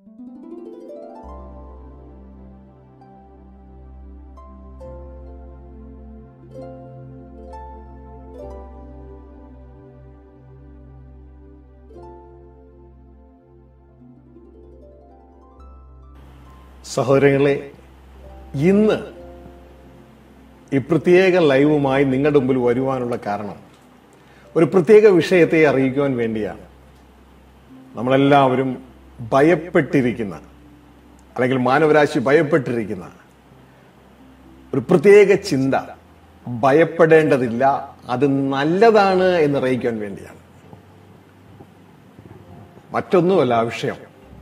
സഹോദരങ്ങളെ ഇന്ന് ഈ പ്രത്യേക ലൈവുമായി നിങ്ങളുടെ മുമ്പിൽ വരുവാനുള്ള കാരണം ഒരു പ്രത്യേക വിഷയത്തെ അറിയിക്കുവാൻ വേണ്ടിയാണ് നമ്മളെല്ലാവരും ഭയപ്പെട്ടിരിക്കുന്ന അല്ലെങ്കിൽ മാനവരാശി ഭയപ്പെട്ടിരിക്കുന്ന ഒരു പ്രത്യേക ചിന്ത ഭയപ്പെടേണ്ടതില്ല അത് നല്ലതാണ് എന്ന് അറിയിക്കാൻ വേണ്ടിയാണ് മറ്റൊന്നുമല്ല ആ വിഷയം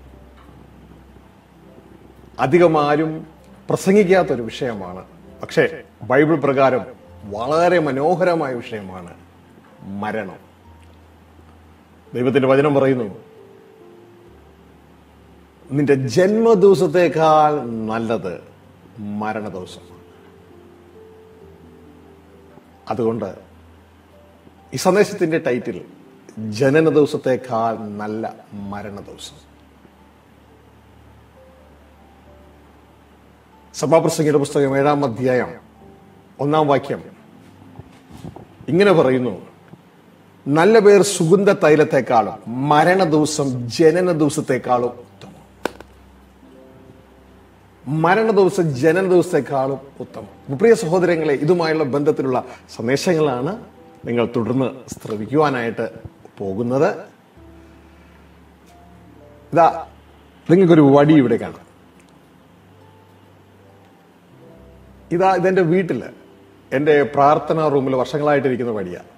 അധികം ആരും പ്രസംഗിക്കാത്തൊരു വിഷയമാണ് പക്ഷേ ബൈബിൾ പ്രകാരം വളരെ മനോഹരമായ വിഷയമാണ് മരണം ദൈവത്തിന്റെ വചനം പറയുന്നു നിന്റെ ജന്മദിവസത്തേക്കാൾ നല്ലത് മരണദിവസമാണ് അതുകൊണ്ട് ഈ സന്ദേശത്തിന്റെ ടൈറ്റിൽ ജനന ദിവസത്തേക്കാൾ നല്ല മരണ ദിവസം സഭാപ്രസംഗിയുടെ പുസ്തകം ഏഴാം അധ്യായം ഒന്നാം വാക്യം ഇങ്ങനെ പറയുന്നു നല്ല പേർ സുഗന്ധ തൈലത്തെക്കാളും മരണ ദിവസം ജനന ദിവസത്തെക്കാളും ഉത്തമം മരണ ദിവസം ജനന ദിവസത്തെക്കാളും ഉത്തമം പ്രിയ സഹോദരങ്ങളെ ഇതുമായുള്ള ബന്ധത്തിലുള്ള സന്ദേശങ്ങളാണ് നിങ്ങൾ തുടർന്ന് ശ്രവിക്കുവാനായിട്ട് പോകുന്നത് ഇതാ നിങ്ങൾക്കൊരു വടി ഇവിടെ കാണാം ഇതാ ഇതെന്റെ വീട്ടില് എൻ്റെ പ്രാർത്ഥനാ റൂമിൽ വർഷങ്ങളായിട്ടിരിക്കുന്ന വടിയാണ്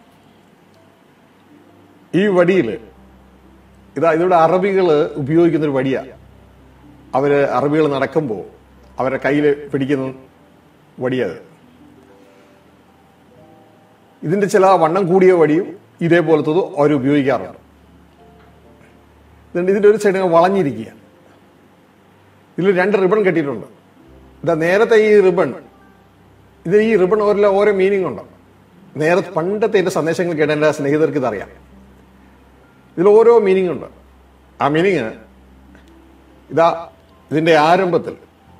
ഈ വടിയിൽ ഇതാ ഇതിവിടെ അറബികൾ ഉപയോഗിക്കുന്ന ഒരു വടിയാണ് അവര് അറബികൾ നടക്കുമ്പോൾ അവരുടെ കയ്യിൽ പിടിക്കുന്ന വടിയത് ഇതിന്റെ ചില വണ്ണം കൂടിയ വടിയും ഇതേപോലത്തതും അവർ ഉപയോഗിക്കാറുണ്ട് ഇതുണ്ട് ഇതിന്റെ ഒരു സൈഡ് വളഞ്ഞിരിക്കുക ഇതിൽ രണ്ട് റിബൺ കെട്ടിയിട്ടുണ്ട് ഇതാ നേരത്തെ ഈ റിബൺ ഇത് ഈ റിബൺ ഓരോ ഓരോ മീനിങ് ഉണ്ട് നേരത്തെ പണ്ടത്തെ എന്റെ സന്ദേശങ്ങൾ കേട്ട എന്റെ സ്നേഹിതർക്ക് ഇതറിയാം ഇതിൽ ഓരോ മീനിങ് ഉണ്ട് ആ മീനിങ് ഇതാ ഇതിന്റെ ആരംഭത്തിൽ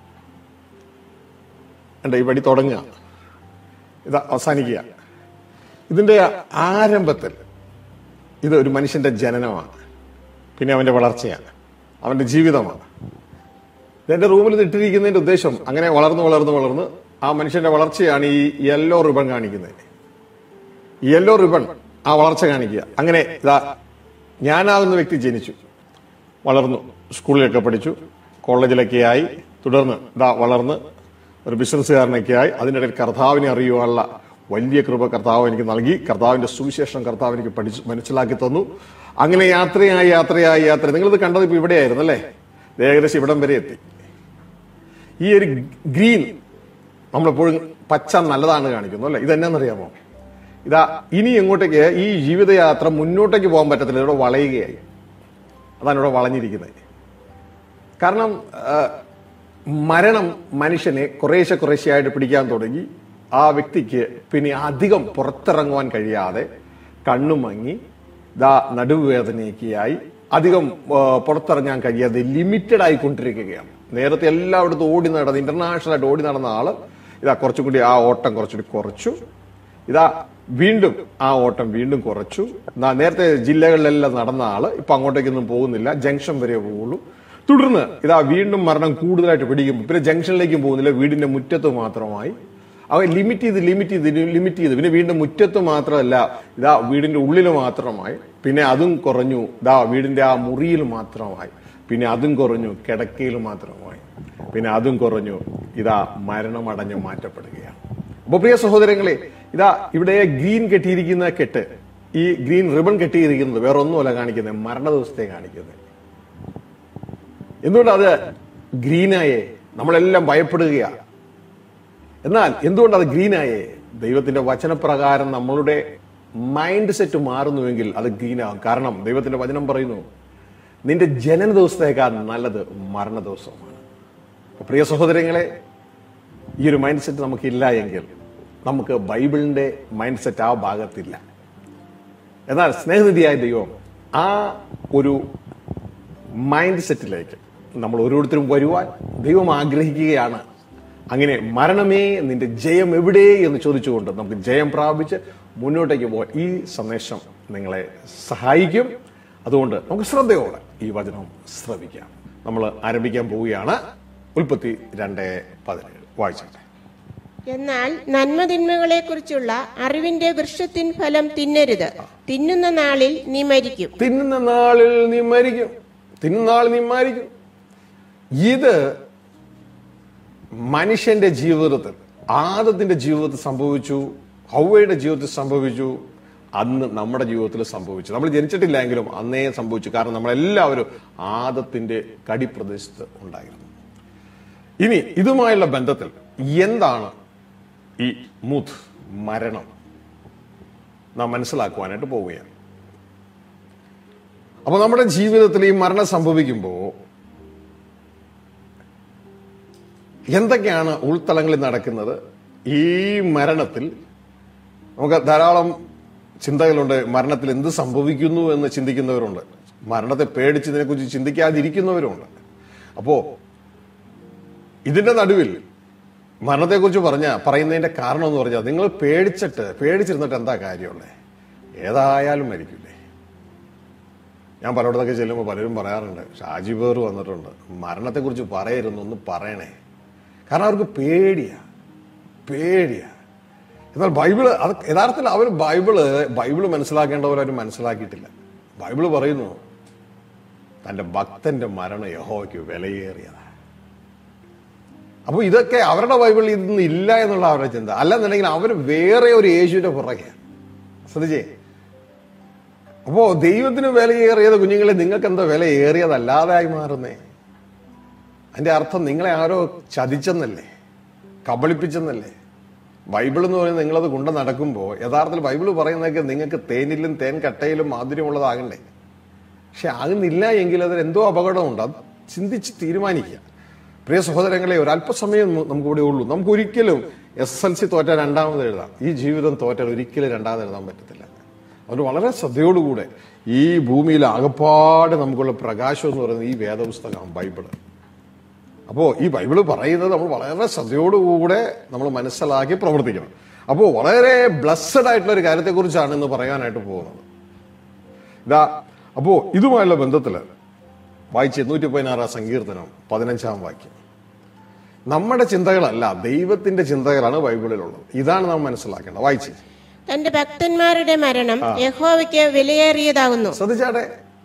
ഉണ്ട് ഈ വടി തുടങ്ങുക ഇതാ അവസാനിക്കുക ഇതിന്റെ ആരംഭത്തിൽ ഇത് ഒരു മനുഷ്യന്റെ ജനനമാണ് പിന്നെ അവന്റെ വളർച്ചയാണ് അവന്റെ ജീവിതമാണ് ഇതെന്റെ റൂമിൽ ഇത് ഇട്ടിരിക്കുന്നതിന്റെ ഉദ്ദേശം അങ്ങനെ വളർന്ന് വളർന്ന് വളർന്ന് ആ മനുഷ്യന്റെ വളർച്ചയാണ് ഈ യെല്ലോ റിബൺ കാണിക്കുന്നത് യെല്ലോ റിബൺ ആ വളർച്ച കാണിക്കുക അങ്ങനെ ഇതാ ഞാനാകുന്ന വ്യക്തി ജനിച്ചു വളർന്നു സ്കൂളിലൊക്കെ പഠിച്ചു കോളേജിലൊക്കെ ആയി തുടർന്ന് ഇതാ വളർന്ന് ഒരു ബിസിനസ്സുകാരനൊക്കെ ആയി അതിനിടയിൽ കർത്താവിനെ അറിയുവാനുള്ള വലിയ കൃപ കർത്താവ് എനിക്ക് നൽകി കർത്താവിന്റെ സുവിശേഷം കർത്താവ് എനിക്ക് പഠിച്ചു മനസ്സിലാക്കി തന്നു അങ്ങനെ യാത്രയായി യാത്രയായി യാത്ര നിങ്ങളിത് കണ്ടത് ഇപ്പൊ ഇവിടെയായിരുന്നു അല്ലേ ഇത് ഏകദേശം ഇവിടം വരെ എത്തി ഈ ഒരു ഗ്രീൻ നമ്മളെപ്പോഴും പച്ച നല്ലതാണ് കാണിക്കുന്നു അല്ലെ ഇതെന്നാന്നറിയാമോ ഇതാ ഇനി എങ്ങോട്ടേക്ക് ഈ ജീവിതയാത്ര മുന്നോട്ടേക്ക് പോകാൻ പറ്റത്തില്ല ഇവിടെ വളയുകയായി അതാണ് ഇവിടെ വളഞ്ഞിരിക്കുന്നത് കാരണം ആ, മരണം മനുഷ്യനെ കുറേശ്ശെ കുറേശ്ശെയായിട്ട് പിടിക്കാൻ തുടങ്ങി ആ വ്യക്തിക്ക് പിന്നെ അധികം പുറത്തിറങ്ങുവാൻ കഴിയാതെ കണ്ണുമങ്ങി ദാ നടുവേദനയൊക്കെയായി അധികം ആ, പുറത്തിറങ്ങാൻ കഴിയാതെ ലിമിറ്റഡ് ആയിക്കൊണ്ടിരിക്കുകയാണ് നേരത്തെ എല്ലായിടത്തും ഓടി നടന്ന് ഇന്റർനാഷണൽ ആയിട്ട് ഓടി നടന്ന ആള് ഇതാ കുറച്ചും കൂടി ആ ഓട്ടം കുറച്ചുകൂടി കുറച്ചു ഇതാ വീണ്ടും ആ ഓട്ടം വീണ്ടും കുറച്ചു നാ- നേരത്തെ ജില്ലകളിലെല്ലാം നടന്ന ആള് ഇപ്പൊ അങ്ങോട്ടേക്കൊന്നും പോകുന്നില്ല ജംഗ്ഷൻ വരെ പോകുള്ളൂ തുടർന്ന് ഇതാ വീണ്ടും മരണം കൂടുതലായിട്ട് പിടിക്കും പിന്നെ ജംഗ്ഷനിലേക്കും പോകുന്നില്ല വീടിന്റെ മുറ്റത്ത് മാത്രമായി അവ ലിമിറ്റ് ചെയ്ത് ലിമിറ്റ് ചെയ്ത് ലിമിറ്റ് ചെയ്ത് പിന്നെ വീടിന്റെ മുറ്റത്ത് മാത്രമല്ല ഇതാ വീടിന്റെ ഉള്ളിൽ മാത്രമായി പിന്നെ അതും കുറഞ്ഞു ഇതാ വീടിന്റെ ആ മുറിയിൽ മാത്രമായി പിന്നെ അതും കുറഞ്ഞു കിടക്കയിൽ മാത്രമായി പിന്നെ അതും കുറഞ്ഞു ഇതാ മരണമടഞ്ഞ് മാറ്റപ്പെടുകയാണ് അപ്പൊ പ്രിയ സഹോദരങ്ങളെ ഇതാ ഇവിടെ ഗ്രീൻ കെട്ടിയിരിക്കുന്ന കെട്ട് ഈ ഗ്രീൻ റിബൺ കെട്ടിയിരിക്കുന്നത് വേറെ ഒന്നുമല്ല കാണിക്കുന്നത് മരണ ദിവസത്തെ കാണിക്കുന്നത് എന്തുകൊണ്ട് അത് ഗ്രീനായേ നമ്മളെല്ലാം ഭയപ്പെടുകയാണ് എന്നാൽ എന്തുകൊണ്ട് അത് ഗ്രീനായേ ദൈവത്തിന്റെ വചനപ്രകാരം നമ്മളുടെ മൈൻഡ് സെറ്റ് മാറുന്നുവെങ്കിൽ അത് ഗ്രീനാകും കാരണം ദൈവത്തിന്റെ വചനം പറയുന്നു നിന്റെ ജനന ദിവസത്തേക്കാൾ നല്ലത് മരണ ദിവസമാണ് അപ്പൊ പ്രിയ സഹോദരങ്ങളെ ഈ ഒരു മൈൻഡ് സെറ്റ് നമുക്കില്ല എങ്കിൽ നമുക്ക് ബൈബിളിന്റെ മൈൻഡ് സെറ്റ് ആ ഭാഗത്തില്ല എന്നാൽ സ്നേഹനിധിയായ ദൈവം ആ ഒരു മൈൻഡ് സെറ്റിലേക്ക് നമ്മൾ ഓരോരുത്തരും വരുവാൻ ദൈവം ആഗ്രഹിക്കുകയാണ് അങ്ങനെ മരണമേ നിന്റെ ജയം എവിടെ എന്ന് ചോദിച്ചുകൊണ്ട് നമുക്ക് ജയം പ്രാപിച്ച് മുന്നോട്ടേക്ക് പോകാൻ ഈ സന്ദേശം നിങ്ങളെ സഹായിക്കും അതുകൊണ്ട് നമുക്ക് ശ്രദ്ധയോടെ ഈ വചനം ശ്രവിക്കാം നമ്മൾ ആരംഭിക്കാൻ പോവുകയാണ് ഉൽപ്പത്തി രണ്ട് പതിനേഴ് വായിച്ചോട്ടെ എന്നാൽ നന്മതിന്മകളെക്കുറിച്ചുള്ള അറിവിന്റെ വൃക്ഷത്തിൻ ഫലം തിന്നരുത് തിന്നുന്ന നാളിൽ നീ മരിക്കും തിന്നുന്ന നാളിൽ നീ മരിക്കും തിന്നുന്ന നാളിൽ നീ മരിക്കും ഇത് മനുഷ്യന്റെ ജീവിതത്തിൽ ആദത്തിന്റെ ജീവിതത്തിൽ സംഭവിച്ചു ഹൗവയുടെ ജീവിതത്തിൽ സംഭവിച്ചു അന്ന് നമ്മുടെ ജീവിതത്തിൽ സംഭവിച്ചു നമ്മൾ ജനിച്ചിട്ടില്ലെങ്കിലും അന്നേ സംഭവിച്ചു കാരണം നമ്മളെല്ലാവരും ആദത്തിന്റെ കടിപ്രദേശത്ത് ഉണ്ടായിരുന്നു ഇനി ഇതുമായുള്ള ബന്ധത്തിൽ എന്താണ് ഈ മൂത്ത് മരണം നാം മനസ്സിലാക്കുവാനായിട്ട് പോവുകയാണ് അപ്പൊ നമ്മുടെ ജീവിതത്തിൽ ഈ മരണം സംഭവിക്കുമ്പോൾ എന്തൊക്കെയാണ് ഉൾത്തലങ്ങളിൽ നടക്കുന്നത് ഈ മരണത്തിൽ നമുക്ക് ധാരാളം ചിന്തകളുണ്ട് മരണത്തിൽ എന്ത് സംഭവിക്കുന്നു എന്ന് ചിന്തിക്കുന്നവരുണ്ട് മരണത്തെ പേടിച്ചതിനെ കുറിച്ച് ചിന്തിക്കാതിരിക്കുന്നവരുണ്ട് അപ്പോ ഇതിന്റെ നടുവിൽ മരണത്തെക്കുറിച്ച് പറഞ്ഞ പറയുന്നതിന്റെ കാരണം എന്ന് പറഞ്ഞാൽ നിങ്ങൾ പേടിച്ചിട്ട് പേടിച്ചിരുന്നിട്ട് എന്താ കാര്യമുള്ളേ ഏതായാലും മരിക്കില്ലേ ഞാൻ പലയിടത്തൊക്കെ ചെല്ലുമ്പോൾ പലരും പറയാറുണ്ട് ഷാജി പേർ വന്നിട്ടുണ്ട് മരണത്തെക്കുറിച്ച് പറയരുന്നു ഒന്ന് പറയണേ കാരണം അവർക്ക് പേടിയാ പേടിയാ എന്നാൽ ബൈബിള് അത് യഥാർത്ഥത്തിൽ അവർ ബൈബിള് ബൈബിള് മനസ്സിലാക്കേണ്ടവർ അവർ മനസ്സിലാക്കിയിട്ടില്ല ബൈബിള് പറയുന്നു തന്റെ ഭക്തന്റെ മരണം യഹോയ്ക്ക് വിലയേറിയതാണ് അപ്പോൾ ഇതൊക്കെ അവരുടെ ബൈബിളിൽ ഇതൊന്നും ഇല്ല എന്നുള്ള അവരുടെ ചിന്ത അല്ലെന്നുണ്ടെങ്കിൽ അവർ വേറെ ഒരു യേശുവിന്റെ പുറകെ ശ്രദ്ധിച്ചേ അപ്പോ ദൈവത്തിന് വിലയേറിയത് കുഞ്ഞുങ്ങളെ നിങ്ങൾക്ക് എന്താ വില ഏറിയതല്ലാതായി മാറുന്നേ അതിന്റെ അർത്ഥം നിങ്ങളെ ആരോ ചതിച്ചെന്നല്ലേ കബളിപ്പിച്ചെന്നല്ലേ ബൈബിൾ എന്ന് പറയുന്നത് നിങ്ങളത് കൊണ്ട് നടക്കുമ്പോൾ യഥാർത്ഥത്തിൽ ബൈബിൾ പറയുന്നതൊക്കെ നിങ്ങൾക്ക് തേനിലും തേൻ കട്ടയിലും മാധുര്യമുള്ളതാകണ്ടേ പക്ഷെ ആകുന്നില്ല എങ്കിൽ അതിൽ എന്തോ അപകടമുണ്ട് അത് ചിന്തിച്ച് തീരുമാനിക്കുക പ്രിയ സഹോദരങ്ങളെ ഒരല്പസമയം നമുക്ക് ഇവിടെ ഉള്ളൂ നമുക്ക് ഒരിക്കലും എസ് എൽ സി തോറ്റാൽ രണ്ടാമത് എഴുതാം ഈ ജീവിതം തോറ്റാൽ ഒരിക്കലും രണ്ടാമത് എഴുതാൻ പറ്റത്തില്ല അതുകൊണ്ട് വളരെ ശ്രദ്ധയോടുകൂടെ ഈ ഭൂമിയിൽ ആകപ്പാട് നമുക്കുള്ള പ്രകാശം എന്ന് പറയുന്നത് ഈ വേദപുസ്തകമാണ് ബൈബിള് അപ്പോൾ ഈ ബൈബിള് പറയുന്നത് നമ്മൾ വളരെ ശ്രദ്ധയോടുകൂടെ നമ്മൾ മനസ്സിലാക്കി പ്രവർത്തിക്കണം അപ്പോൾ വളരെ ബ്ലസ്സഡ് ആയിട്ടുള്ള ഒരു കാര്യത്തെക്കുറിച്ചാണ് ഇന്ന് പറയാനായിട്ട് പോകുന്നത് ഇതാ അപ്പോ ഇതുമായുള്ള ബന്ധത്തില് വായിച്ച് നൂറ്റി പതിനാറാം സങ്കീർത്തനം പതിനഞ്ചാം വാക്യം നമ്മുടെ ചിന്തകളല്ല ദൈവത്തിന്റെ ചിന്തകളാണ് ബൈബിളിലുള്ളത് ഇതാണ് നാം മനസ്സിലാക്കേണ്ടത് വായിച്ച് തന്റെ ഭക്തന്മാരുടെ മരണം യഹോവയ്ക്ക് വിലയേറിയതാകുന്നു ശ്രദ്ധിച്ചാട്ടെ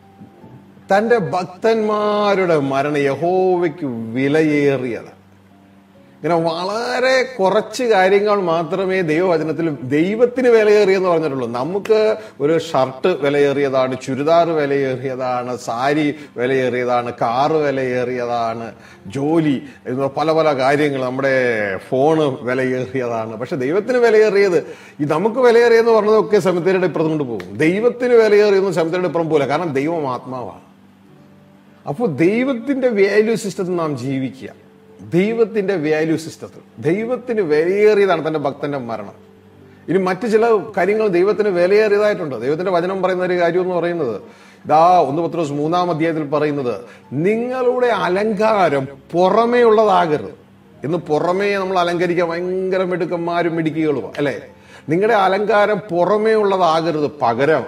തന്റെ ഭക്തന്മാരുടെ മരണം യഹോവയ്ക്ക് വിലയേറിയത് ഇങ്ങനെ വളരെ കുറച്ച് കാര്യങ്ങൾ മാത്രമേ ദൈവവചനത്തിൽ ദൈവത്തിന് വിലയേറിയെന്ന് പറഞ്ഞിട്ടുള്ളൂ നമുക്ക് ഒരു ഷർട്ട് വിലയേറിയതാണ് ചുരിദാർ വിലയേറിയതാണ് സാരി വിലയേറിയതാണ് കാറ് വിലയേറിയതാണ് ജോലി എന്ന് പല പല കാര്യങ്ങൾ നമ്മുടെ ഫോണ് വിലയേറിയതാണ് പക്ഷെ ദൈവത്തിന് വിലയേറിയത് ഈ നമുക്ക് വിലയേറിയെന്ന് പറഞ്ഞതൊക്കെ സെമിത്തേരിയുടെ ഇപ്പുറം കൊണ്ട് പോകും ദൈവത്തിന് വിലയേറിയെന്ന് സെമിത്തേരിയുടെ ഇപ്പുറം പോലെ കാരണം ദൈവം ആത്മാവാണ് അപ്പോൾ ദൈവത്തിന്റെ വാല്യൂ സിസ്റ്റത്തിൽ നാം ജീവിക്കുക ദൈവത്തിന്റെ വാല്യൂ സിസ്റ്റത്തിൽ ദൈവത്തിന് വിലയേറിയതാണ് തന്റെ ഭക്തന്റെ മരണം ഇനി മറ്റു ചില കാര്യങ്ങൾ ദൈവത്തിന് വിലയേറിയതായിട്ടുണ്ട് ദൈവത്തിന്റെ വചനം പറയുന്ന ഒരു കാര്യം എന്ന് പറയുന്നത് ഇതാ ഒന്ന് പത്രോസ് മൂന്നാം അധ്യായത്തിൽ പറയുന്നത് നിങ്ങളുടെ അലങ്കാരം പുറമേ ഉള്ളതാകരുത് ഇന്ന് പുറമേ നമ്മൾ അലങ്കരിക്കാൻ ഭയങ്കര മിടുക്കന്മാരും മിടുക്കികളും അല്ലെ നിങ്ങളുടെ അലങ്കാരം പുറമേ ഉള്ളതാകരുത് പകരം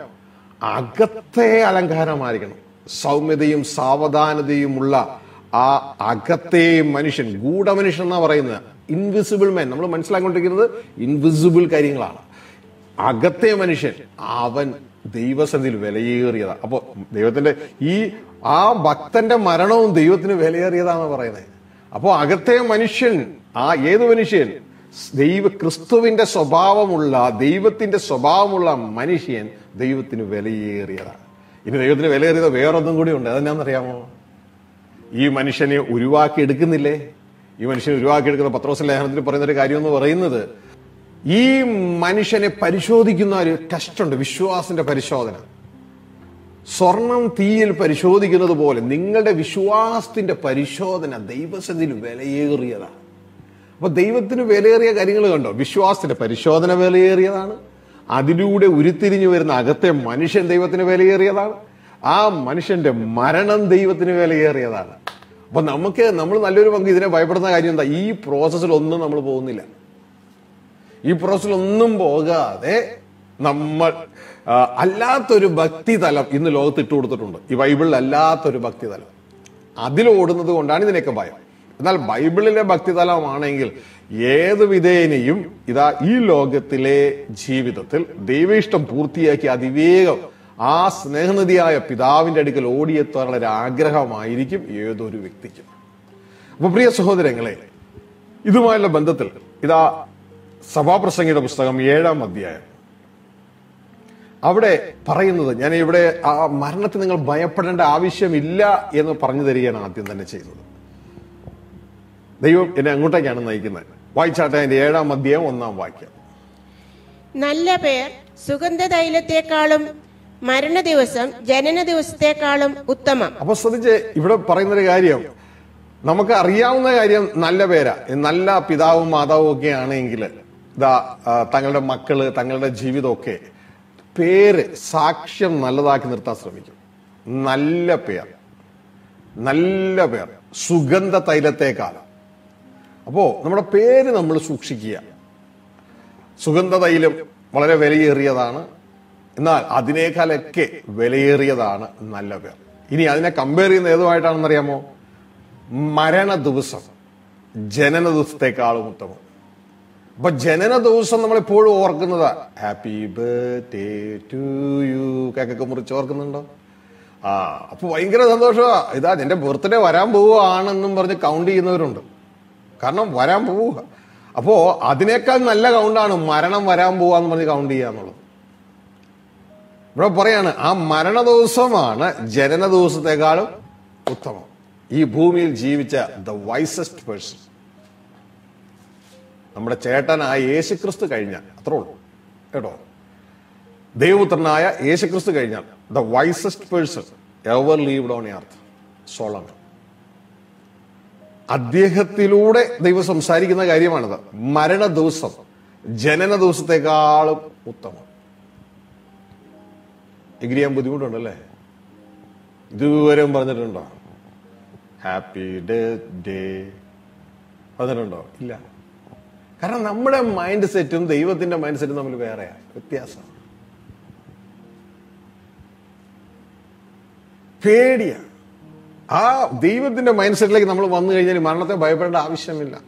അകത്തെ അലങ്കാരമായിരിക്കണം സൗമ്യതയും സാവധാനതയുമുള്ള ആ അകത്തെ മനുഷ്യൻ ഗൂഢമനുഷ്യൻ എന്നാ പറയുന്നത് ഇൻവിസിബിൾ മാൻ നമ്മൾ മനസ്സിലാക്കിക്കൊണ്ടിരിക്കുന്നത് ഇൻവിസിബിൾ കാര്യങ്ങളാണ് അകത്തെ മനുഷ്യൻ അവൻ ദൈവസന്നിധിയിൽ വിലയേറിയതാ അപ്പോ ദൈവത്തിന്റെ ഈ ആ ഭക്തന്റെ മരണവും ദൈവത്തിന് വിലയേറിയതാന്ന് പറയുന്നത് അപ്പോ അകത്തെ മനുഷ്യൻ ആ ഏത് മനുഷ്യൻ ദൈവ ക്രിസ്തുവിന്റെ സ്വഭാവമുള്ള ദൈവത്തിന്റെ സ്വഭാവമുള്ള മനുഷ്യൻ ദൈവത്തിന് വിലയേറിയതാണ് ഇനി ദൈവത്തിന് വിലയേറിയത് വേറൊന്നും കൂടി ഉണ്ട് അതെന്നാന്നറിയാമോ ഈ മനുഷ്യനെ ഉരുവാക്കി എടുക്കുന്നില്ലേ ഈ മനുഷ്യനെ ഉരുവാക്കി എടുക്കുന്ന പത്രോസ് ലേഖനത്തിൽ പറയുന്ന ഒരു കാര്യം എന്ന് പറയുന്നത് ഈ മനുഷ്യനെ പരിശോധിക്കുന്ന ഒരു ടെസ്റ്റ് ഉണ്ട് വിശ്വാസത്തിന്റെ പരിശോധന സ്വർണം തീയിൽ പരിശോധിക്കുന്നത് പോലെ നിങ്ങളുടെ വിശ്വാസത്തിന്റെ പരിശോധന ദൈവസത്തിൽ വിലയേറിയതാണ് അപ്പൊ ദൈവത്തിന് വിലയേറിയ കാര്യങ്ങൾ കണ്ടോ വിശ്വാസത്തിന്റെ പരിശോധന വിലയേറിയതാണ് അതിലൂടെ ഉരുത്തിരിഞ്ഞു വരുന്ന അകത്തെ മനുഷ്യൻ ദൈവത്തിന് വിലയേറിയതാണ് ആ മനുഷ്യന്റെ മരണം ദൈവത്തിന് വിലയേറിയതാണ് അപ്പൊ നമുക്ക് നമ്മൾ നല്ലൊരു പങ്ക് ഇതിനെ ഭയപ്പെടുന്ന കാര്യം എന്താ ഈ പ്രോസസ്സിൽ ഒന്നും നമ്മൾ പോകുന്നില്ല ഈ പ്രോസസ്സിൽ ഒന്നും പോകാതെ നമ്മൾ ആ, അല്ലാത്തൊരു ഭക്തിതലം ഇന്ന് ലോകത്ത് ഇട്ട് കൊടുത്തിട്ടുണ്ട് ഈ ബൈബിളിൽ അല്ലാത്തൊരു ഭക്തിതലം അതിലോടുന്നത് കൊണ്ടാണ് ഇതിനൊക്കെ ഭയം എന്നാൽ ബൈബിളിലെ ഭക്തിതലമാണെങ്കിൽ ഏത് വിധേനയും ഇതാ ഈ ലോകത്തിലെ ജീവിതത്തിൽ ദൈവേഷ്ടം പൂർത്തിയാക്കി അതിവേഗം ആ സ്നേഹനിധിയായ പിതാവിന്റെ അടുക്കൽ ഓടിയെത്താനുള്ള ഒരു ആഗ്രഹമായിരിക്കും ഏതൊരു വ്യക്തിക്കും അപ്പൊ പ്രിയ സഹോദരങ്ങളെ ഇതുമായുള്ള ബന്ധത്തിൽ ഇതാ സഭാപ്രസംഗിയുടെ പുസ്തകം ഏഴാം അധ്യായം അവിടെ പറയുന്നത് ഞാൻ ഇവിടെ ആ മരണത്തിന് നിങ്ങൾ ഭയപ്പെടേണ്ട ആവശ്യമില്ല എന്ന് പറഞ്ഞു തരികയാണ് ആദ്യം തന്നെ ചെയ്യുന്നത് ദൈവം എന്നെ അങ്ങോട്ടേക്കാണ് നയിക്കുന്നത് വായിച്ചാട്ടെ അതിന്റെ ഏഴാം അധ്യായം ഒന്നാം വാക്യം നല്ല പേർ സുഗന്ധതൈലത്തെക്കാളും മരണ ദിവസം ജനന ദിവസത്തെക്കാളും ഉത്തമം അപ്പൊ ശ്രദ്ധിച്ച് ഇവിടെ പറയുന്നൊരു കാര്യം നമുക്ക് അറിയാവുന്ന കാര്യം നല്ല പേരാ നല്ല പിതാവും മാതാവും ഒക്കെ ആണെങ്കിൽ ഇതാ ആ, തങ്ങളുടെ മക്കള് തങ്ങളുടെ ജീവിതമൊക്കെ പേര് സാക്ഷ്യം നല്ലതാക്കി നിർത്താൻ ശ്രമിക്കും നല്ല പേർ നല്ല പേർ സുഗന്ധ തൈലത്തേക്കാൾ അപ്പോ നമ്മുടെ പേര് നമ്മൾ സൂക്ഷിക്കുക സുഗന്ധ തൈലം വളരെ വിലയേറിയതാണ് എന്നാൽ അതിനേക്കാളൊക്കെ വിലയേറിയതാണ് നല്ല പേർ ഇനി അതിനെ കമ്പയർ ചെയ്യുന്ന ഏതുമായിട്ടാണെന്ന് അറിയാമോ മരണ ദിവസം ജനന ദിവസത്തെക്കാളും ഉത്തമം അപ്പൊ ജനന ദിവസം നമ്മൾ എപ്പോഴും ഓർക്കുന്നത് ഹാപ്പി ബർത്ത്ഡേ ടു യു കേക്കൊക്കെ മുറിച്ച് ഓർക്കുന്നുണ്ടോ ആ അപ്പൊ ഭയങ്കര സന്തോഷമാ ഇതാ എന്റെ ബർത്ത്ഡേ വരാൻ പോവുകയാണെന്നും പറഞ്ഞ് കൗണ്ട് ചെയ്യുന്നവരുണ്ട് കാരണം വരാൻ പോവുക അപ്പോ അതിനേക്കാൾ നല്ല കൗണ്ടാണ് മരണം വരാൻ പോവാന്ന് പറഞ്ഞ് കൗണ്ട് ചെയ്യുക എന്നുള്ളത് ഇവിടെ പറയാണ് ആ മരണ ദിവസമാണ് ജനന ദിവസത്തെക്കാളും ഉത്തമം ഈ ഭൂമിയിൽ ജീവിച്ച ദ വൈസസ്റ്റ് പേഴ്സൺ നമ്മുടെ ചേട്ടനായ യേശുക്രിസ്തു കഴിഞ്ഞാൽ അത്രേ ഉള്ളൂ കേട്ടോ ദൈവപുത്രനായ യേശുക്രിസ്തു കഴിഞ്ഞാൽ the wisest person ever lived on earth Solomon അദ്ദേഹത്തിലൂടെ ദൈവം സംസാരിക്കുന്ന കാര്യമാണിത് മരണ ദിവസം ജനന ദിവസത്തെക്കാളും ഉത്തമം എഗ്രി ചെയ്യാൻ ബുദ്ധിമുട്ടുണ്ടല്ലേ ഇതുവരെയും പറഞ്ഞിട്ടുണ്ടോ ഹാപ്പി ഡേ പറഞ്ഞിട്ടുണ്ടോ ഇല്ല കാരണം നമ്മുടെ മൈൻഡ് സെറ്റും ദൈവത്തിന്റെ മൈൻഡ് സെറ്റും തമ്മിൽ വേറെയാണ് വ്യത്യാസം പേടിയാണ് ആ ദൈവത്തിന്റെ മൈൻഡ് സെറ്റിലേക്ക് നമ്മൾ വന്നു കഴിഞ്ഞാൽ മരണത്തെ ഭയപ്പെടേണ്ട ആവശ്യമില്ല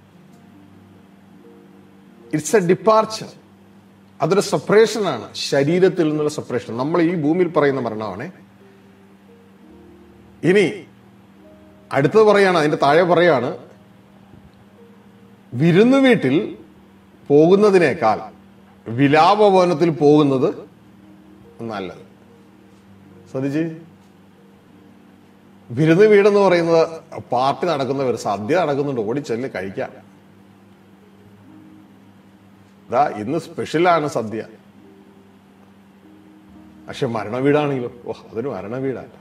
ഇറ്റ്സ് എ ഡിപ്പാർച്ചർ അതൊരു സെപ്പറേഷൻ ആണ് ശരീരത്തിൽ നിന്നുള്ള സെപ്പറേഷൻ നമ്മൾ ഈ ഭൂമിയിൽ പറയുന്ന മരണമാണ് ഇനി അടുത്തത് പറയാണ് അതിന്റെ താഴെ പറയാണ് വിരുന്നു വീട്ടിൽ പോകുന്നതിനേക്കാൾ വിലാപഭവനത്തിൽ പോകുന്നത് നല്ലത് ശ്രദ്ധിച്ച് വിരുന്ന് വീടെന്ന് പറയുന്നത് പാർട്ടി നടക്കുന്നവർ സദ്യ നടക്കുന്നുണ്ട് ഓടിച്ചെല്ല് കഴിക്കാം ഇതാ ഇന്ന് സ്പെഷ്യലാണ് സദ്യ പക്ഷെ മരണ വീടാണെങ്കിലോ ഓ അതൊരു മരണ വീടല്ല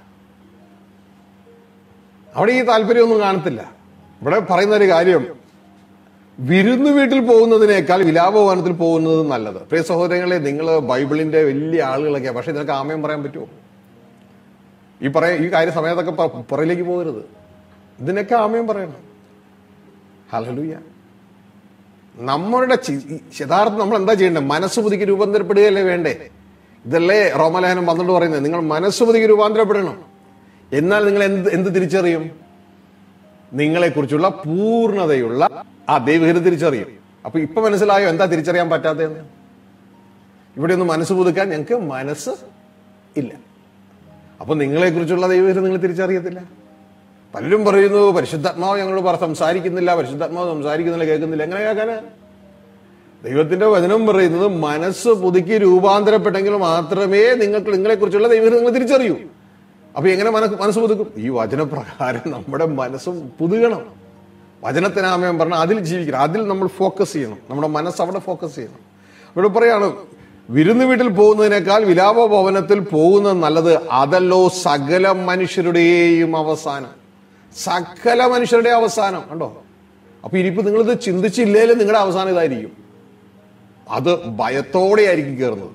അവിടെ ഈ താല്പര്യമൊന്നും കാണത്തില്ല ഇവിടെ പറയുന്ന ഒരു കാര്യം വിരുന്ന് വീട്ടിൽ പോകുന്നതിനേക്കാൾ വിലാപഭവനത്തിൽ പോകുന്നത് നല്ലത് പ്രിയ സഹോദരങ്ങളെ നിങ്ങൾ ബൈബിളിന്റെ വലിയ ആളുകളൊക്കെയാണ് പക്ഷെ ഇതിനൊക്കെ ആമയം പറയാൻ പറ്റുമോ ഈ പറയ ഈ കാര്യ സമയത്തൊക്കെ പ- പുറയിലേക്ക് പോകരുത് ഇതിനൊക്കെ ആമയം പറയണം ഹലലുയ നമ്മളുടെ ചി- ഈ യഥാർത്ഥം നമ്മൾ എന്താ ചെയ്യേണ്ടത് മനസ്സ് പുതുക്കി രൂപാന്തരപ്പെടുകയല്ലേ വേണ്ടേ ഇതല്ലേ റോമലേഖനം പന്ത്രണ്ട് പറയുന്നത് നിങ്ങൾ മനസ്സ് പുതുക്കി രൂപാന്തരപ്പെടണം എന്നാൽ നിങ്ങൾ എന്ത് എന്ത് തിരിച്ചറിയും നിങ്ങളെക്കുറിച്ചുള്ള പൂർണ്ണതയുള്ള ആ ദൈവഹിത തിരിച്ചറിയും അപ്പൊ ഇപ്പൊ മനസ്സിലായോ എന്താ തിരിച്ചറിയാൻ പറ്റാത്തതെന്ന് ഇവിടെ ഒന്ന് മനസ്സ് പുതുക്കാൻ ഞങ്ങൾക്ക് മനസ്സ് ഇല്ല അപ്പൊ നിങ്ങളെക്കുറിച്ചുള്ള ദൈവഹിതം നിങ്ങൾ തിരിച്ചറിയത്തില്ല പലരും പറയുന്നു പരിശുദ്ധാത്മാവ് ഞങ്ങളോട് പറ സംസാരിക്കുന്നില്ല പരിശുദ്ധാത്മാവ് സംസാരിക്കുന്നില്ല കേൾക്കുന്നില്ല എങ്ങനെ കേൾക്കാന് ദൈവത്തിന്റെ വചനം പറയുന്നത് മനസ്സ് പുതുക്കി രൂപാന്തരപ്പെട്ടെങ്കിൽ മാത്രമേ നിങ്ങൾക്ക് നിങ്ങളെക്കുറിച്ചുള്ള ദൈവഹിതം നിങ്ങൾ തിരിച്ചറിയൂ അപ്പൊ എങ്ങനെ മനസ്സ് മനസ്സ് പുതുക്കും ഈ വചനപ്രകാരം നമ്മുടെ മനസ്സും പുതുകണം വചനത്തിനാമയം പറഞ്ഞാൽ അതിൽ ജീവിക്കണം അതിൽ നമ്മൾ ഫോക്കസ് ചെയ്യണം നമ്മുടെ മനസ്സ് അവിടെ ഫോക്കസ് ചെയ്യണം ഇവിടെ പറയാണ് വിരുന്ന് വീട്ടിൽ പോകുന്നതിനേക്കാൾ വിലാപ ഭവനത്തിൽ പോകുന്നത് നല്ലത് അതല്ലോ സകല മനുഷ്യരുടെയും അവസാനം സകല മനുഷ്യരുടെ അവസാനം കണ്ടോ അപ്പൊ ഇനിയിപ്പോ നിങ്ങളിത് ചിന്തിച്ചില്ലേലും നിങ്ങളുടെ അവസാനം ഇതായിരിക്കും അത് ഭയത്തോടെ ആയിരിക്കും കയറുന്നത്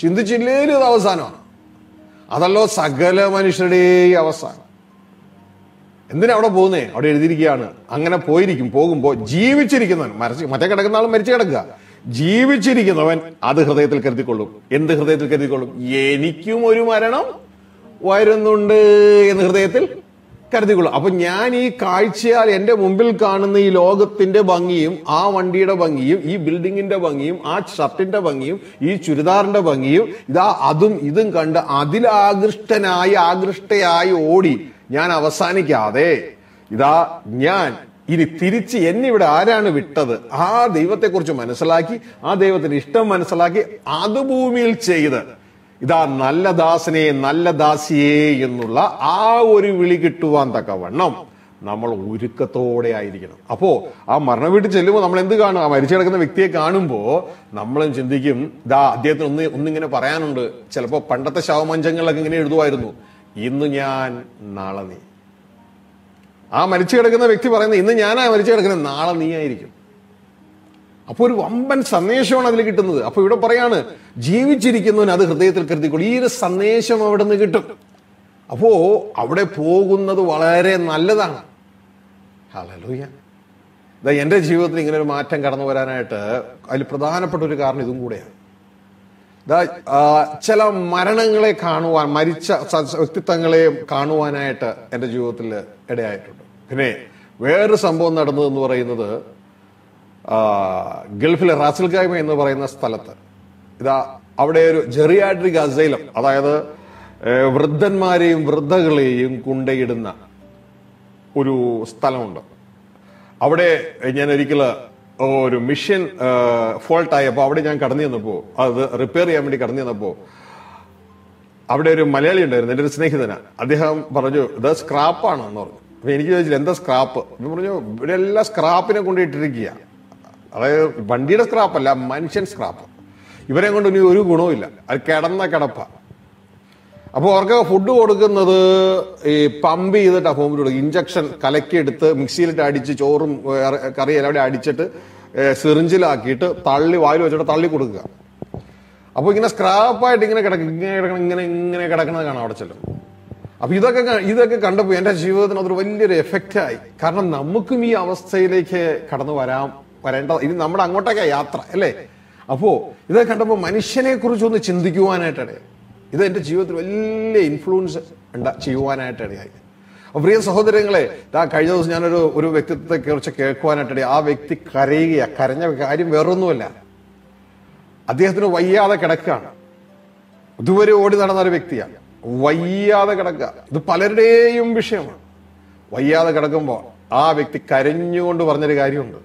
ചിന്തിച്ചില്ലേലും ഇത് അവസാനമാണ് അതല്ലോ സകല മനുഷ്യരുടെയും അവസാനം എന്തിനാ അവിടെ പോകുന്നേ അവിടെ എഴുതിയിരിക്കുകയാണ് അങ്ങനെ പോയിരിക്കും പോകുമ്പോൾ ജീവിച്ചിരിക്കുന്നവൻ മരിച്ച് മറ്റേ കിടക്കുന്ന ആൾ മരിച്ചു കിടക്കുക ജീവിച്ചിരിക്കുന്നവൻ അത് ഹൃദയത്തിൽ കരുതിക്കൊള്ളും എന്ത് ഹൃദയത്തിൽ കരുതിക്കൊള്ളും എനിക്കും ഒരു മരണം വരുന്നുണ്ട് എന്ന് ഹൃദയത്തിൽ കരുതിക്കൊള്ളും അപ്പൊ ഞാൻ ഈ കാഴ്ചയാൽ എന്റെ മുമ്പിൽ കാണുന്ന ഈ ലോകത്തിന്റെ ഭംഗിയും ആ വണ്ടിയുടെ ഭംഗിയും ഈ ബിൽഡിങ്ങിന്റെ ഭംഗിയും ആ ഷർട്ടിന്റെ ഭംഗിയും ഈ ചുരിദാറിന്റെ ഭംഗിയും ഇതാ അതും ഇതും കണ്ട് അതിലാകൃഷ്ടനായി ആകൃഷ്ടയായി ഓടി ഞാൻ അവസാനിക്കാതെ ഇതാ ഞാൻ ഇനി തിരിച്ച് എന്നെ ഇവിടെ ആരാണ് വിട്ടത് ആ ദൈവത്തെക്കുറിച്ച് മനസ്സിലാക്കി ആ ദൈവത്തിന്റെ ഇഷ്ടം മനസ്സിലാക്കി അത് ഭൂമിയിൽ ചെയ്ത് ഇതാ നല്ല ദാസനെ നല്ല ദാസിയെ എന്നുള്ള ആ ഒരു വിളി കിട്ടുവാൻ തക്കവണ്ണം നമ്മൾ ഒരുക്കത്തോടെ ആയിരിക്കണം അപ്പോ ആ മരണ വീട്ടിൽ ചെല്ലുമ്പോൾ നമ്മൾ എന്ത് കാണും ആ മരിച്ചു കിടക്കുന്ന വ്യക്തിയെ കാണുമ്പോൾ നമ്മളും ചിന്തിക്കും ഇതാ അദ്ദേഹത്തിന് ഒന്ന് ഒന്നിങ്ങനെ പറയാനുണ്ട് ചിലപ്പോൾ പണ്ടത്തെ ശവമഞ്ചങ്ങളിലൊക്കെ ഇങ്ങനെ എഴുതുമായിരുന്നു ഇന്ന് ഞാൻ നാളെ നീ ആ മരിച്ചു കിടക്കുന്ന വ്യക്തി പറയുന്നത് ഇന്ന് ഞാനാ മരിച്ചു കിടക്കുന്നത് നാളെ നീ ആയിരിക്കും അപ്പൊ ഒരു വമ്പൻ സന്ദേശമാണ് അതിൽ കിട്ടുന്നത് അപ്പൊ ഇവിടെ പറയാണ് ജീവിച്ചിരിക്കുന്നവൻ അത് ഹൃദയത്തിൽ കരുതിക്കൊള്ളു ഈ ഒരു സന്ദേശം അവിടെ നിന്ന് കിട്ടും അപ്പോ അവിടെ പോകുന്നത് വളരെ നല്ലതാണ് ഹല്ലേലൂയ ഇതാ എന്റെ ജീവിതത്തിൽ ഇങ്ങനെ ഒരു മാറ്റം കടന്നു വരാനായിട്ട് അതിൽ പ്രധാനപ്പെട്ട ഒരു കാരണം ഇതും കൂടെയാണ് ദാ, ആ, ചില മരണങ്ങളെ കാണുവാൻ മരിച്ച സ- വ്യക്തിത്വങ്ങളെ കാണുവാനായിട്ട് എൻ്റെ ജീവിതത്തിൽ ഇടയായിട്ടുണ്ട് പിന്നെ വേറൊരു സംഭവം നടന്നതെന്ന് പറയുന്നത് ആ, ഗൾഫിലെ റാസൽ ഗായ്മ എന്ന് പറയുന്ന സ്ഥലത്ത് ഇതാ അവിടെ ഒരു ജെറിയാട്രിക് അസൈലം അതായത് ഏ, വൃദ്ധന്മാരെയും വൃദ്ധകളെയും കൊണ്ടയിടുന്ന ഒരു സ്ഥലമുണ്ട് അവിടെ ഞാൻ ഒരിക്കൽ ഒരു മിഷൻ ഫോൾട്ട് ആയപ്പോൾ അവിടെ ഞാൻ കടന്നു ചെന്നപ്പോ അത് റിപ്പയർ ചെയ്യാൻ വേണ്ടി കടന്നു ചെന്നപ്പോ അവിടെ ഒരു മലയാളി ഉണ്ടായിരുന്നു എൻ്റെ ഒരു സ്നേഹിതന അദ്ദേഹം പറഞ്ഞു ഇത് സ്ക്രാപ്പാണ് എന്ന് പറഞ്ഞു അപ്പൊ എനിക്ക് ചോദിച്ചില്ല എന്താ സ്ക്രാപ്പ് ഇവൻ പറഞ്ഞു ഇവിടെ എല്ലാം സ്ക്രാപ്പിനെ കൊണ്ട് ഇട്ടിരിക്കുക അതായത് വണ്ടിയുടെ സ്ക്രാപ്പല്ല മനുഷ്യൻ സ്ക്രാപ്പ് ഇവരെ കൊണ്ട് ഇനി ഒരു ഗുണവുമില്ല അത് കിടന്ന കിടപ്പ അപ്പോൾ അവർക്ക് ഫുഡ് കൊടുക്കുന്നത് ഈ പമ്പ് ചെയ്തിട്ടാണ് ഫോമിൽ കൊടുക്കുക ഇഞ്ചക്ഷൻ കലക്കിയെടുത്ത് മിക്സിയിലിട്ട് അടിച്ച് ചോറും ഏറെ കറി എല്ലാം കൂടി അടിച്ചിട്ട് ഏ, സിറിഞ്ചിലാക്കിയിട്ട് തള്ളി വായിൽ വെച്ചിട്ട് തള്ളി കൊടുക്കുക അപ്പോൾ ഇങ്ങനെ സ്ക്രാപ്പായിട്ട് ഇങ്ങനെ കിടക്കും ഇങ്ങനെ കിടക്കണം ഇങ്ങനെ ഇങ്ങനെ കിടക്കണത് കാണാം അവിടെ ചെല്ലും അപ്പൊ ഇതൊക്കെ ക- ഇതൊക്കെ കണ്ടപ്പോൾ എന്റെ ജീവിതത്തിന് അതൊരു വലിയൊരു എഫക്റ്റ് ആയി കാരണം നമുക്കും ഈ അവസ്ഥയിലേക്ക് കടന്നു വരാം വരേണ്ട ഇനി നമ്മുടെ അങ്ങോട്ടേക്കാ യാത്ര അല്ലേ അപ്പോ ഇതൊക്കെ കണ്ടപ്പോൾ മനുഷ്യനെ കുറിച്ച് ഒന്ന് ചിന്തിക്കുവാനായിട്ടിടയായി ഇത് എന്റെ ജീവിതത്തിൽ വലിയ ഇൻഫ്ലുവൻസ് ഉണ്ടാ ചെയ്യുവാനായിട്ടിടയായി അപ്പൊ പ്രിയ സഹോദരങ്ങളെ ഇതാ കഴിഞ്ഞ ദിവസം ഞാനൊരു ഒരു വ്യക്തിത്വത്തെ കുറിച്ച് കേൾക്കുവാനായിട്ടിടയായി ആ വ്യക്തി കരയുക കരഞ്ഞ കാര്യം വേറൊന്നുമല്ല അദ്ദേഹത്തിന് വയ്യാതെ കിടക്കുകയാണ് ഇതുവരെ ഓടി നടന്ന ഒരു വ്യക്തിയാണ് വയ്യാതെ കിടക്കുക ഇത് പലരുടെയും വിഷയമാണ് വയ്യാതെ കിടക്കുമ്പോൾ ആ വ്യക്തി കരഞ്ഞുകൊണ്ട് പറഞ്ഞൊരു കാര്യമുണ്ട്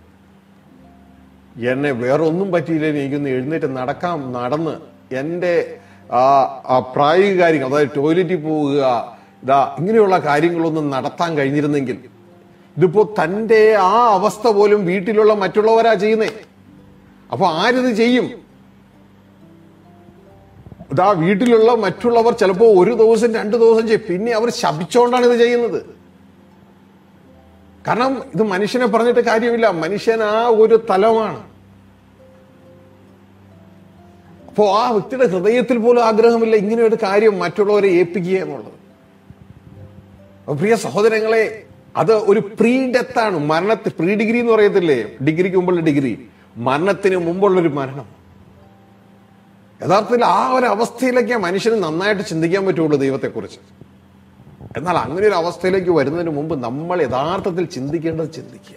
എന്നെ വേറെ ഒന്നും പറ്റിയില്ല എനിക്കൊന്ന് എഴുന്നേറ്റ് നടക്കാം നടന്ന് എൻ്റെ ആ ആ പ്രായോഗിക കാര്യങ്ങൾ അതായത് ടോയ്ലറ്റിൽ പോവുക ഇതാ ഇങ്ങനെയുള്ള കാര്യങ്ങളൊന്നും നടത്താൻ കഴിഞ്ഞിരുന്നെങ്കിൽ ഇതിപ്പോ തന്റെ ആ അവസ്ഥ പോലും വീട്ടിലുള്ള മറ്റുള്ളവരാ ചെയ്യുന്നേ അപ്പൊ ആരിത് ചെയ്യും ഇതാ വീട്ടിലുള്ള മറ്റുള്ളവർ ചിലപ്പോ ഒരു ദിവസം രണ്ടു ദിവസം ചെയ്യും പിന്നെ അവർ ശപിച്ചുകൊണ്ടാണ് ഇത് ചെയ്യുന്നത് കാരണം ഇത് മനുഷ്യനെ പറഞ്ഞിട്ട് കാര്യമില്ല മനുഷ്യൻ ആ ഒരു തലമാണ് അപ്പോ ആ വ്യക്തിയുടെ ഹൃദയത്തിൽ പോലും ആഗ്രഹമില്ല ഇങ്ങനെ ഒരു കാര്യം മറ്റുള്ളവരെ ഏൽപ്പിക്കുക എന്നുള്ളത് അപ്പൊ പ്രിയ സഹോദരങ്ങളെ അത് ഒരു പ്രീ ഡെത്ത് ആണ് മരണത്തിൽ പ്രീ ഡിഗ്രി എന്ന് പറയത്തില്ലേ ഡിഗ്രിക്ക് മുമ്പുള്ള ഡിഗ്രി മരണത്തിന് മുമ്പുള്ള ഒരു മരണം യഥാർത്ഥത്തിൽ ആ ഒരു അവസ്ഥയിലേക്ക് മനുഷ്യന് നന്നായിട്ട് ചിന്തിക്കാൻ പറ്റുള്ളൂ ദൈവത്തെക്കുറിച്ച് എന്നാൽ അങ്ങനെ ഒരു അവസ്ഥയിലേക്ക് വരുന്നതിന് മുമ്പ് നമ്മൾ യഥാർത്ഥത്തിൽ ചിന്തിക്കേണ്ടത് ചിന്തിക്കുക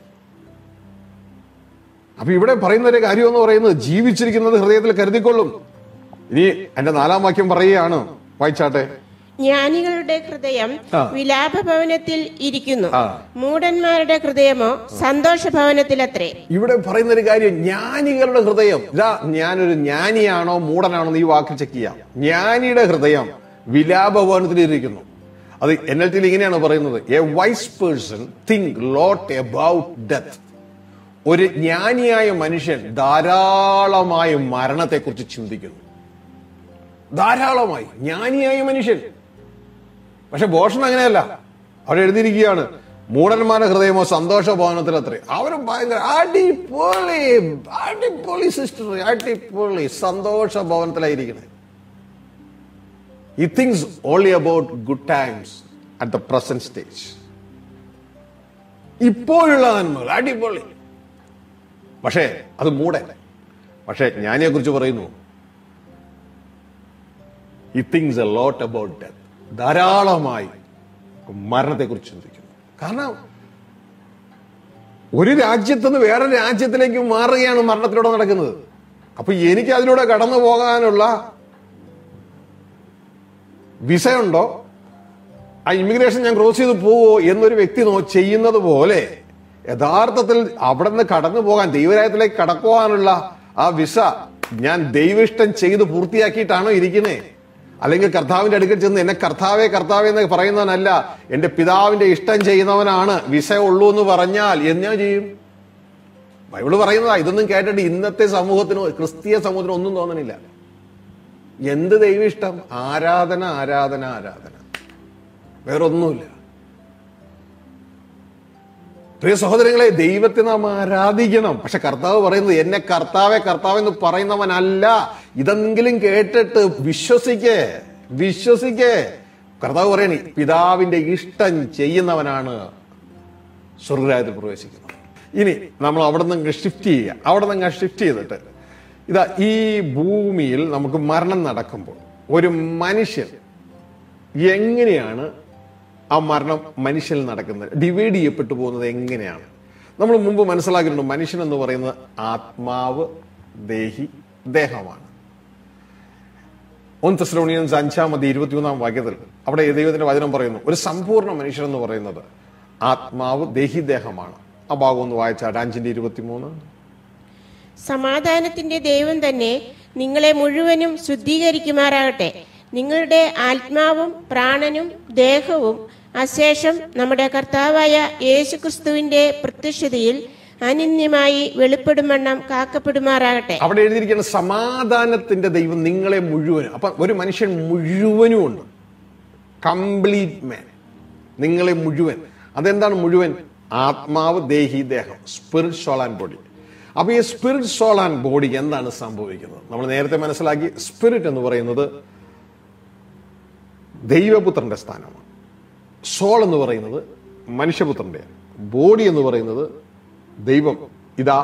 അപ്പൊ ഇവിടെ പറയുന്ന ഒരു കാര്യം എന്ന് പറയുന്നത് ജീവിച്ചിരിക്കുന്നത് ഹൃദയത്തിൽ കരുതിക്കൊള്ളും ഇനി എന്റെ നാലാം വാക്യം പറയുകയാണ് വായിച്ചാട്ടെ ജ്ഞാനികളുടെ ഹൃദയം ആ. വിലാപഭവനത്തിൽ ഇരിക്കുന്നു ആ. മൂഢന്മാരുടെ ഹൃദയമോ സന്തോഷഭവനത്തിലത്രേ ഇവിടെ പറയുന്ന ഒരു കാര്യം ജ്ഞാനികളുടെ ഹൃദയം ഇതാ ഞാനൊരു ജ്ഞാനിയാണോ മൂടനാണോ എന്ന് ഈ വാക്ക് ചെക്ക് ചെയ്യാം ജ്ഞാനിയുടെ ഹൃദയം വിലാപഭവനത്തിൽ ഇരിക്കുന്നു അത് എൻ എൽ ടിയിൽ ഇങ്ങനെയാണ് പറയുന്നത് a wise person think lot about death ഒരു ജ്ഞാനിയായ മനുഷ്യൻ ധാരാളമായ മരണത്തെക്കുറിച്ച് ചിന്തിക്കുന്നു ധാരാളമായി ജ്ഞാനിയായ മനുഷ്യൻ പക്ഷെ ഭോഷണം അങ്ങനെയല്ല അവിടെ എഴുതിയിരിക്കുകയാണ് മൂടന്മാരുടെ ഹൃദയമോ സന്തോഷ ഭവനത്തിൽ അത്രേ അവരും ഭയങ്കര അടിപൊളി അടിപൊളി സിസ്റ്റർ അടിപൊളി സന്തോഷ ഭവനത്തിലായിരിക്കണേ ഈ things only about good times at the present stage ഇപ്പോഴുള്ള നന്മകൾ അടിപൊളി പക്ഷേ അത് മൂടെ പക്ഷേ ജ്ഞാനിയെ കുറിച്ച് പറയുന്നു ഈ things a lot about death ധാരാളമായി മരണത്തെക്കുറിച്ച് ചിന്തിക്കുന്നു കാരണം ഒരു രാജ്യത്ത് നിന്ന് വേറെ രാജ്യത്തിലേക്ക് മാറുകയാണ് മരണത്തിലൂടെ നടക്കുന്നത് അപ്പൊ എനിക്ക് അതിലൂടെ കടന്നു പോകാനുള്ള വിസ ഉണ്ടോ ആ ഇമിഗ്രേഷൻ ഞാൻ ക്രോസ് ചെയ്ത് പോവോ എന്നൊരു വ്യക്തി നോ ചെയ്യുന്നത് പോലെ യഥാർത്ഥത്തിൽ അവിടെ നിന്ന് കടന്നു പോകാൻ ദൈവരായത്തിലേക്ക് കടക്കുവാനുള്ള ആ വിസ ഞാൻ ദൈവിഷ്ടം ചെയ്ത് പൂർത്തിയാക്കിയിട്ടാണോ ഇരിക്കുന്നത് അല്ലെങ്കിൽ കർത്താവിന്റെ അടുക്കൽ ചെന്ന് എന്നെ കർത്താവേ കർത്താവേ എന്ന് പറയുന്നവനല്ല എന്റെ പിതാവിന്റെ ഇഷ്ടം ചെയ്യുന്നവനാണ് വിസ ഉള്ളൂ എന്ന് പറഞ്ഞാൽ എന്നാ ചെയ്യും ബൈബിള് പറയുന്നതാ ഇതൊന്നും കേട്ടിട്ട് ഇന്നത്തെ സമൂഹത്തിന് ക്രിസ്തീയ സമൂഹത്തിന് ഒന്നും തോന്നണില്ല എന്ത് ദൈവിഷ്ടം ആരാധന ആരാധന ആരാധന വേറൊന്നുമില്ല പ്രിയ സഹോദരങ്ങളെ ദൈവത്തെ നാം ആരാധിക്കണം പക്ഷെ കർത്താവ് പറയുന്നത് എന്നെ കർത്താവെ കർത്താവ് എന്ന് പറയുന്നവനല്ല ഇതെങ്കിലും കേട്ടിട്ട് വിശ്വസിക്കേ വിശ്വസിക്കേ കർത്താവ് പറയണേ പിതാവിന്റെ ഇഷ്ടം ചെയ്യുന്നവനാണ് സ്വർഗരാജ്യത്തിൽ പ്രവേശിക്കുന്നത് ഇനി നമ്മൾ അവിടെ നിന്ന് ഷിഫ്റ്റ് ചെയ്യുക അവിടെ നിന്ന് ഷിഫ്റ്റ് ചെയ്തിട്ട് ഇതാ ഈ ഭൂമിയിൽ നമുക്ക് മരണം നടക്കുമ്പോൾ ഒരു മനുഷ്യൻ എങ്ങനെയാണ് ആ മരണം മനുഷ്യനിൽ നടക്കുന്നത് ഡിവൈഡ് ചെയ്യപ്പെട്ടു പോകുന്നത് എങ്ങനെയാണ് നമ്മൾ മുമ്പ് മനസ്സിലാക്കിയിട്ടുണ്ട് മനുഷ്യൻ എന്ന് പറയുന്നത് ആത്മാവ് ദേഹി ദേഹമാണ് ഒന്ന് തെസ്ലോണിയൻസ് അഞ്ചാം മതി ഇരുപത്തിമൂന്നാം വാക്യത്തിൽ അവിടെ ദൈവത്തിന്റെ വചനം പറയുന്നു ഒരു സമ്പൂർണ്ണ മനുഷ്യൻ എന്ന് പറയുന്നത് ആത്മാവ് ദേഹി ദേഹമാണ് ആ ഭാഗം ഒന്ന് വായിച്ചാട്ടെ അഞ്ചിന്റെ ഇരുപത്തിമൂന്ന് സമാധാനത്തിന്റെ ദൈവം തന്നെ നിങ്ങളെ മുഴുവനും ശുദ്ധീകരിക്കുമാറാകട്ടെ നിങ്ങളുടെ ആത്മാവും പ്രാണനും ദേഹവും അശേഷം നമ്മുടെ കർത്താവായ യേശുക്രിസ്തുവിന്റെ പ്രത്യക്ഷതയിൽ അനിന്യമായി വെളിപ്പെടുമണ്ണം കാക്കപ്പെടുമാറാകട്ടെ അവിടെ എഴുതിയിരിക്കുന്ന സമാധാനത്തിന്റെ ദൈവം നിങ്ങളെ മുഴുവനും അപ്പൊ ഒരു മനുഷ്യൻ മുഴുവനും ഉണ്ട് കംപ്ലീറ്റ് മാൻ നിങ്ങളെ മുഴുവൻ അതെന്താണ് മുഴുവൻ ആത്മാവ് ദേഹി ദേഹം സ്പിരിറ്റ് സോൾ ആൻഡ് ബോഡി അപ്പൊ ഈ സ്പിരിറ്റ് സോൾ ആൻഡ് ബോഡി എന്താണ് സംഭവിക്കുന്നത് നമ്മൾ നേരത്തെ മനസ്സിലാക്കി സ്പിരിറ്റ് എന്ന് പറയുന്നത് ദൈവപുത്രന്റെ സ്ഥാനമാണ് സോൾ എന്ന് പറയുന്നത് മനുഷ്യപുത്രന്റെ ബോഡി എന്ന് പറയുന്നത് ദൈവം ഇതാ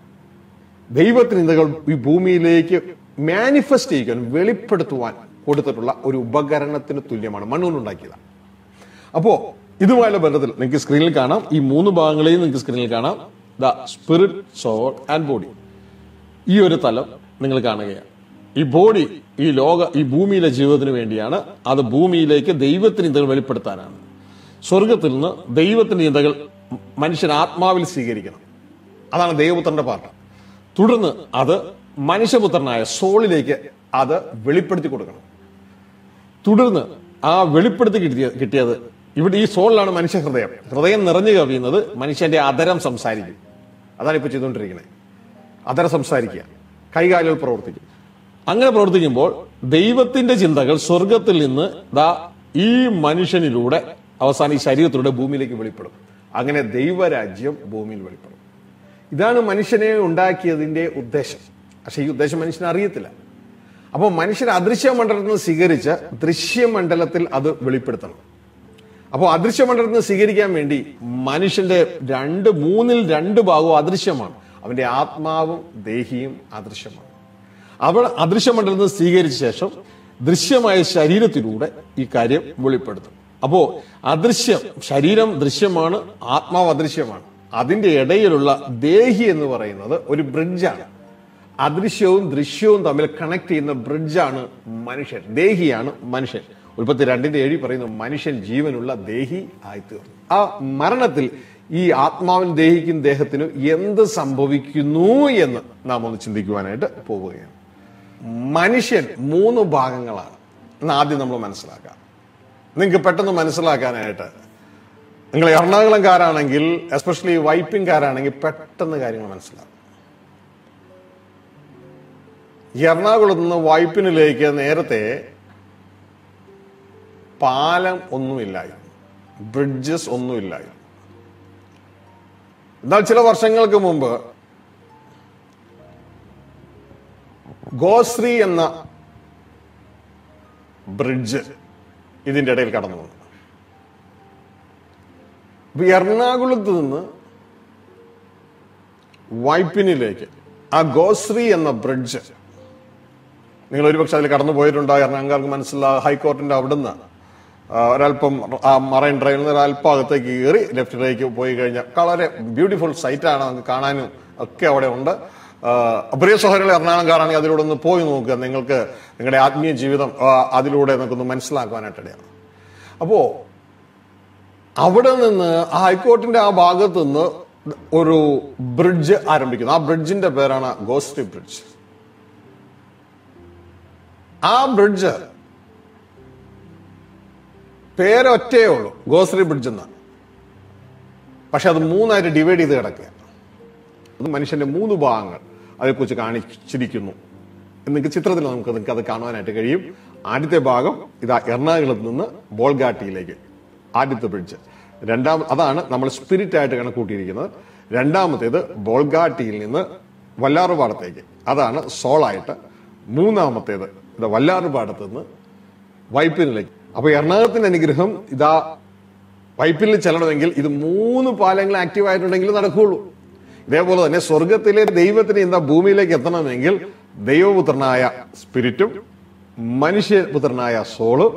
ദൈവത്തിന് ഇതകൾ ഈ ഭൂമിയിലേക്ക് മാനിഫെസ്റ്റ് ചെയ്യിക്കാൻ വെളിപ്പെടുത്തുവാൻ കൊടുത്തിട്ടുള്ള ഒരു ഉപകരണത്തിന് തുല്യമാണ് മണ്ണുകൊണ്ടുണ്ടാക്കിയതാണ് അപ്പോ ഇതുമായുള്ള ബന്ധത്തിൽ നിങ്ങൾക്ക് സ്ക്രീനിൽ കാണാം ഈ മൂന്ന് ഭാഗങ്ങളെയും നിങ്ങൾക്ക് സ്ക്രീനിൽ കാണാം the spirit soul and body ഈ ഒരു തലം നിങ്ങൾ കാണുകയാണ് ഈ ബോഡി ഈ ലോക ഈ ഭൂമിയിലെ ജീവിതത്തിന് വേണ്ടിയാണ് അത് ഭൂമിയിലേക്ക് ദൈവത്തിന് ചിന്തകൾ വെളിപ്പെടുത്താനാണ് സ്വർഗത്തിൽ നിന്ന് ദൈവത്തിന്റെ ചിന്തകൾ മനുഷ്യൻ ആത്മാവിൽ സ്വീകരിക്കണം അതാണ് ദൈവപുത്രന്റെ പാർട്ട് തുടർന്ന് അത് മനുഷ്യപുത്രനായ സോളിലേക്ക് അത് വെളിപ്പെടുത്തി കൊടുക്കണം തുടർന്ന് ആ വെളിപ്പെടുത്തി കിട്ടിയ കിട്ടിയത് ഇവിടെ ഈ സോളിലാണ് മനുഷ്യ ഹൃദയം ഹൃദയം നിറഞ്ഞു കവിയുന്നത് മനുഷ്യന്റെ അതരം സംസാരിക്കും അതാണ് ഇപ്പൊ ചെയ്തുകൊണ്ടിരിക്കുന്നത് അതരം സംസാരിക്കുക കൈകാലുകൾ പ്രവർത്തിക്കും അങ്ങനെ പ്രവർത്തിക്കുമ്പോൾ ദൈവത്തിന്റെ ചിന്തകൾ സ്വർഗത്തിൽ നിന്ന് ദാ ഈ മനുഷ്യനിലൂടെ അവസാനം ഈ ശരീരത്തിലൂടെ ഭൂമിയിലേക്ക് വെളിപ്പെടും അങ്ങനെ ദൈവരാജ്യം ഭൂമിയിൽ വെളിപ്പെടും ഇതാണ് മനുഷ്യനെ ഉണ്ടാക്കിയതിന്റെ ഉദ്ദേശം പക്ഷെ ഈ ഉദ്ദേശം മനുഷ്യന് അറിയത്തില്ല അപ്പോൾ മനുഷ്യൻ അദൃശ്യമണ്ഡലത്തിൽ നിന്ന് സ്വീകരിച്ച് ദൃശ്യമണ്ഡലത്തിൽ അത് വെളിപ്പെടുത്തണം അപ്പോൾ അദൃശ്യമണ്ഡലത്തിൽ നിന്ന് സ്വീകരിക്കാൻ വേണ്ടി മനുഷ്യന്റെ രണ്ട് മൂന്നിൽ രണ്ട് ഭാഗവും അദൃശ്യമാണ് അവന്റെ ആത്മാവും ദേഹിയും അദൃശ്യമാണ് അവൾ അദൃശ്യമണ്ഡലത്തിൽ നിന്ന് സ്വീകരിച്ച ശേഷം ദൃശ്യമായ ശരീരത്തിലൂടെ ഈ കാര്യം വെളിപ്പെടുത്തും അപ്പോ അദൃശ്യം ശരീരം ദൃശ്യമാണ് ആത്മാവ് അദൃശ്യമാണ് അതിന്റെ ഇടയിലുള്ള ദേഹി എന്ന് പറയുന്നത് ഒരു ബ്രിഡ്ജാണ് അദൃശ്യവും ദൃശ്യവും തമ്മിൽ കണക്ട് ചെയ്യുന്ന ബ്രിഡ്ജാണ് മനുഷ്യൻ ദേഹിയാണ് മനുഷ്യൻ ഉൽപ്പത്തി രണ്ടിന്റെ ഏഴി പറയുന്നു മനുഷ്യൻ ജീവനുള്ള ദേഹി ആയിത്തീർന്നു ആ മരണത്തിൽ ഈ ആത്മാവിൻ ദേഹിക്കും ദേഹത്തിനും എന്ത് സംഭവിക്കുന്നു എന്ന് നാം ഒന്ന് ചിന്തിക്കുവാനായിട്ട് പോവുകയാണ് മനുഷ്യൻ മൂന്ന് ഭാഗങ്ങളാണ് എന്ന് ആദ്യം നമ്മൾ മനസ്സിലാക്കാം നിങ്ങൾക്ക് പെട്ടെന്ന് മനസ്സിലാക്കാനായിട്ട് നിങ്ങൾ എറണാകുളംകാരാണെങ്കിൽ എസ്പെഷ്യലി വൈപ്പിംഗ്കാരാണെങ്കിൽ പെട്ടെന്ന് കാര്യങ്ങൾ മനസ്സിലാക്കും എറണാകുളത്ത് നിന്ന് വൈപ്പിനിലേക്ക് നേരത്തെ പാലം ഒന്നുമില്ലായിരുന്നു ബ്രിഡ്ജസ് ഒന്നുമില്ലായിരുന്നു എന്നാൽ ചില വർഷങ്ങൾക്ക് മുമ്പ് ഗോശ്രീ എന്ന ബ്രിഡ്ജ് ഇതിന്റെ ഇടയിൽ കടന്നു വന്നു അപ്പൊ ഈ എറണാകുളത്ത് നിന്ന് വൈപ്പിനിലേക്ക് ആ ഗോശ്രീ എന്ന ബ്രിഡ്ജ് നിങ്ങൾ ഒരുപക്ഷെ അതിൽ കടന്നു പോയിട്ടുണ്ടാകും എറണാകുളർക്ക് മനസ്സിലാകും ഹൈക്കോർട്ടിന്റെ അവിടുന്ന് ആ, ഒരല്പം ആ മറൈൻ ഡ്രൈവിൽ നിന്ന് ഒരല്പം അകത്തേക്ക് കയറി ലെഫ്റ്റിലേക്ക് പോയി കഴിഞ്ഞാൽ വളരെ ബ്യൂട്ടിഫുൾ സൈറ്റാണ് നമുക്ക് കാണാനും ഒക്കെ അവിടെ ഉണ്ട് ആ, പ്രിയ സഹോദരങ്ങൾ എറണാകുളം കാണുകയാണെങ്കിൽ അതിലൂടെ ഒന്ന് പോയി നോക്കുക നിങ്ങൾക്ക് നിങ്ങളുടെ ആത്മീയ ജീവിതം ആ, അതിലൂടെ നിങ്ങൾക്കൊന്ന് മനസ്സിലാക്കുവാനായിട്ടിടയാണ് അപ്പോ അവിടെ നിന്ന് ആ ഹൈക്കോർട്ടിന്റെ ആ ഭാഗത്ത് നിന്ന് ഒരു ബ്രിഡ്ജ് ആരംഭിക്കുന്നു ആ ബ്രിഡ്ജിന്റെ പേരാണ് ഗോസ്ട്രി ബ്രിഡ്ജ് ആ ബ്രിഡ്ജ് പേരൊറ്റേ ഉള്ളൂ ഗോസ്രി ബ്രിഡ്ജ് എന്ന് പക്ഷെ അത് മൂന്നായിട്ട് ഡിവൈഡ് ചെയ്ത് കിടക്കുക അത് മനുഷ്യന്റെ മൂന്ന് ഭാഗങ്ങൾ അതേക്കുറിച്ച് കാണിച്ചിരിക്കുന്നു നിങ്ങൾക്ക് ചിത്രത്തിൽ നമുക്ക് നിങ്ങൾക്ക് അത് കാണുവാനായിട്ട് കഴിയും ആദ്യത്തെ ഭാഗം ഇതാ എറണാകുളത്ത് നിന്ന് ബോൾഗാട്ടിയിലേക്ക് ആദ്യത്തെ ബ്രിഡ്ജ് രണ്ടാം അതാണ് നമ്മൾ സ്പിരിറ്റ് ആയിട്ട് കണക്കൂട്ടിയിരിക്കുന്നത് രണ്ടാമത്തേത് ബോൾഗാട്ടിയിൽ നിന്ന് വല്ലാറുപാടത്തേക്ക് അതാണ് സോളായിട്ട് മൂന്നാമത്തേത് ഇത് വല്ലാറുപാടത്ത് നിന്ന് വൈപ്പിനിലേക്ക് അപ്പൊ എറണാകുളത്തിന്റെ അനുഗ്രഹം ഇതാ വൈപ്പിനിൽ ചെല്ലണമെങ്കിൽ ഇത് മൂന്ന് പാലങ്ങൾ ആക്റ്റീവ് ആയിട്ടുണ്ടെങ്കിൽ നടക്കുകയുള്ളൂ ഇതേപോലെ തന്നെ സ്വർഗത്തിലെ ദൈവത്തിന് എന്താ ഭൂമിയിലേക്ക് എത്തണമെങ്കിൽ ദൈവപുത്രനായ സ്പിരിറ്റും മനുഷ്യപുത്രനായ സോള്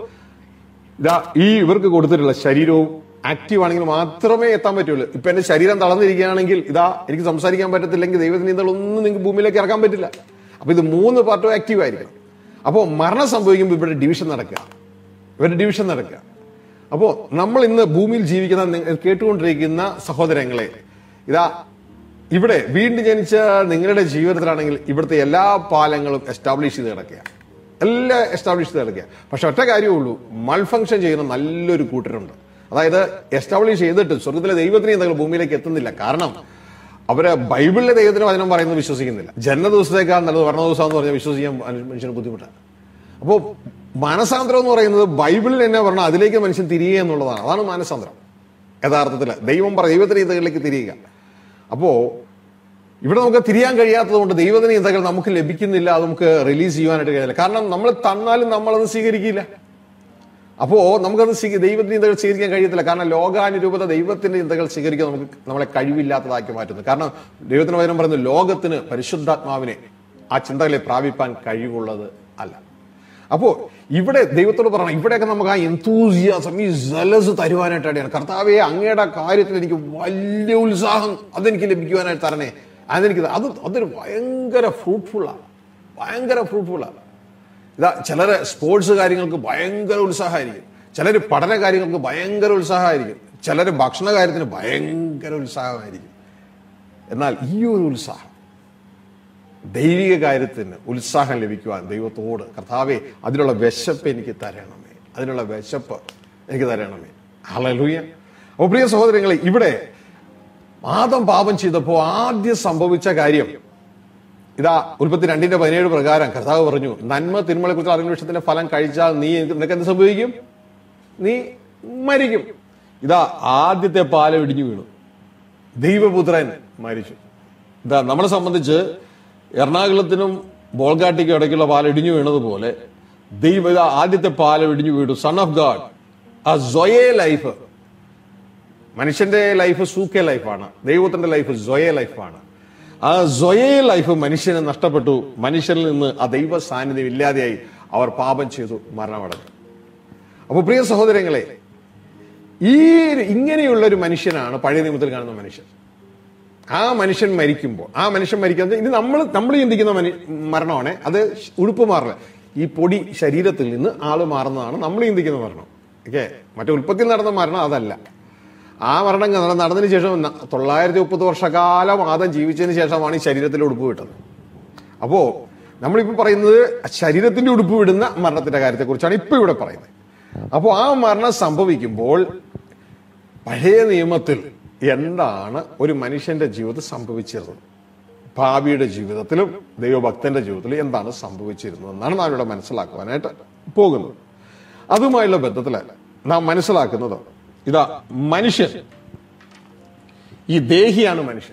ഇതാ ഈ ഇവർക്ക് കൊടുത്തിട്ടുള്ള ശരീരവും ആക്റ്റീവ് ആണെങ്കിൽ മാത്രമേ എത്താൻ പറ്റുള്ളൂ ഇപ്പൊ എന്റെ ശരീരം തളർന്നിരിക്കുകയാണെങ്കിൽ ഇതാ എനിക്ക് സംസാരിക്കാൻ പറ്റത്തില്ലെങ്കിൽ ദൈവത്തിന് ഇന്നലെ ഒന്നും നിങ്ങൾക്ക് ഭൂമിയിലേക്ക് ഇറക്കാൻ പറ്റില്ല അപ്പൊ ഇത് മൂന്ന് പാർട്ടും ആക്റ്റീവ് ആയിരിക്കണം അപ്പോൾ മരണം സംഭവിക്കുമ്പോൾ ഇവിടെ ഡിവിഷൻ നടക്കുക ഇവരുടെ ഡിവിഷൻ നടക്കുക അപ്പോൾ നമ്മൾ ഇന്ന് ഭൂമിയിൽ ജീവിക്കുന്ന നി- കേട്ടുകൊണ്ടിരിക്കുന്ന സഹോദരങ്ങളെ ഇതാ ഇവിടെ വീണ്ടും ജനിച്ച നിങ്ങളുടെ ജീവിതത്തിലാണെങ്കിൽ ഇവിടുത്തെ എല്ലാ പാലങ്ങളും എസ്റ്റാബ്ലിഷ് ചെയ്ത് കിടക്കുക എല്ലാം എസ്റ്റാബ്ലിഷ് ചെയ്ത് കിടക്കുക പക്ഷെ ഒറ്റ കാര്യമേ ഉള്ളൂ മൾഫങ്ഷൻ ചെയ്യുന്ന നല്ലൊരു കൂട്ടരുണ്ട് അതായത് എസ്റ്റാബ്ലിഷ് ചെയ്തിട്ട് സ്വർഗത്തിലെ ദൈവത്തിന് എന്തെങ്കിലും ഭൂമിയിലേക്ക് എത്തുന്നില്ല കാരണം അവര് ബൈബിളിലെ ദൈവത്തിന് വചനം പറയുന്നത് വിശ്വസിക്കുന്നില്ല ജന്മ ദിവസത്തേക്കാൾ നല്ലത് വർണ്ണ ദിവസം എന്ന് പറഞ്ഞാൽ വിശ്വസിക്കാൻ മനുഷ്യന് ബുദ്ധിമുട്ടാണ് അപ്പോൾ മാനസാന്തരം എന്ന് പറയുന്നത് ബൈബിളിൽ എന്നെ പറഞ്ഞാൽ അതിലേക്ക് മനുഷ്യൻ തിരിയുക എന്നുള്ളതാണ് അതാണ് മാനസാന്തരം യഥാർത്ഥത്തിൽ ദൈവം പറ ദൈവത്തിന് ഇതകളിലേക്ക് തിരിയുക അപ്പോ ഇവിടെ നമുക്ക് തിരിയാൻ കഴിയാത്തത് കൊണ്ട് ദൈവത്തിന് ഇതകൾ നമുക്ക് ലഭിക്കുന്നില്ല അത് നമുക്ക് റിലീസ് ചെയ്യാനായിട്ട് കഴിയില്ല കാരണം നമ്മൾ തന്നാലും നമ്മളത് സ്വീകരിക്കില്ല അപ്പോ നമുക്കത് സ്വീക- ദൈവത്തിന്റെ ചിന്തകൾ സ്വീകരിക്കാൻ കഴിയത്തില്ല കാരണം ലോകാനുരൂപത ദൈവത്തിന്റെ ചിന്തകൾ സ്വീകരിക്കാൻ നമുക്ക് നമ്മളെ കഴിവില്ലാത്തതാക്കി മാറ്റുന്നു കാരണം ദൈവത്തിന് പകരം പറയുന്നു ലോകത്തിന് പരിശുദ്ധാത്മാവിനെ ആ ചിന്തകളെ പ്രാപിപ്പാൻ കഴിവുള്ളത് അല്ല അപ്പോ ഇവിടെ ദൈവത്തോട് പറയണം ഇവിടെയൊക്കെ നമുക്ക് ആ എന്തൂസിയാസം ഈ ജലസ് തരുവാനായിട്ടാണ് കർത്താവെ അങ്ങയുടെ കാര്യത്തിൽ എനിക്ക് വലിയ ഉത്സാഹം അതെനിക്ക് ലഭിക്കുവാനായിട്ട് തരണേ അതെനിക്ക് ത- അത് അതൊരു ഭയങ്കര ഫ്രൂട്ട്ഫുള്ളാണ് ഭയങ്കര ഫ്രൂട്ട്ഫുള്ളാണ് ഇതാ ചിലര് സ്പോർട്സ് കാര്യങ്ങൾക്ക് ഭയങ്കര ഉത്സാഹമായിരിക്കും ചിലര് പഠന കാര്യങ്ങൾക്ക് ഭയങ്കര ഉത്സാഹമായിരിക്കും ചിലര് ഭക്ഷണ കാര്യത്തിന് ഭയങ്കര ഉത്സാഹമായിരിക്കും എന്നാൽ ഈ ഒരു ഉത്സാഹം ദൈവിക കാര്യത്തിന് ഉത്സാഹം ലഭിക്കുവാൻ ദൈവത്തോട് കർത്താവെ അതിനുള്ള വിശപ്പ് എനിക്ക് തരണമേ അതിനുള്ള വിശപ്പ് എനിക്ക് തരണമേ ഹലലൂയ അപ്പോൾ പ്രിയ സഹോദരങ്ങളെ ഇവിടെ ആദം പാപം ചെയ്തപ്പോൾ ആദ്യം സംഭവിച്ച കാര്യം ഇതാ ഉൽപ്പത്തി രണ്ടിന്റെ പതിനേഴ് പ്രകാരം കർത്താവ് പറഞ്ഞു നന്മ തിന്മകളെ കുറിച്ച് അറിയുന്ന വിഷയത്തിന്റെ ഫലം കഴിച്ചാൽ നീ എനിക്ക് നിനക്ക് എന്ത് സംഭവിക്കും നീ മരിക്കും ഇതാ ആദ്യത്തെ പാലം ഇടിഞ്ഞു വീണു ദൈവപുത്രൻ മരിച്ചു ഇതാ നമ്മളെ സംബന്ധിച്ച് എറണാകുളത്തിനും ബോൾഗാട്ടിക്കും ഇടയ്ക്കുള്ള പാലം ഇടിഞ്ഞു വീണതുപോലെ ദൈവ ഇതാ ആദ്യത്തെ പാലം ഇടിഞ്ഞു വീണു സൺ ഓഫ് ഗാഡ് ആ സൊയേ ലൈഫ് മനുഷ്യന്റെ ലൈഫ് സൂക്കെ ലൈഫാണ് ദൈവത്തിന്റെ ലൈഫ് സൊയേ ലൈഫാണ് ആ സൊയേ ലൈഫ് മനുഷ്യന് നഷ്ടപ്പെട്ടു മനുഷ്യനിൽ നിന്ന് ആ ദൈവ സാന്നിധ്യം ഇല്ലാതെയായി അവർ പാപം ചെയ്തു മരണമടഞ്ഞു അപ്പൊ പ്രിയ സഹോദരങ്ങളെ ഈ ഇങ്ങനെയുള്ള ഒരു മനുഷ്യനാണ് പഴയ നിയമത്തിൽ കാണുന്ന മനുഷ്യൻ ആ മനുഷ്യൻ മരിക്കുമ്പോൾ ആ മനുഷ്യൻ മരിക്കുന്നത് ഇനി നമ്മൾ നമ്മൾ ചിന്തിക്കുന്ന മനു മരണമാണ് അത് ഉടുപ്പ് മാറില്ല ഈ പൊടി ശരീരത്തിൽ നിന്ന് ആള് മാറുന്നതാണ് നമ്മൾ ചിന്തിക്കുന്ന മരണം ഓക്കെ മറ്റേ ഉൽപ്പത്തിയിൽ നടന്ന മരണം അതല്ല ആ മരണം നട- നടന്നതിന് ശേഷം ന- തൊള്ളായിരത്തി മുപ്പത് വർഷക്കാലം ആദം ജീവിച്ചതിന് ശേഷമാണ് ഈ ശരീരത്തിൽ ഉടുപ്പ് വിട്ടത് അപ്പോ നമ്മളിപ്പോ പറയുന്നത് ശരീരത്തിന്റെ ഉടുപ്പ് വിടുന്ന മരണത്തിന്റെ കാര്യത്തെ കുറിച്ചാണ് ഇപ്പൊ ഇവിടെ പറയുന്നത് അപ്പോൾ ആ മരണം സംഭവിക്കുമ്പോൾ പഴയ നിയമത്തിൽ എന്താണ് ഒരു മനുഷ്യന്റെ ജീവിതത്തിൽ സംഭവിച്ചിരുന്നത് ഭാവിയുടെ ജീവിതത്തിലും ദൈവഭക്തന്റെ ജീവിതത്തിലും എന്താണ് സംഭവിച്ചിരുന്നത് എന്നാണ് നാം ഇവിടെ മനസ്സിലാക്കുവാനായിട്ട് പോകുന്നത് അതുമായുള്ള ബന്ധത്തിൽ നാം മനസ്സിലാക്കുന്നത് ഇതാ മനുഷ്യൻ ഈ ദേഹിയാണ് മനുഷ്യൻ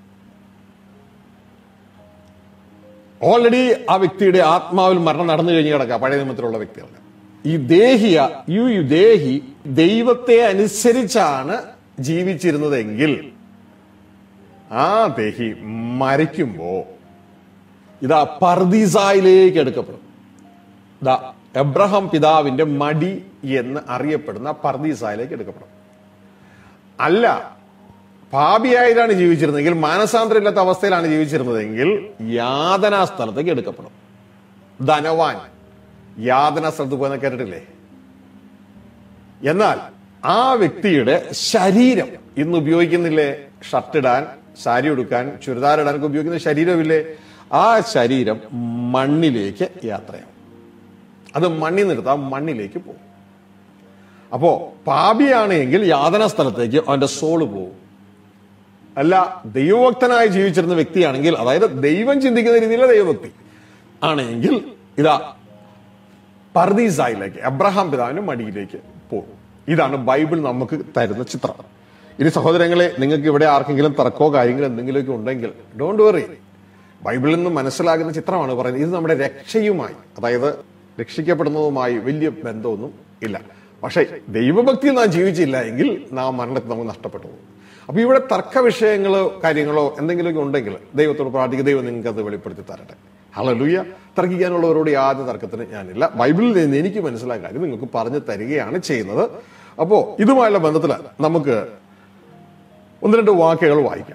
ഓൾറെഡി ആ വ്യക്തിയുടെ ആത്മാവിൽ മരണം നടന്നു കഴിഞ്ഞ് കിടക്കുക പഴയ നിയമത്തിലുള്ള വ്യക്തികളുടെ ഈ ദേഹിയ യു യു ദേഹി ദൈവത്തെ അനുസരിച്ചാണ് ജീവിച്ചിരുന്നതെങ്കിൽ ആ ദേഹി മരിക്കുമ്പോ ഇതാ പർദീസായിലേക്ക് എടുക്കപ്പെടും ഇതാ എബ്രഹാം പിതാവിന്റെ മടി എന്ന് അറിയപ്പെടുന്ന പർദീസായിലേക്ക് എടുക്കപ്പെടും അല്ല പാപിയായിട്ടാണ് ജീവിച്ചിരുന്നതെങ്കിൽ മാനസാന്തരമില്ലാത്ത അവസ്ഥയിലാണ് ജീവിച്ചിരുന്നതെങ്കിൽ യാതനാ സ്ഥലത്തേക്ക് എടുക്കപ്പെടും ധനവാൻ യാതനാ സ്ഥലത്ത് പോയെന്ന് കേട്ടിട്ടില്ലേ എന്നാൽ ആ വ്യക്തിയുടെ ശരീരം ഇന്ന് ഉപയോഗിക്കുന്നില്ലേ ഷർട്ട് ഇടാൻ സാരി ഉടുക്കാൻ ചുരിദാർ ഇടാനൊക്കെ ഉപയോഗിക്കുന്ന ശരീരമില്ലേ ആ ശരീരം മണ്ണിലേക്ക് യാത്രയാവും അത് മണ്ണിൽ നിർത്താൻ മണ്ണിലേക്ക് പോകും അപ്പോ പാപിയാണെങ്കിൽ യാതന സ്ഥലത്തേക്ക് അവന്റെ സോള് പോകും അല്ല ദൈവഭക്തനായി ജീവിച്ചിരുന്ന വ്യക്തിയാണെങ്കിൽ അതായത് ദൈവം ചിന്തിക്കുന്ന രീതിയിലുള്ള ദൈവഭക്തി ആണെങ്കിൽ ഇതാ പർദീസായിലേക്ക് അബ്രഹാം പിതാവിന്റെ മടിയിലേക്ക് പോകും ഇതാണ് ബൈബിൾ നമുക്ക് തരുന്ന ചിത്രം ഇനി സഹോദരങ്ങളെ നിങ്ങൾക്ക് ഇവിടെ ആർക്കെങ്കിലും തർക്കമോ കാര്യങ്ങളോ എന്തെങ്കിലുമൊക്കെ ഉണ്ടെങ്കിൽ ഡോണ്ട് വെറി ബൈബിളിൽ നിന്ന് മനസ്സിലാകുന്ന ചിത്രമാണ് പറയുന്നത് ഇത് നമ്മുടെ രക്ഷയുമായി അതായത് രക്ഷിക്കപ്പെടുന്നതുമായി വലിയ ബന്ധമൊന്നും ഇല്ല പക്ഷേ ദൈവഭക്തിയിൽ നാം ജീവിച്ചില്ല എങ്കിൽ നാം മരണത്തിൽ നമുക്ക് നഷ്ടപ്പെട്ടു പോകും അപ്പൊ ഇവിടെ തർക്ക വിഷയങ്ങളോ കാര്യങ്ങളോ എന്തെങ്കിലുമൊക്കെ ഉണ്ടെങ്കിൽ ദൈവത്തോട് പ്രാർത്ഥിക്കുക ദൈവം നിങ്ങൾക്ക് അത് വെളിപ്പെടുത്തി തരട്ടെ ഹളലൂയ തർക്കിക്കാനുള്ളവരോട് യാതൊരു തർക്കത്തിന് ഞാനില്ല ബൈബിളിൽ നിന്ന് എനിക്ക് മനസ്സിലായ കാര്യം നിങ്ങൾക്ക് പറഞ്ഞു തരികയാണ് ചെയ്യുന്നത് അപ്പോ ഇതുമായുള്ള ബന്ധത്തിൽ നമുക്ക് ഒന്ന് രണ്ട് വാക്കുകൾ വായിക്കാം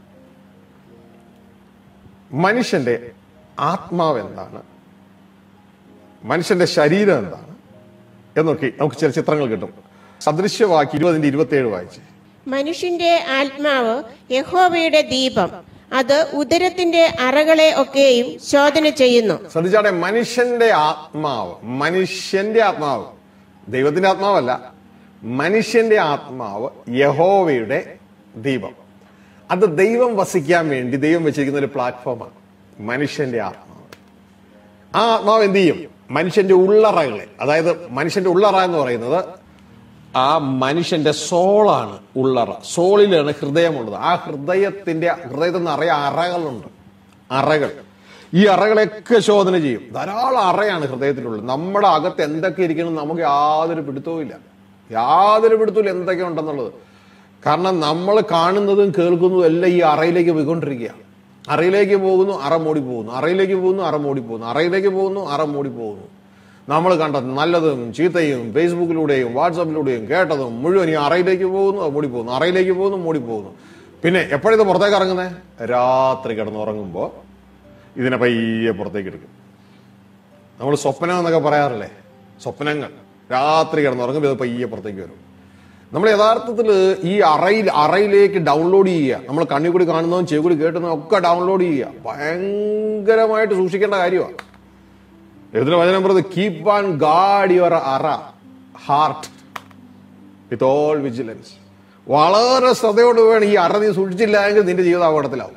മനുഷ്യന്റെ ആത്മാവ് എന്താണ് മനുഷ്യന്റെ ശരീരം എന്താണ് എന്നൊക്കെ നമുക്ക് ചില ചിത്രങ്ങൾ കിട്ടും സദൃശ്യവാക്കി ഇരുപതിന്റെ ഇരുപത്തി ഏഴ് വായിച്ച് മനുഷ്യന്റെ ആത്മാവ് യഹോവയുടെ ദീപം അത് ഉദരത്തിന്റെ അറകളെ ഒക്കെയും ശോധന ചെയ്യുന്നു ശ്രദ്ധിച്ചാട്ടെ മനുഷ്യന്റെ ആത്മാവ് മനുഷ്യന്റെ ആത്മാവ് ദൈവത്തിന്റെ ആത്മാവല്ല മനുഷ്യന്റെ ആത്മാവ് യഹോവയുടെ ദീപം അത് ദൈവം വസിക്കാൻ വേണ്ടി ദൈവം വെച്ചിരിക്കുന്ന ഒരു പ്ലാറ്റ്ഫോമാണ് മനുഷ്യന്റെ ആത്മാവ് ആ ആത്മാവ് എന്ത് ചെയ്യും മനുഷ്യന്റെ ഉള്ളറകളെ അതായത് മനുഷ്യന്റെ ഉള്ളറ എന്ന് പറയുന്നത് ആ മനുഷ്യന്റെ സോളാണ് ഉള്ളറ സോളിലാണ് ഹൃദയമുള്ളത് ആ ഹൃദയത്തിന്റെ ഹൃദയത്തിൽ നിറയെ അറകളുണ്ട് അറകൾ ഈ അറകളെയൊക്കെ ശോധന ചെയ്യും ധാരാളം അറയാണ് ഹൃദയത്തിലുള്ളത് നമ്മുടെ അകത്ത് എന്തൊക്കെ ഇരിക്കണം നമുക്ക് യാതൊരു പിടുത്തവും ഇല്ല യാതൊരു പിടുത്തവും എന്തൊക്കെ ഉണ്ടെന്നുള്ളത് കാരണം നമ്മൾ കാണുന്നതും കേൾക്കുന്നതും എല്ലാം ഈ അറയിലേക്ക് പോയിക്കൊണ്ടിരിക്കുകയാണ് അറയിലേക്ക് പോകുന്നു അറ മൂടി പോകുന്നു അറയിലേക്ക് പോകുന്നു അറ മൂടി പോകുന്നു അറയിലേക്ക് പോകുന്നു അറ മൂടി പോകുന്നു നമ്മൾ കണ്ട നല്ലതും ചീത്തയും ഫേസ്ബുക്കിലൂടെയും വാട്സാപ്പിലൂടെയും കേട്ടതും മുഴുവൻ ഈ അറയിലേക്ക് പോകുന്നു അത് മൂടി പോകുന്നു അറയിലേക്ക് പോകുന്നു മൂടി പോകുന്നു പിന്നെ എപ്പോഴിത് പുറത്തേക്ക് ഇറങ്ങുന്നത് രാത്രി കിടന്നുറങ്ങുമ്പോൾ ഇതിനെ പയ്യെ പുറത്തേക്ക് എടുക്കും നമ്മൾ സ്വപ്നം എന്നൊക്കെ പറയാറില്ലേ സ്വപ്നങ്ങൾ രാത്രി കിടന്നുറങ്ങുമ്പോൾ ഇത് പയ്യെ പുറത്തേക്ക് വരും നമ്മൾ യഥാർത്ഥത്തിൽ ഈ അറയിൽ അറയിലേക്ക് ഡൗൺലോഡ് ചെയ്യുക നമ്മൾ കണ്ണി കൂടി കാണുന്നതും ചെവി കൂടി കേട്ടുന്നതും ഒക്കെ ഡൗൺലോഡ് ചെയ്യുക ഭയങ്കരമായിട്ട് സൂക്ഷിക്കേണ്ട കാര്യമാണ് എഴുതുന്ന വചനം പറയുന്നത് കീപ് ആൻ ഗാഡ് യുവർ അറ ഹാർട്ട് വിത്ത് ഓൾ വിജിലൻസ് വളരെ ശ്രദ്ധയോട് വേണം ഈ അറ നീ സൂക്ഷിച്ചില്ല എങ്കിൽ നിന്റെ ജീവിതം അപകടത്തിലാവും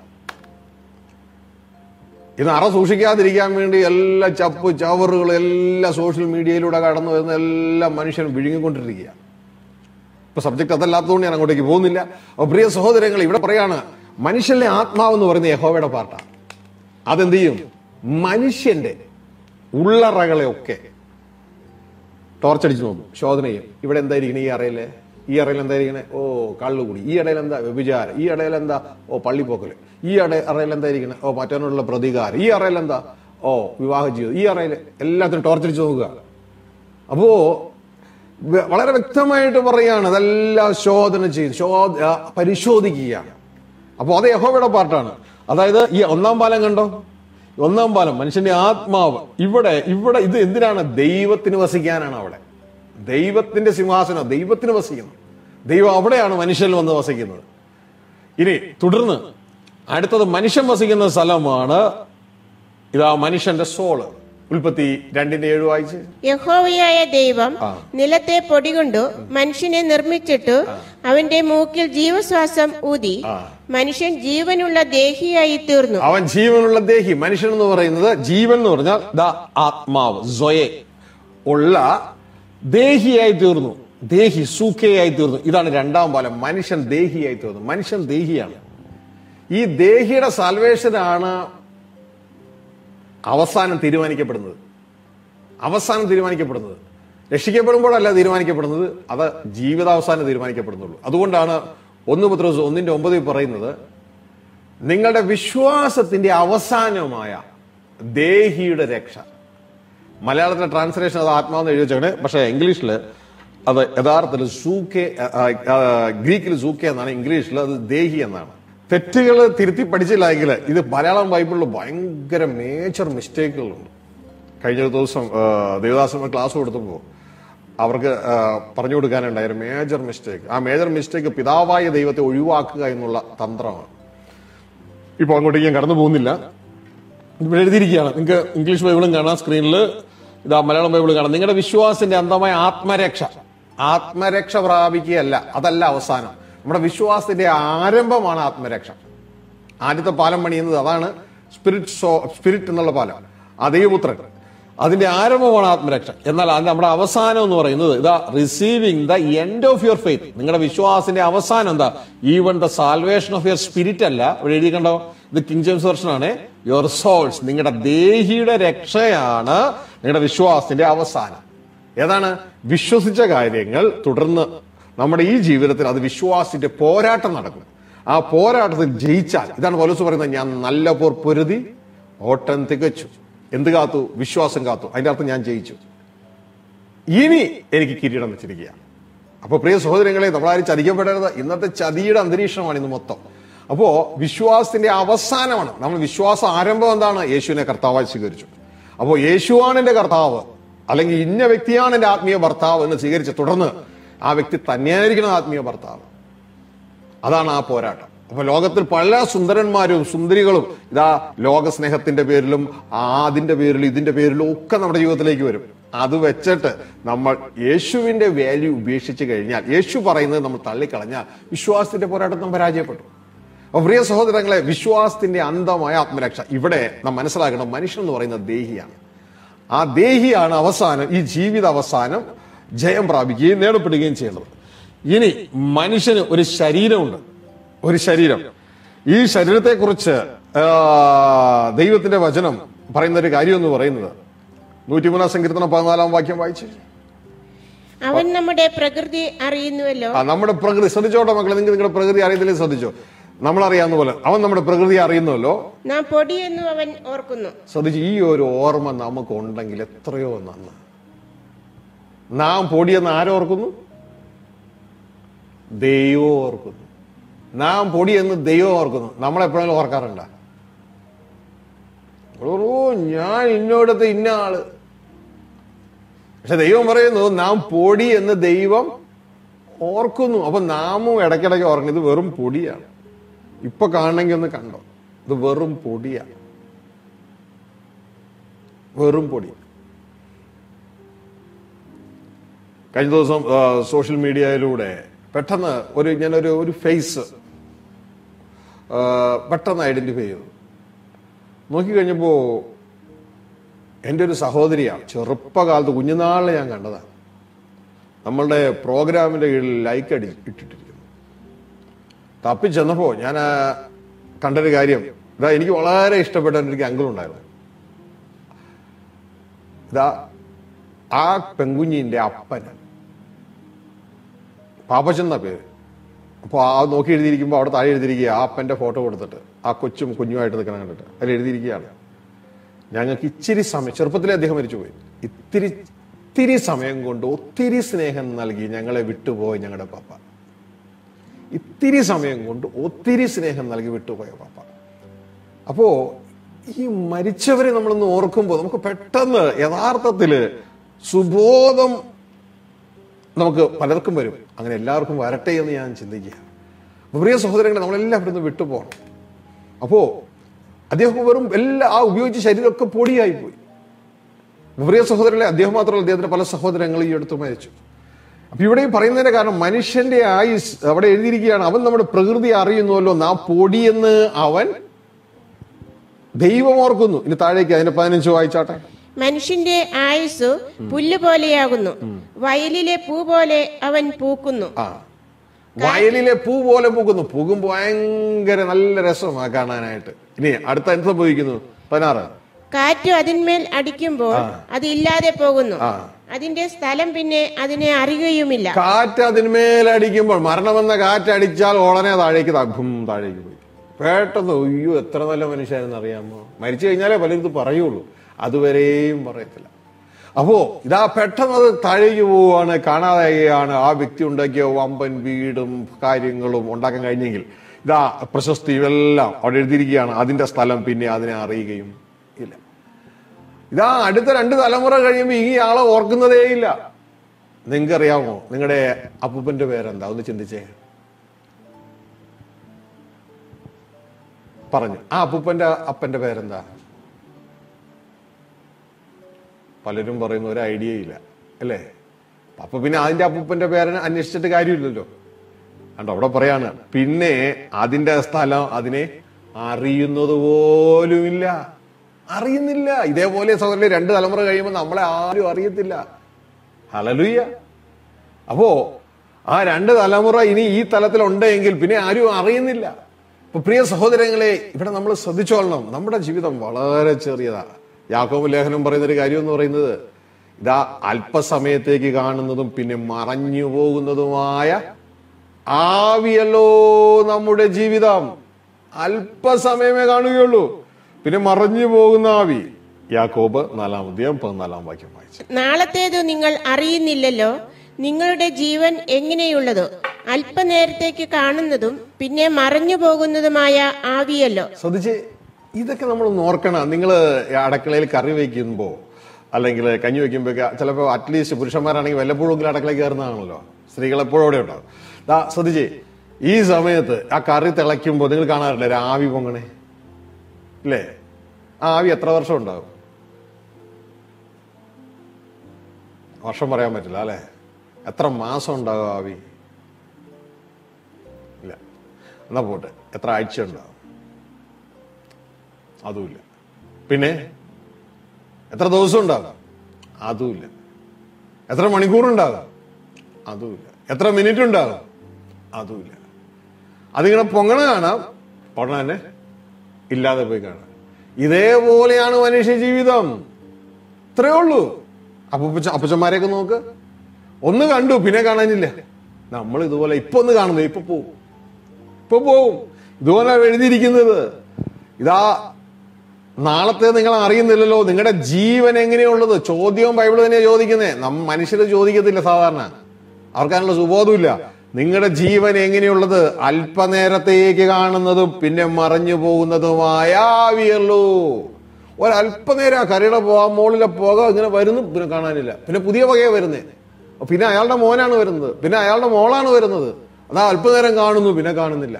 ഇത് അറ സൂക്ഷിക്കാതിരിക്കാൻ വേണ്ടി എല്ലാ ചപ്പ് ചവറുകൾ എല്ലാ സോഷ്യൽ മീഡിയയിലൂടെ കടന്നു വരുന്ന എല്ലാ മനുഷ്യനും വിഴുങ്ങിക്കൊണ്ടിരിക്കുക ഇപ്പൊ സബ്ജക്ട് അതല്ലാത്തതുകൊണ്ട് ഞാൻ അങ്ങോട്ടേക്ക് പോകുന്നില്ല അപ്പൊ പ്രിയ സഹോദരങ്ങൾ ഇവിടെ പറയാണ് മനുഷ്യന്റെ ആത്മാവ് എന്ന് പറയുന്ന യഹോവയുടെ പാട്ടാണ് അതെന്ത് ചെയ്യും മനുഷ്യന്റെ ഉള്ളറകളെ ഒക്കെ ടോർച്ചടിച്ച് നോക്കും ശോധന ചെയ്യും ഇവിടെ എന്തായിരിക്കണേ ഈ അറയില് ഈ അറയിൽ എന്തായിരിക്കണേ ഓ കള്ളുകൂടി ഈ ഇടയിൽ എന്താ വ്യഭിചാരം ഈ ഇടയിൽ എന്താ ഓ പള്ളിപ്പോക്കല് ഈ അട അറയിൽ എന്തായിരിക്കണേ ഓ മറ്റവനോടുള്ള പ്രതികാരം ഈ അറയിൽ എന്താ ഓ വിവാഹ ജീവിതം ഈ അറയിൽ എല്ലാത്തിനും ടോർച്ചടിച്ച് നോക്കുക അപ്പോ വ- വളരെ വ്യക്തമായിട്ട് പറയാണ് അതെല്ലാം ശോധന ചെയ്ത് ശോധ ആ, പരിശോധിക്കുകയാണ് അപ്പോൾ അത് യഹോവയുടെ പാർട്ടാണ് അതായത് ഈ ഒന്നാം പാലം കണ്ടോ ഒന്നാം പാലം മനുഷ്യന്റെ ആത്മാവ് ഇവിടെ ഇവിടെ ഇത് എന്തിനാണ് ദൈവത്തിന് വസിക്കാനാണ് അവിടെ ദൈവത്തിന്റെ സിംഹാസനം ദൈവത്തിന് വസിക്കുന്നു ദൈവം അവിടെയാണ് മനുഷ്യനിൽ വന്ന് വസിക്കുന്നത് ഇനി തുടർന്ന് അടുത്തത് മനുഷ്യൻ വസിക്കുന്ന സ്ഥലമാണ് ഇതാ മനുഷ്യന്റെ സോള് ഉൽപ്പത്തി രണ്ടിന്റെ ഏഴ് വായിച്ച് യഹോവയായ ദൈവം ആ. നിലത്തെ പൊടികൊണ്ടു മനുഷ്യനെ നിർമ്മിച്ചിട്ടു അവന്റെ മൂക്കിൽ ജീവശ്വാസം ഊതി ആ. മനുഷ്യൻ ജീവനുള്ള ദേഹിയായി തീർന്നു അവൻ ജീവനുള്ള ദേഹി മനുഷ്യൻ എന്ന് പറയുന്നത് ജീവൻ എന്ന് പറഞ്ഞാൽ ദ ആത്മാവ് സ്വയെ ഉള്ള ദേഹിയായി തീർന്നു ദേഹി സൂഖയായി തീർന്നു ഇതാണ് രണ്ടാം പാലം മനുഷ്യൻ ദേഹിയായി തീർന്നു മനുഷ്യൻ ദേഹിയാണ് ഈ ദേഹിയുടെ സാൽവേഷനാണ് അവസാനം തീരുമാനിക്കപ്പെടുന്നത് അവസാനം തീരുമാനിക്കപ്പെടുന്നത് രക്ഷിക്കപ്പെടുമ്പോഴല്ല തീരുമാനിക്കപ്പെടുന്നത് അത് ജീവിതാവസാനം തീരുമാനിക്കപ്പെടുന്നുള്ളൂ അതുകൊണ്ടാണ് ഒന്ന് പത്രോസ് ഒന്നിന്റെ ഒമ്പതിൽ പറയുന്നത് നിങ്ങളുടെ വിശ്വാസത്തിന്റെ അവസാനമായ ദേഹിയുടെ രക്ഷ മലയാളത്തിലെ ട്രാൻസ്ലേഷൻ അത് ആത്മാവെന്ന് എഴുതി വെച്ചേക്കണേ പക്ഷേ ഇംഗ്ലീഷിൽ അത് യഥാർത്ഥത്തിൽ സൂക്കെ ഗ്രീക്കിൽ സൂക്കെ എന്നാണ് ഇംഗ്ലീഷിൽ അത് ദേഹി എന്നാണ് തെറ്റുകൾ തിരുത്തി പഠിച്ചില്ലെങ്കിൽ ഇത് മലയാളം ബൈബിളിൽ ഭയങ്കര മേജർ മിസ്റ്റേക്കുകളുണ്ട് കഴിഞ്ഞ ഒരു ദിവസം ആ, ദേവദാസന്മാർ ക്ലാസ് കൊടുത്തപ്പോൾ അവർക്ക് ആ, പറഞ്ഞു കൊടുക്കാനുണ്ടായ ഒരു മേജർ മിസ്റ്റേക്ക് ആ മേജർ മിസ്റ്റേക്ക് പിതാവായ ദൈവത്തെ ഒഴിവാക്കുക എന്നുള്ള തന്ത്രമാണ് ഇപ്പോൾ അങ്ങോട്ടേക്ക് ഞാൻ കടന്നു പോകുന്നില്ല ഇവിടെ എഴുതിയിരിക്കുകയാണ് നിങ്ങൾക്ക് ഇംഗ്ലീഷ് ബൈബിളും കാണാം സ്ക്രീനിൽ ഇതാ മലയാളം ബൈബിളും കാണാം നിങ്ങളുടെ വിശ്വാസത്തിന്റെ അന്തമായ ആത്മരക്ഷ ആത്മരക്ഷ പ്രാപിക്കുകയല്ല അതല്ല അവസാനം നമ്മുടെ വിശ്വാസത്തിന്റെ ആരംഭമാണ് ആത്മരക്ഷ ആദ്യത്തെ പാലം പണിയുന്നത് അതാണ് സ്പിരിറ്റ് സോ സ്പിരിറ്റ് എന്നുള്ള പാലം ആ ദൈവപുത്രൻ അതിന്റെ ആരംഭമാണ് ആത്മരക്ഷ എന്നാൽ അത് നമ്മുടെ അവസാനം എന്ന് പറയുന്നത് ഇതാ receiving the end of your faith നിങ്ങളുടെ വിശ്വാസത്തിന്റെ അവസാനം എന്താ even the salvation of your spirit അല്ല ഇവിടെ എഴുതി കണ്ടോ ഇത് കിങ് ജെയിംസ് വെർഷൻ ആണ് യുവർ സോൾസ് നിങ്ങളുടെ ദേഹിയുടെ രക്ഷയാണ് നിങ്ങളുടെ വിശ്വാസത്തിന്റെ അവസാനം ഏതാണ് വിശ്വസിച്ച കാര്യങ്ങൾ തുടർന്ന് നമ്മുടെ ഈ ജീവിതത്തിൽ അത് വിശ്വാസത്തിന്റെ പോരാട്ടം നടക്കും ആ പോരാട്ടത്തിൽ ജയിച്ചാൽ ഇതാണ് പോലീസ് പറയുന്നത് ഞാൻ നല്ല പോർ പൊരുതി ഓട്ടം തികച്ചു എന്ത് കാത്തു വിശ്വാസം കാത്തു അതിന്റെ അർത്ഥം ഞാൻ ജയിച്ചു ഇനി എനിക്ക് കിരീടം വെച്ചിരിക്കുക അപ്പൊ പ്രിയ സഹോദരങ്ങളെ നമ്മളാരും ചതിക്കപ്പെടരുത് ഇന്നത്തെ ചതിയുടെ അന്തരീക്ഷമാണ് ഇന്ന് മൊത്തം അപ്പോ വിശ്വാസത്തിന്റെ അവസാനമാണ് നമ്മൾ വിശ്വാസ ആരംഭം എന്താണ് യേശുവിനെ കർത്താവായി സ്വീകരിച്ചു അപ്പോ യേശുവാണ് എന്റെ കർത്താവ് അല്ലെങ്കിൽ ഇന്ന വ്യക്തിയാണ് എന്റെ ആത്മീയ ഭർത്താവ് എന്ന് സ്വീകരിച്ച് തുടർന്ന് ആ വ്യക്തി തന്നെയായിരിക്കണം ആത്മീയ ഭർത്താവ് അതാണ് ആ പോരാട്ടം അപ്പൊ ലോകത്തിൽ പല സുന്ദരന്മാരും സുന്ദരികളും ഇതാ ലോകസ്നേഹത്തിന്റെ പേരിലും ആ അതിന്റെ പേരിലും ഇതിന്റെ പേരിലും ഒക്കെ നമ്മുടെ ജീവിതത്തിലേക്ക് വരും അത് വെച്ചിട്ട് നമ്മൾ യേശുവിന്റെ വാല്യൂ ഉപേക്ഷിച്ച് കഴിഞ്ഞാൽ യേശു പറയുന്നത് നമ്മൾ തള്ളിക്കളഞ്ഞാൽ വിശ്വാസത്തിന്റെ പോരാട്ടം നാം പരാജയപ്പെട്ടു അപ്പൊ പ്രിയ സഹോദരങ്ങളെ വിശ്വാസത്തിന്റെ അന്തമായ ആത്മരക്ഷ ഇവിടെ നാം മനസ്സിലാക്കണം മനുഷ്യൻ എന്ന് പറയുന്നത് ദേഹിയാണ് ആ ദേഹിയാണ് അവസാനം ഈ ജീവിത അവസാനം ജയം പ്രാപിക്കുകയും നേടപ്പെടുകയും ചെയ്യുന്നത് ഇനി മനുഷ്യന് ഒരു ശരീരമുണ്ട് ഒരു ശരീരം ഈ ശരീരത്തെക്കുറിച്ച് ആ, ദൈവത്തിന്റെ വചനം പറയുന്ന ഒരു കാര്യം എന്ന് പറയുന്നത് നൂറ്റിമൂന്നാം സങ്കീർത്തനം പതിനാലാം വാക്യം വായിച്ചു അവൻ നമ്മുടെ പ്രകൃതി അറിയുന്നുവല്ലോ ആ നമ്മുടെ പ്രകൃതി ശ്രദ്ധിച്ചോട്ടെ മക്കളെ നിങ്ങൾ നിങ്ങളുടെ പ്രകൃതി അറിയത്തില്ലേ ശ്രദ്ധിച്ചോ നമ്മൾ അറിയാവുന്ന പോലെ അവൻ നമ്മുടെ പ്രകൃതി അറിയുന്നല്ലോ നാം പൊടിയെന്നും അവൻ ഓർക്കുന്നു ശ്രദ്ധിച്ച് ഈ ഒരു ഓർമ്മ നമുക്ക് ഉണ്ടെങ്കിൽ എത്രയോ നന്ന് നാം പൊടിയെന്ന് ആരോർക്കുന്നു ദൈവം ഓർക്കുന്നു നാം പൊടിയെന്ന് ദൈവം ഓർക്കുന്നു നമ്മളെപ്പോഴെങ്കിലും ഓർക്കാറുണ്ട ഓ ഞാൻ ഇന്നോടത്തെ ഇന്ന ആള് പക്ഷെ ദൈവം പറയുന്നു നാം പൊടി എന്ന് ദൈവം ഓർക്കുന്നു അപ്പൊ നാമും ഇടയ്ക്കിടയ്ക്ക് ഓർക്കണം ഇത് വെറും പൊടിയാണ് ഇപ്പൊ കാണണമെങ്കിൽ ഒന്ന് കണ്ടോ ഇത് വെറും പൊടിയാണ് വെറും പൊടി കഴിഞ്ഞ ദിവസം ആ, സോഷ്യൽ മീഡിയയിലൂടെ പെട്ടെന്ന് ഒരു ഞാനൊരു ഒരു ഫേസ് ആ, പെട്ടെന്ന് ഐഡന്റിഫൈ ചെയ്തു നോക്കിക്കഴിഞ്ഞപ്പോ എൻ്റെ ഒരു സഹോദരിയാണ് ചെറുപ്പകാലത്ത് കുഞ്ഞുനാളിൽ ഞാൻ കണ്ടതാണ് നമ്മളുടെ പ്രോഗ്രാമിന്റെ കീഴിൽ ലൈക്ക് അടി ഇട്ടിട്ടിരിക്കുന്നു തപ്പിച്ചെന്നപ്പോ ഞാൻ ആ, കണ്ടൊരു കാര്യം ഇതാ എനിക്ക് വളരെ ഇഷ്ടപ്പെട്ട ഒരു അങ്കിൾ ഉണ്ടായിരുന്നു ഇതാ ആ പെങ്കുഞ്ഞിന്റെ അപ്പൻ പാപ്പച്ചൻ എന്നാ പേര് അപ്പോൾ ആ നോക്കി എഴുതിയിരിക്കുമ്പോൾ അവിടെ താഴെ എഴുതിയിരിക്കുക ആ അപ്പന്റെ ഫോട്ടോ കൊടുത്തിട്ട് ആ കൊച്ചും കുഞ്ഞുമായിട്ട് നിൽക്കണം കണ്ടിട്ട് അതിൽ എഴുതിയിരിക്കുകയാണ് ഞങ്ങൾക്ക് ഇച്ചിരി സമയം ചെറുപ്പത്തിലെ അദ്ദേഹം മരിച്ചുപോയി ഇത്തിരി ഇത്തിരി സമയം കൊണ്ട് ഒത്തിരി സ്നേഹം നൽകി ഞങ്ങളെ വിട്ടുപോയി ഞങ്ങളുടെ പാപ്പ ഇത്തിരി സമയം കൊണ്ട് ഒത്തിരി സ്നേഹം നൽകി വിട്ടുപോയ പാപ്പ അപ്പോ ഈ മരിച്ചവരെ നമ്മളൊന്ന് ഓർക്കുമ്പോൾ നമുക്ക് പെട്ടെന്ന് യഥാർത്ഥത്തില് സുബോധം നമുക്ക് പലർക്കും വരും അങ്ങനെ എല്ലാവർക്കും വരട്ടെ എന്ന് ഞാൻ ചിന്തിക്കുക അപ്പൊ പ്രിയ സഹോദരങ്ങളെ നമ്മളെല്ലാവരും ഒന്ന് വിട്ടുപോകണം അപ്പോ അദ്ദേഹം വെറും എല്ലാ ആ ഉപയോഗിച്ച ശരീരമൊക്കെ പൊടിയായി പോയി പ്രിയ സഹോദരങ്ങളെ അദ്ദേഹം മാത്രമല്ല അദ്ദേഹത്തിന്റെ പല സഹോദരങ്ങൾ ഈ അടുത്ത് മരിച്ചു അപ്പൊ ഇവിടെ ഈ പറയുന്നതിന്റെ കാരണം മനുഷ്യന്റെ ആയുസ് അവിടെ എഴുതിയിരിക്കുകയാണ് അവൻ നമ്മുടെ പ്രകൃതി അറിയുന്നുവല്ലോ നാം പൊടിയെന്ന് അവൻ ദൈവം ഓർക്കുന്നു ഇനി താഴേക്ക് അതിന്റെ പതിനഞ്ച് വായിച്ചാട്ടെ മനുഷ്യന്റെ ആയുസ് പുല്ല് പോലെയാകുന്നു വയലിലെ പൂ പോലെ അവൻ പൂക്കുന്നു ആ വയലിലെ പൂ പോലെ പൂക്കുന്നു പൂക്കും ഭയങ്കര നല്ല രസമാണ് കാണാനായിട്ട് ഇനി അടുത്ത എന്ത് സംഭവിക്കുന്നു പതിനാറ് കാറ്റ് അതിന്മേൽ അടിക്കുമ്പോൾ അത് ഇല്ലാതെ പോകുന്നു ആ. അതിന്റെ സ്ഥലം പിന്നെ അതിനെ അറിയുകയുമില്ല കാറ്റ് അതിന്മേലടിക്കുമ്പോൾ മരണമെന്ന കാറ്റ് അടിച്ചാൽ ഉടനെ താഴേക്ക് ഭും താഴേക്ക് പോയി പെട്ടെന്ന് അയ്യോ എത്ര നല്ല മനുഷ്യരെന്ന് അറിയാമോ മരിച്ചു കഴിഞ്ഞാലേ പലരും ഇത് പറയുള്ളൂ അതുവരെയും പറയത്തില്ല അപ്പോ ഇതാ പെട്ടെന്ന് അത് താഴേക്ക് പോവുകയാണ് കാണാതായാണ് ആ വ്യക്തി ഉണ്ടാക്കിയ വമ്പൻ വീടും കാര്യങ്ങളും ഉണ്ടാക്കാൻ കഴിഞ്ഞെങ്കിൽ ഇതാ പ്രശസ്തി ഇതെല്ലാം അവിടെ എഴുതിയിരിക്കുകയാണ് അതിന്റെ സ്ഥലം പിന്നെ അതിനെ അറിയുകയും ഇല്ല ഇതാ അടുത്ത രണ്ട് തലമുറ കഴിയുമ്പോൾ ഈ ആളെ ഓർക്കുന്നതേയില്ല നിങ്ങൾക്ക് അറിയാമോ നിങ്ങളുടെ അപ്പൂപ്പന്റെ പേരെന്താ ഒന്ന് ചിന്തിച്ചേ പറഞ്ഞു ആ അപ്പൂപ്പന്റെ അപ്പന്റെ പേരെന്താ പലരും പറയുന്ന ഒരു ഐഡിയ ഇല്ല അല്ലേ അപ്പൊ പിന്നെ അതിന്റെ അപ്പൂപ്പന്റെ പേരന് അന്വേഷിച്ചിട്ട് കാര്യമില്ലല്ലോ കണ്ടോ അവിടെ പറയാണ് പിന്നെ അതിന്റെ സ്ഥലം അതിനെ അറിയുന്നത് പോലുമില്ല അറിയുന്നില്ല ഇതേപോലെ സഹോദരൻ രണ്ട് തലമുറ കഴിയുമ്പോൾ നമ്മളെ ആരും അറിയത്തില്ല ഹലലുയ്യ അപ്പോ ആ രണ്ട് തലമുറ ഇനി ഈ തലത്തിൽ ഉണ്ടെങ്കിൽ പിന്നെ ആരും അറിയുന്നില്ല ഇപ്പൊ പ്രിയ സഹോദരങ്ങളെ ഇവിടെ നമ്മൾ ശ്രദ്ധിച്ചോളണം നമ്മുടെ ജീവിതം വളരെ ചെറിയതാ യാക്കോബ് ലേഖനം പറയുന്ന ഒരു കാര്യം എന്ന് പറയുന്നത് ഇതാ അല്പസമയത്തേക്ക് കാണുന്നതും പിന്നെ മറഞ്ഞു പോകുന്നതുമായ ആവിയല്ലോ നമ്മുടെ ജീവിതം അല്പസമയമേ കാണുകയുള്ളൂ പിന്നെ മറഞ്ഞു പോകുന്ന ആവി യാക്കോബ് നാലാം അധ്യായം പതിനാലാം വാക്യം വായിച്ചു നാളത്തേതു നിങ്ങൾ അറിയുന്നില്ലല്ലോ നിങ്ങളുടെ ജീവൻ എങ്ങനെയുള്ളതോ അല്പനേരത്തേക്ക് കാണുന്നതും പിന്നെ മറഞ്ഞു പോകുന്നതുമായ ആവിയല്ലോ ശ്രദ്ധിച്ച് ഇതൊക്കെ നമ്മൾ ഓർക്കണം നിങ്ങൾ അടുക്കളയിൽ കറി വയ്ക്കുമ്പോ അല്ലെങ്കിൽ കഞ്ഞി വയ്ക്കുമ്പോ ചിലപ്പോൾ അറ്റ്ലീസ്റ്റ് പുരുഷന്മാരാണെങ്കിൽ വല്ലപ്പോഴും അടുക്കളയിൽ കയറുന്നതാണല്ലോ സ്ത്രീകൾ എപ്പോഴും അവിടെ ഉണ്ടാവും ദാ ശ്രദ്ധിച്ച് ഈ സമയത്ത് ആ കറി തിളയ്ക്കുമ്പോൾ നിങ്ങൾ കാണാറില്ലേ ഒരു ആവി പൊങ്ങണേ ഇല്ലേ ആ ആവി എത്ര വർഷം ഉണ്ടാവും വർഷം പറയാൻ പറ്റില്ല അല്ലെ എത്ര മാസം ഉണ്ടാവും ആവി ഇല്ല എന്നാ പോട്ടെ എത്ര ആഴ്ച ഉണ്ടാവും അതുമില്ല പിന്നെ എത്ര ദിവസം ഉണ്ടാകും അതുമില്ല എത്ര മണിക്കൂറുണ്ടാകും അതുമില്ല എത്ര മിനിറ്റ് ഉണ്ടാകും അതുമില്ല അതിങ്ങനെ പൊങ്ങണ കാണാം ഉടനെ തന്നെ ഇല്ലാതെ പോയി കാണാം ഇതേപോലെയാണ് മനുഷ്യ ജീവിതം ഇത്രയേ ഉള്ളൂ അപ്പൂപ്പച്ച അപ്പച്ചന്മാരെയൊക്കെ നോക്ക് ഒന്ന് കണ്ടു പിന്നെ കാണാനില്ല നമ്മൾ ഇതുപോലെ ഇപ്പൊ ഒന്ന് കാണുന്നു ഇപ്പൊ പോവും ഇപ്പൊ പോവും ഇതുപോലെ എഴുതിയിരിക്കുന്നത് ഇതാ നാളത്തെ നിങ്ങൾ അറിയുന്നില്ലല്ലോ നിങ്ങളുടെ ജീവൻ എങ്ങനെയുള്ളത് ചോദ്യവും ബൈബിൾ തന്നെയാണ് ചോദിക്കുന്നേ നം മനുഷ്യർ ചോദിക്കത്തില്ല സാധാരണ അവർക്കതിനുള്ള സുബോധമില്ല നിങ്ങളുടെ ജീവൻ എങ്ങനെയുള്ളത് അല്പനേരത്തേക്ക് കാണുന്നതും പിന്നെ മറഞ്ഞു പോകുന്നതുമായ ആവിയല്ലോ ഒരല്പനേരം ആ കരയുടെ പോകാൻ മുകളിലെ പുക ഇങ്ങനെ വരുന്നു പിന്നെ കാണാനില്ല പിന്നെ പുതിയ പുകയെ വരുന്നേ പിന്നെ അയാളുടെ മോനാണ് വരുന്നത് പിന്നെ അയാളുടെ മോളാണ് വരുന്നത് അതാ അല്പനേരം കാണുന്നു പിന്നെ കാണുന്നില്ല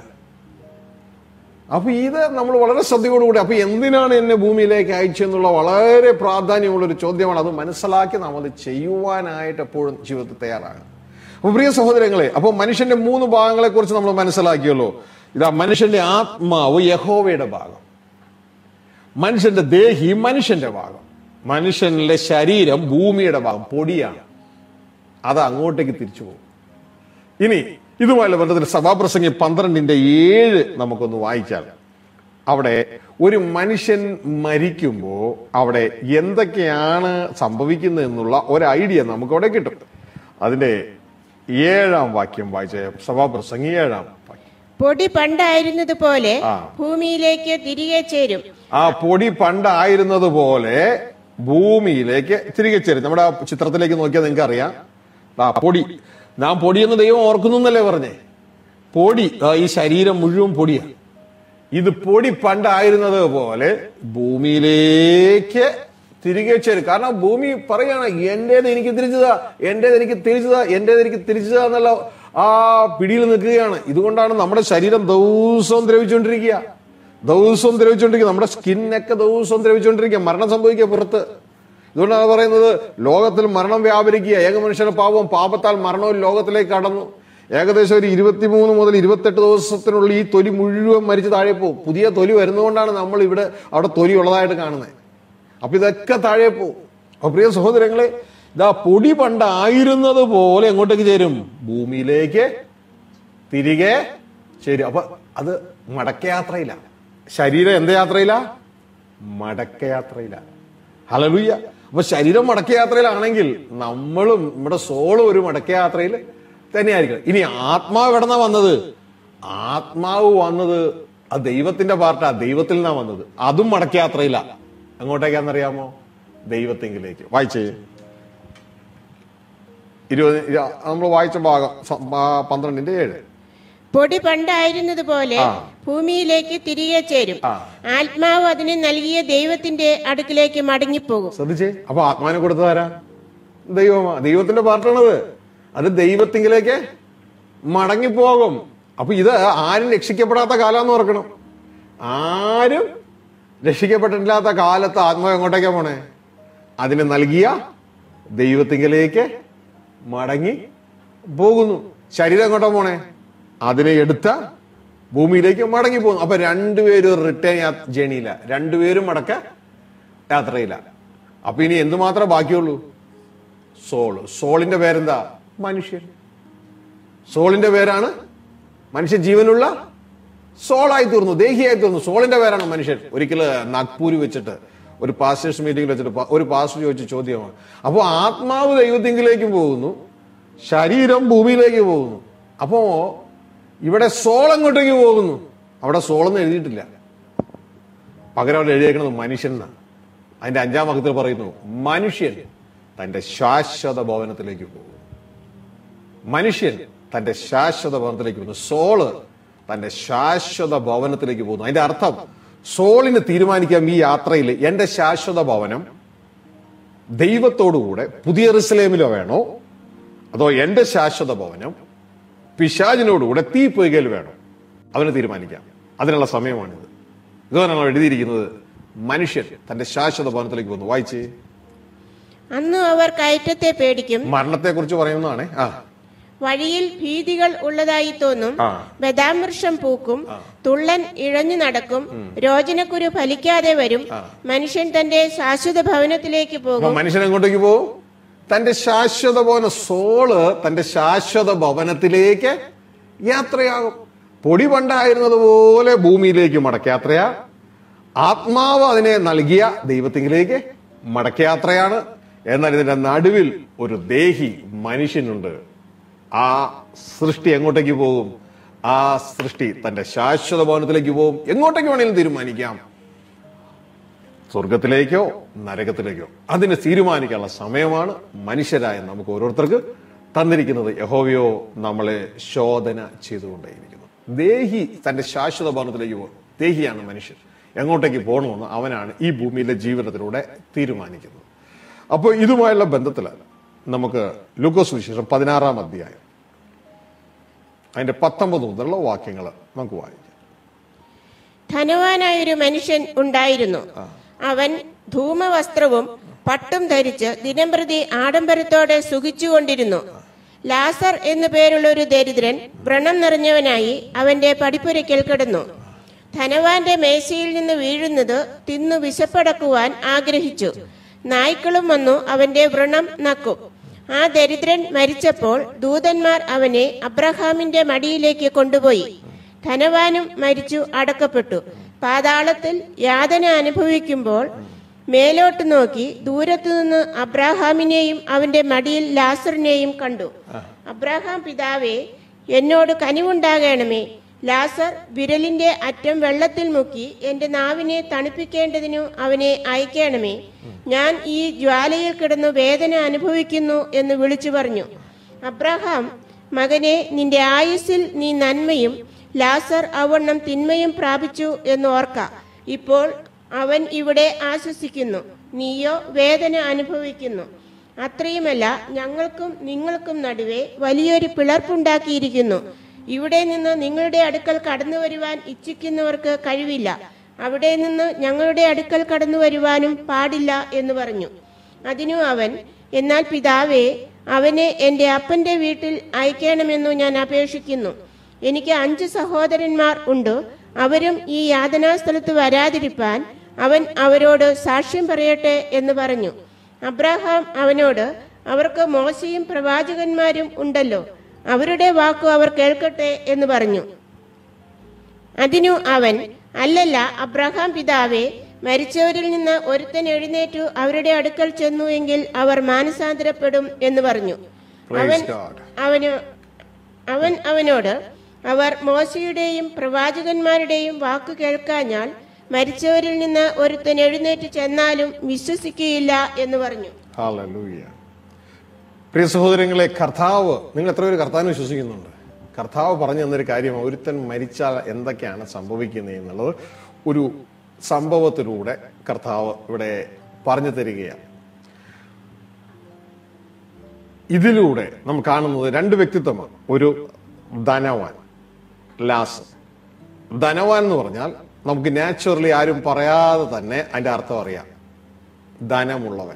അപ്പൊ ഇത് നമ്മൾ വളരെ ശ്രദ്ധയോടുകൂടി അപ്പൊ എന്തിനാണ് എന്നെ ഭൂമിയിലേക്ക് അയച്ചെന്നുള്ള വളരെ പ്രാധാന്യമുള്ള ഒരു ചോദ്യമാണ് അത് മനസ്സിലാക്കി നാം അത് ചെയ്യുവാനായിട്ട് എപ്പോഴും ജീവിതത്തിൽ തയ്യാറാകണം അപ്പൊ പ്രിയ സഹോദരങ്ങളെ അപ്പൊ മനുഷ്യന്റെ മൂന്ന് ഭാഗങ്ങളെ കുറിച്ച് നമ്മൾ മനസ്സിലാക്കിയല്ലോ ഇതാ മനുഷ്യന്റെ ആത്മാവ് യഹോവയുടെ ഭാഗം മനുഷ്യന്റെ ദേഹി മനുഷ്യന്റെ ഭാഗം മനുഷ്യന്റെ ശരീരം ഭൂമിയുടെ ഭാഗം പൊടിയാണ് അത് അങ്ങോട്ടേക്ക് തിരിച്ചു പോകും ഇനി ഇതുമായുള്ള ബന്ധത്തിൽ സഭാപ്രസംഗി പന്ത്രണ്ടിന്റെ ഏഴ് നമുക്കൊന്ന് വായിച്ചാൽ അവിടെ ഒരു മനുഷ്യൻ മരിക്കുമ്പോൾ അവിടെ എന്തൊക്കെയാണ് സംഭവിക്കുന്നത് എന്നുള്ള ഒരു ഐഡിയ നമുക്ക് അവിടെ കിട്ടും അതിന്റെ ഏഴാം വാക്യം വായിച്ച സഭാപ്രസംഗി ഏഴാം വാക്യം പൊടി പണ്ടായിരുന്നത് പോലെ ആ. ഭൂമിയിലേക്ക് തിരികെ ചേരും ആ പൊടി പണ്ടായിരുന്നത് പോലെ ഭൂമിയിലേക്ക് തിരികെ ചേരും നമ്മുടെ ആ ചിത്രത്തിലേക്ക് നോക്കിയാൽ നിങ്ങൾക്ക് അറിയാം ആ പൊടി നാം പൊടിയെന്ന് ദൈവം ഓർക്കുന്നു എന്നല്ലേ പറഞ്ഞേ പൊടി ആ, ഈ ശരീരം മുഴുവൻ പൊടിയാണ് ഇത് പൊടി പണ്ടായിരുന്നത് പോലെ ഭൂമിയിലേക്ക് തിരികെ ചേരും കാരണം ഭൂമി പറയാണ് എന്റേത് എനിക്ക് തിരിച്ചതാ എന്റേത് എനിക്ക് തിരിച്ചതാ എന്റേത് എനിക്ക് തിരിച്ചതാ എന്നുള്ള ആ പിടിയിൽ നിൽക്കുകയാണ് ഇതുകൊണ്ടാണ് നമ്മുടെ ശരീരം ദിവസവും ദ്രവിച്ചുകൊണ്ടിരിക്കുക ദിവസവും ദ്രവിച്ചുകൊണ്ടിരിക്കുക നമ്മുടെ സ്കിന്നൊക്കെ ദിവസവും ദ്രവിച്ചുകൊണ്ടിരിക്കുക മരണം സംഭവിക്കുക പുറത്ത് ഇതുകൊണ്ടാണ് പറയുന്നത് ലോകത്തിൽ മരണം വ്യാപരിക്കുക ഏക മനുഷ്യന്റെ പാപം പാപത്താൽ മരണവും ലോകത്തിലേക്ക് കടന്നു ഏകദേശം ഒരു ഇരുപത്തിമൂന്ന് മുതൽ ഇരുപത്തെട്ട് ദിവസത്തിനുള്ളിൽ ഈ തൊലി മുഴുവൻ മരിച്ച് താഴെ പോകും പുതിയ തൊലി വരുന്നതുകൊണ്ടാണ് നമ്മൾ ഇവിടെ അവിടെ തൊലി ഉള്ളതായിട്ട് കാണുന്നത് അപ്പൊ ഇതൊക്കെ താഴെ പോകും അപ്പൊ പ്രിയ സഹോദരങ്ങളെ ഇതാ പൊടി പണ്ടായിരുന്നത് പോലെ എങ്ങോട്ടേക്ക് ചേരും ഭൂമിയിലേക്ക് തിരികെ ചേരും അപ്പൊ അത് മടക്കയാത്രയില്ല ശരീരം എന്ത് യാത്രയില്ല മടക്കയാത്രയില്ല ഹലലുയ്യ അപ്പൊ ശരീരം മടക്കയാത്രയിലാണെങ്കിൽ നമ്മളും നമ്മുടെ സോളും ഒരു മടക്കയാത്രയിൽ തന്നെയായിരിക്കണം ഇനി ആത്മാവ് എവിടെന്നാ വന്നത് ആത്മാവ് വന്നത് ആ ദൈവത്തിന്റെ പാർട്ടാ ദൈവത്തിൽ നിന്നാ വന്നത് അതും മടക്കയാത്രയില്ല എങ്ങോട്ടേക്കാന്നറിയാമോ ദൈവത്തെങ്കിലേക്ക് വായിച്ചേ ഇരുപത് നമ്മൾ വായിച്ച ഭാഗം സ- ആ, പന്ത്രണ്ടിന്റെ ഏഴ് പൊടി പണ്ടായിരുന്നത് പോലെ ആ. ഭൂമിയിലേക്ക് തിരികെ ചേരും ആ. ആത്മാവ് അതിന് നൽകിയ ദൈവത്തിന്റെ അടുക്കിലേക്ക് മടങ്ങിപ്പോകും ശ്രദ്ധിച്ചേ അപ്പൊ ആത്മാവിനെ കൊടുത്തതാരാ ദൈവമാ ദൈവത്തിന്റെ പാർട്ടാണത് അത് ദൈവത്തിങ്കിലേക്ക് മടങ്ങിപ്പോകും അപ്പൊ ഇത് ആരും രക്ഷിക്കപ്പെടാത്ത കാലം ഓർക്കണം ആരും രക്ഷിക്കപ്പെട്ടിട്ടില്ലാത്ത കാലത്ത് ആത്മാവ് എങ്ങോട്ടേക്കാ പോണേ അതിന് നൽകിയ ദൈവത്തിങ്കിലേക്ക് മടങ്ങി പോകുന്നു ശരീരം എങ്ങോട്ടാ പോണേ അതിനെ എടുത്ത ഭൂമിയിലേക്ക് മടങ്ങി പോകുന്നു അപ്പൊ രണ്ടുപേരും റിട്ടേൺ ജേണിയില്ല രണ്ടുപേരും മടക്ക യാത്രയില്ല അപ്പൊ ഇനി എന്തുമാത്രം ബാക്കിയുള്ളൂ സോള് സോളിന്റെ പേരെന്താ മനുഷ്യൻ സോളിന്റെ പേരാണ് മനുഷ്യ ജീവനുള്ള സോളായി തീർന്നു ദേഹിയായി തീർന്നു സോളിന്റെ പേരാണ് മനുഷ്യൻ ഒരിക്കൽ നാഗ്പൂര് വെച്ചിട്ട് ഒരു പാസ്റ്റേഴ്സ് മീറ്റിംഗിൽ വെച്ചിട്ട് പ- ഒരു പാസ്റ്റർ ചോദിച്ച ചോദ്യമാണ് അപ്പോൾ ആത്മാവ് ദൈവത്തിങ്കിലേക്ക് പോകുന്നു ശരീരം ഭൂമിയിലേക്ക് പോകുന്നു അപ്പോ ഇവിടെ സോൾ എങ്ങോട്ടേക്ക് പോകുന്നു അവിടെ സോളെന്ന് എഴുതിയിട്ടില്ല പകരം അവിടെ എഴുതിയേക്കുന്നത് മനുഷ്യൻ എന്നാണ് അതിന്റെ അഞ്ചാം വാക്യത്തിൽ പറയുന്നു മനുഷ്യൻ തന്റെ ശാശ്വത ഭവനത്തിലേക്ക് പോകുന്നു മനുഷ്യൻ തന്റെ ശാശ്വത ഭവനത്തിലേക്ക് പോകുന്നു സോള് തന്റെ ശാശ്വത ഭവനത്തിലേക്ക് പോകുന്നു അതിന്റെ അർത്ഥം സോളിന് തീരുമാനിക്കാം ഈ യാത്രയിൽ എന്റെ ശാശ്വത ഭവനം ദൈവത്തോടുകൂടെ പുതിയ റിസ്ലേമിലോ വേണോ അതോ എന്റെ ശാശ്വത ഭവനം പിശാചിനോടുകൂടെ തീ പൊയ്കയിൽ വേണോ അവന് തീരുമാനിക്കാം അതിനുള്ള സമയമാണിത് ഇതുപോലെയാണ് എഴുതിയിരിക്കുന്നത് മനുഷ്യൻ തന്റെ ശാശ്വത ഭവനത്തിലേക്ക് പോകുന്നു വായിച്ചേ അന്ന് അവർ കയറ്റത്തെ പേടിക്കും മരണത്തെ കുറിച്ച് പറയുന്നതാണ് ആ വഴിയിൽ ഭീതികൾ ഉള്ളതായി തോന്നും ആ. ബദാം വൃക്ഷം പൂക്കും തുള്ളൻ ഇഴഞ്ഞു നടക്കും രോചനക്കുരു ഫലിക്കാതെ വരും മനുഷ്യൻ തന്റെ ശാശ്വത ഭവനത്തിലേക്ക് അപ്പൊ പോകും മനുഷ്യൻ എങ്ങോട്ടേക്ക് പോകും തന്റെ ശാശ്വത ഭവന സോള് തന്റെ ശാശ്വത ഭവനത്തിലേക്ക് യാത്രയാകും പൊടി പണ്ടായിരുന്നത് പോലെ ഭൂമിയിലേക്ക് മടക്കയാത്രയാ ആത്മാവ് അതിനെ നൽകിയ ദൈവത്തിങ്കിലേക്ക് മടക്കയാത്രയാണ് എന്നാൽ ഇതിന്റെ നടുവിൽ ഒരു ദേഹി മനുഷ്യനുണ്ട് ആ സൃഷ്ടി എങ്ങോട്ടേക്ക് പോകും ആ സൃഷ്ടി തന്റെ ശാശ്വത ഭവനത്തിലേക്ക് പോകും എങ്ങോട്ടേക്ക് വേണമെങ്കിലും തീരുമാനിക്കാം സ്വർഗത്തിലേക്കോ നരകത്തിലേക്കോ അതിന് തീരുമാനിക്കാനുള്ള സമയമാണ് മനുഷ്യരായ നമുക്ക് ഓരോരുത്തർക്ക് തന്നിരിക്കുന്നത് യഹോവയോ നമ്മളെ ശോധന ചെയ്തുകൊണ്ടേയിരിക്കുന്നു ദേഹി തന്റെ ശാശ്വത ഭവനത്തിലേക്ക് പോകും ദേഹിയാണ് മനുഷ്യൻ എങ്ങോട്ടേക്ക് പോകണമെന്ന് അവനാണ് ഈ ഭൂമിയിലെ ജീവിതത്തിലൂടെ തീരുമാനിക്കുന്നത് അപ്പോൾ ഇതുമായുള്ള ബന്ധത്തിലാണ് നമുക്ക് ലൂക്കോസ് വിശേഷം പതിനാറാം അധ്യായം അതിന്റെ പത്തൊമ്പത് മുതലുള്ള വാക്യങ്ങൾ നമുക്ക് വായിക്കാം ധനവാനായൊരു മനുഷ്യൻ ഉണ്ടായിരുന്നു അവൻ ധൂമവസ്ത്രവും പട്ടും ധരിച്ച് ദിനംപ്രതി ആഡംബരത്തോടെ സുഖിച്ചുകൊണ്ടിരുന്നു ലാസർ എന്നു പേരുള്ള ഒരു ദരിദ്രൻ വ്രണം നിറഞ്ഞവനായി അവന്റെ പടിപ്പുരയ്ക്കൽ കിടന്നു ധനവാന്റെ മേശയിൽ നിന്ന് വീഴുന്നത് തിന്നു വിശപ്പടക്കുവാൻ ആഗ്രഹിച്ചു നായ്ക്കളും വന്നു അവന്റെ വ്രണം നക്കും ആ ദരിദ്രൻ മരിച്ചപ്പോൾ ദൂതന്മാർ അവനെ അബ്രഹാമിന്റെ മടിയിലേക്ക് കൊണ്ടുപോയി ധനവാനും മരിച്ചു അടക്കപ്പെട്ടു പാതാളത്തിൽ യാതന അനുഭവിക്കുമ്പോൾ മേലോട്ട് നോക്കി ദൂരത്തുനിന്ന് അബ്രാഹാമിനെയും അവന്റെ മടിയിൽ ലാസറിനെയും കണ്ടു അബ്രാഹാം പിതാവേ എന്നോട് കനിവുണ്ടാകണമേ ലാസർ വിരലിന്റെ അറ്റം വെള്ളത്തിൽ മുക്കി എന്റെ നാവിനെ തണുപ്പിക്കേണ്ടതിനു അവനെ അയക്കണമേ ഞാൻ ഈ ജ്വാലയിൽ കിടന്നു വേദന അനുഭവിക്കുന്നു എന്ന് വിളിച്ചു പറഞ്ഞു അബ്രഹാം മകനെ നിന്റെ ആയുസ്സിൽ നീ നന്മയും ലാസർ അവണ്ണം തിന്മയും പ്രാപിച്ചു എന്ന് ഓർക്ക ഇപ്പോൾ അവൻ ഇവിടെ ആശ്വസിക്കുന്നു നീയോ വേദന അനുഭവിക്കുന്നു അത്രയുമല്ല ഞങ്ങൾക്കും നിങ്ങൾക്കും നടുവേ വലിയൊരു പിളർപ്പുണ്ടാക്കിയിരിക്കുന്നു ഇവിടെ നിന്ന് നിങ്ങളുടെ അടുക്കൽ കടന്നു വരുവാൻ ഇച്ഛിക്കുന്നവർക്ക് കഴിവില്ല അവിടെ നിന്ന് ഞങ്ങളുടെ അടുക്കൽ കടന്നു വരുവാനും പാടില്ല എന്ന് പറഞ്ഞു അതിനു അവൻ എന്നാൽ പിതാവേ അവനെ എന്റെ അപ്പന്റെ വീട്ടിൽ അയക്കണമെന്നു ഞാൻ അപേക്ഷിക്കുന്നു എനിക്ക് അഞ്ച് സഹോദരന്മാർ ഉണ്ട് അവരും ഈ യാതനാസ്ഥലത്ത് വരാതിരിപ്പാൻ അവൻ അവരോട് സാക്ഷ്യം പറയട്ടെ എന്ന് പറഞ്ഞു അബ്രാഹാം അവനോട് അവർക്ക് മോശയും പ്രവാചകന്മാരും ഉണ്ടല്ലോ അവരുടെ വാക്കു അവർ കേൾക്കട്ടെ എന്ന് പറഞ്ഞു അതിനു അവൻ അല്ലല്ല അബ്രഹാം പിതാവേ മരിച്ചവരിൽ നിന്ന് ഒരുത്തൻ എഴുന്നേറ്റു അവരുടെ അടുക്കൽ ചെന്നു എങ്കിൽ അവർ മാനസാന്തരപ്പെടും എന്ന് പറഞ്ഞു Praise അവൻ God. അവന് അവൻ അവനോട് അവർ മോശയുടെയും പ്രവാചകന്മാരുടെയും വാക്ക് കേൾക്കാഞ്ഞാൽ മരിച്ചവരിൽ നിന്ന് ഒരുത്തൻ എഴുന്നേറ്റ് ചെന്നാലും വിശ്വസിക്കുകയില്ല എന്ന് പറഞ്ഞു Hallelujah. പ്രിയ സഹോദരങ്ങളെ കർത്താവ് നിങ്ങൾ എത്ര പേര് കർത്താവിനെ വിശ്വസിക്കുന്നുണ്ട് കർത്താവ് പറഞ്ഞു തന്നൊരു കാര്യം ഒരുത്തൻ മരിച്ചാൽ എന്തൊക്കെയാണ് സംഭവിക്കുന്നത് എന്നുള്ളത് ഒരു സംഭവത്തിലൂടെ കർത്താവ് ഇവിടെ പറഞ്ഞു തരികയാണ് ഇതിലൂടെ നമ്മൾ കാണുന്നത് രണ്ട് വ്യക്തിത്വമാണ് ഒരു ധനവാൻ ലാസ് ധനവാൻ എന്ന് പറഞ്ഞാൽ നമുക്ക് നാച്ചുറലി ആരും പറയാതെ തന്നെ അതിന്റെ അർത്ഥം അറിയാം ധനമുള്ളവൻ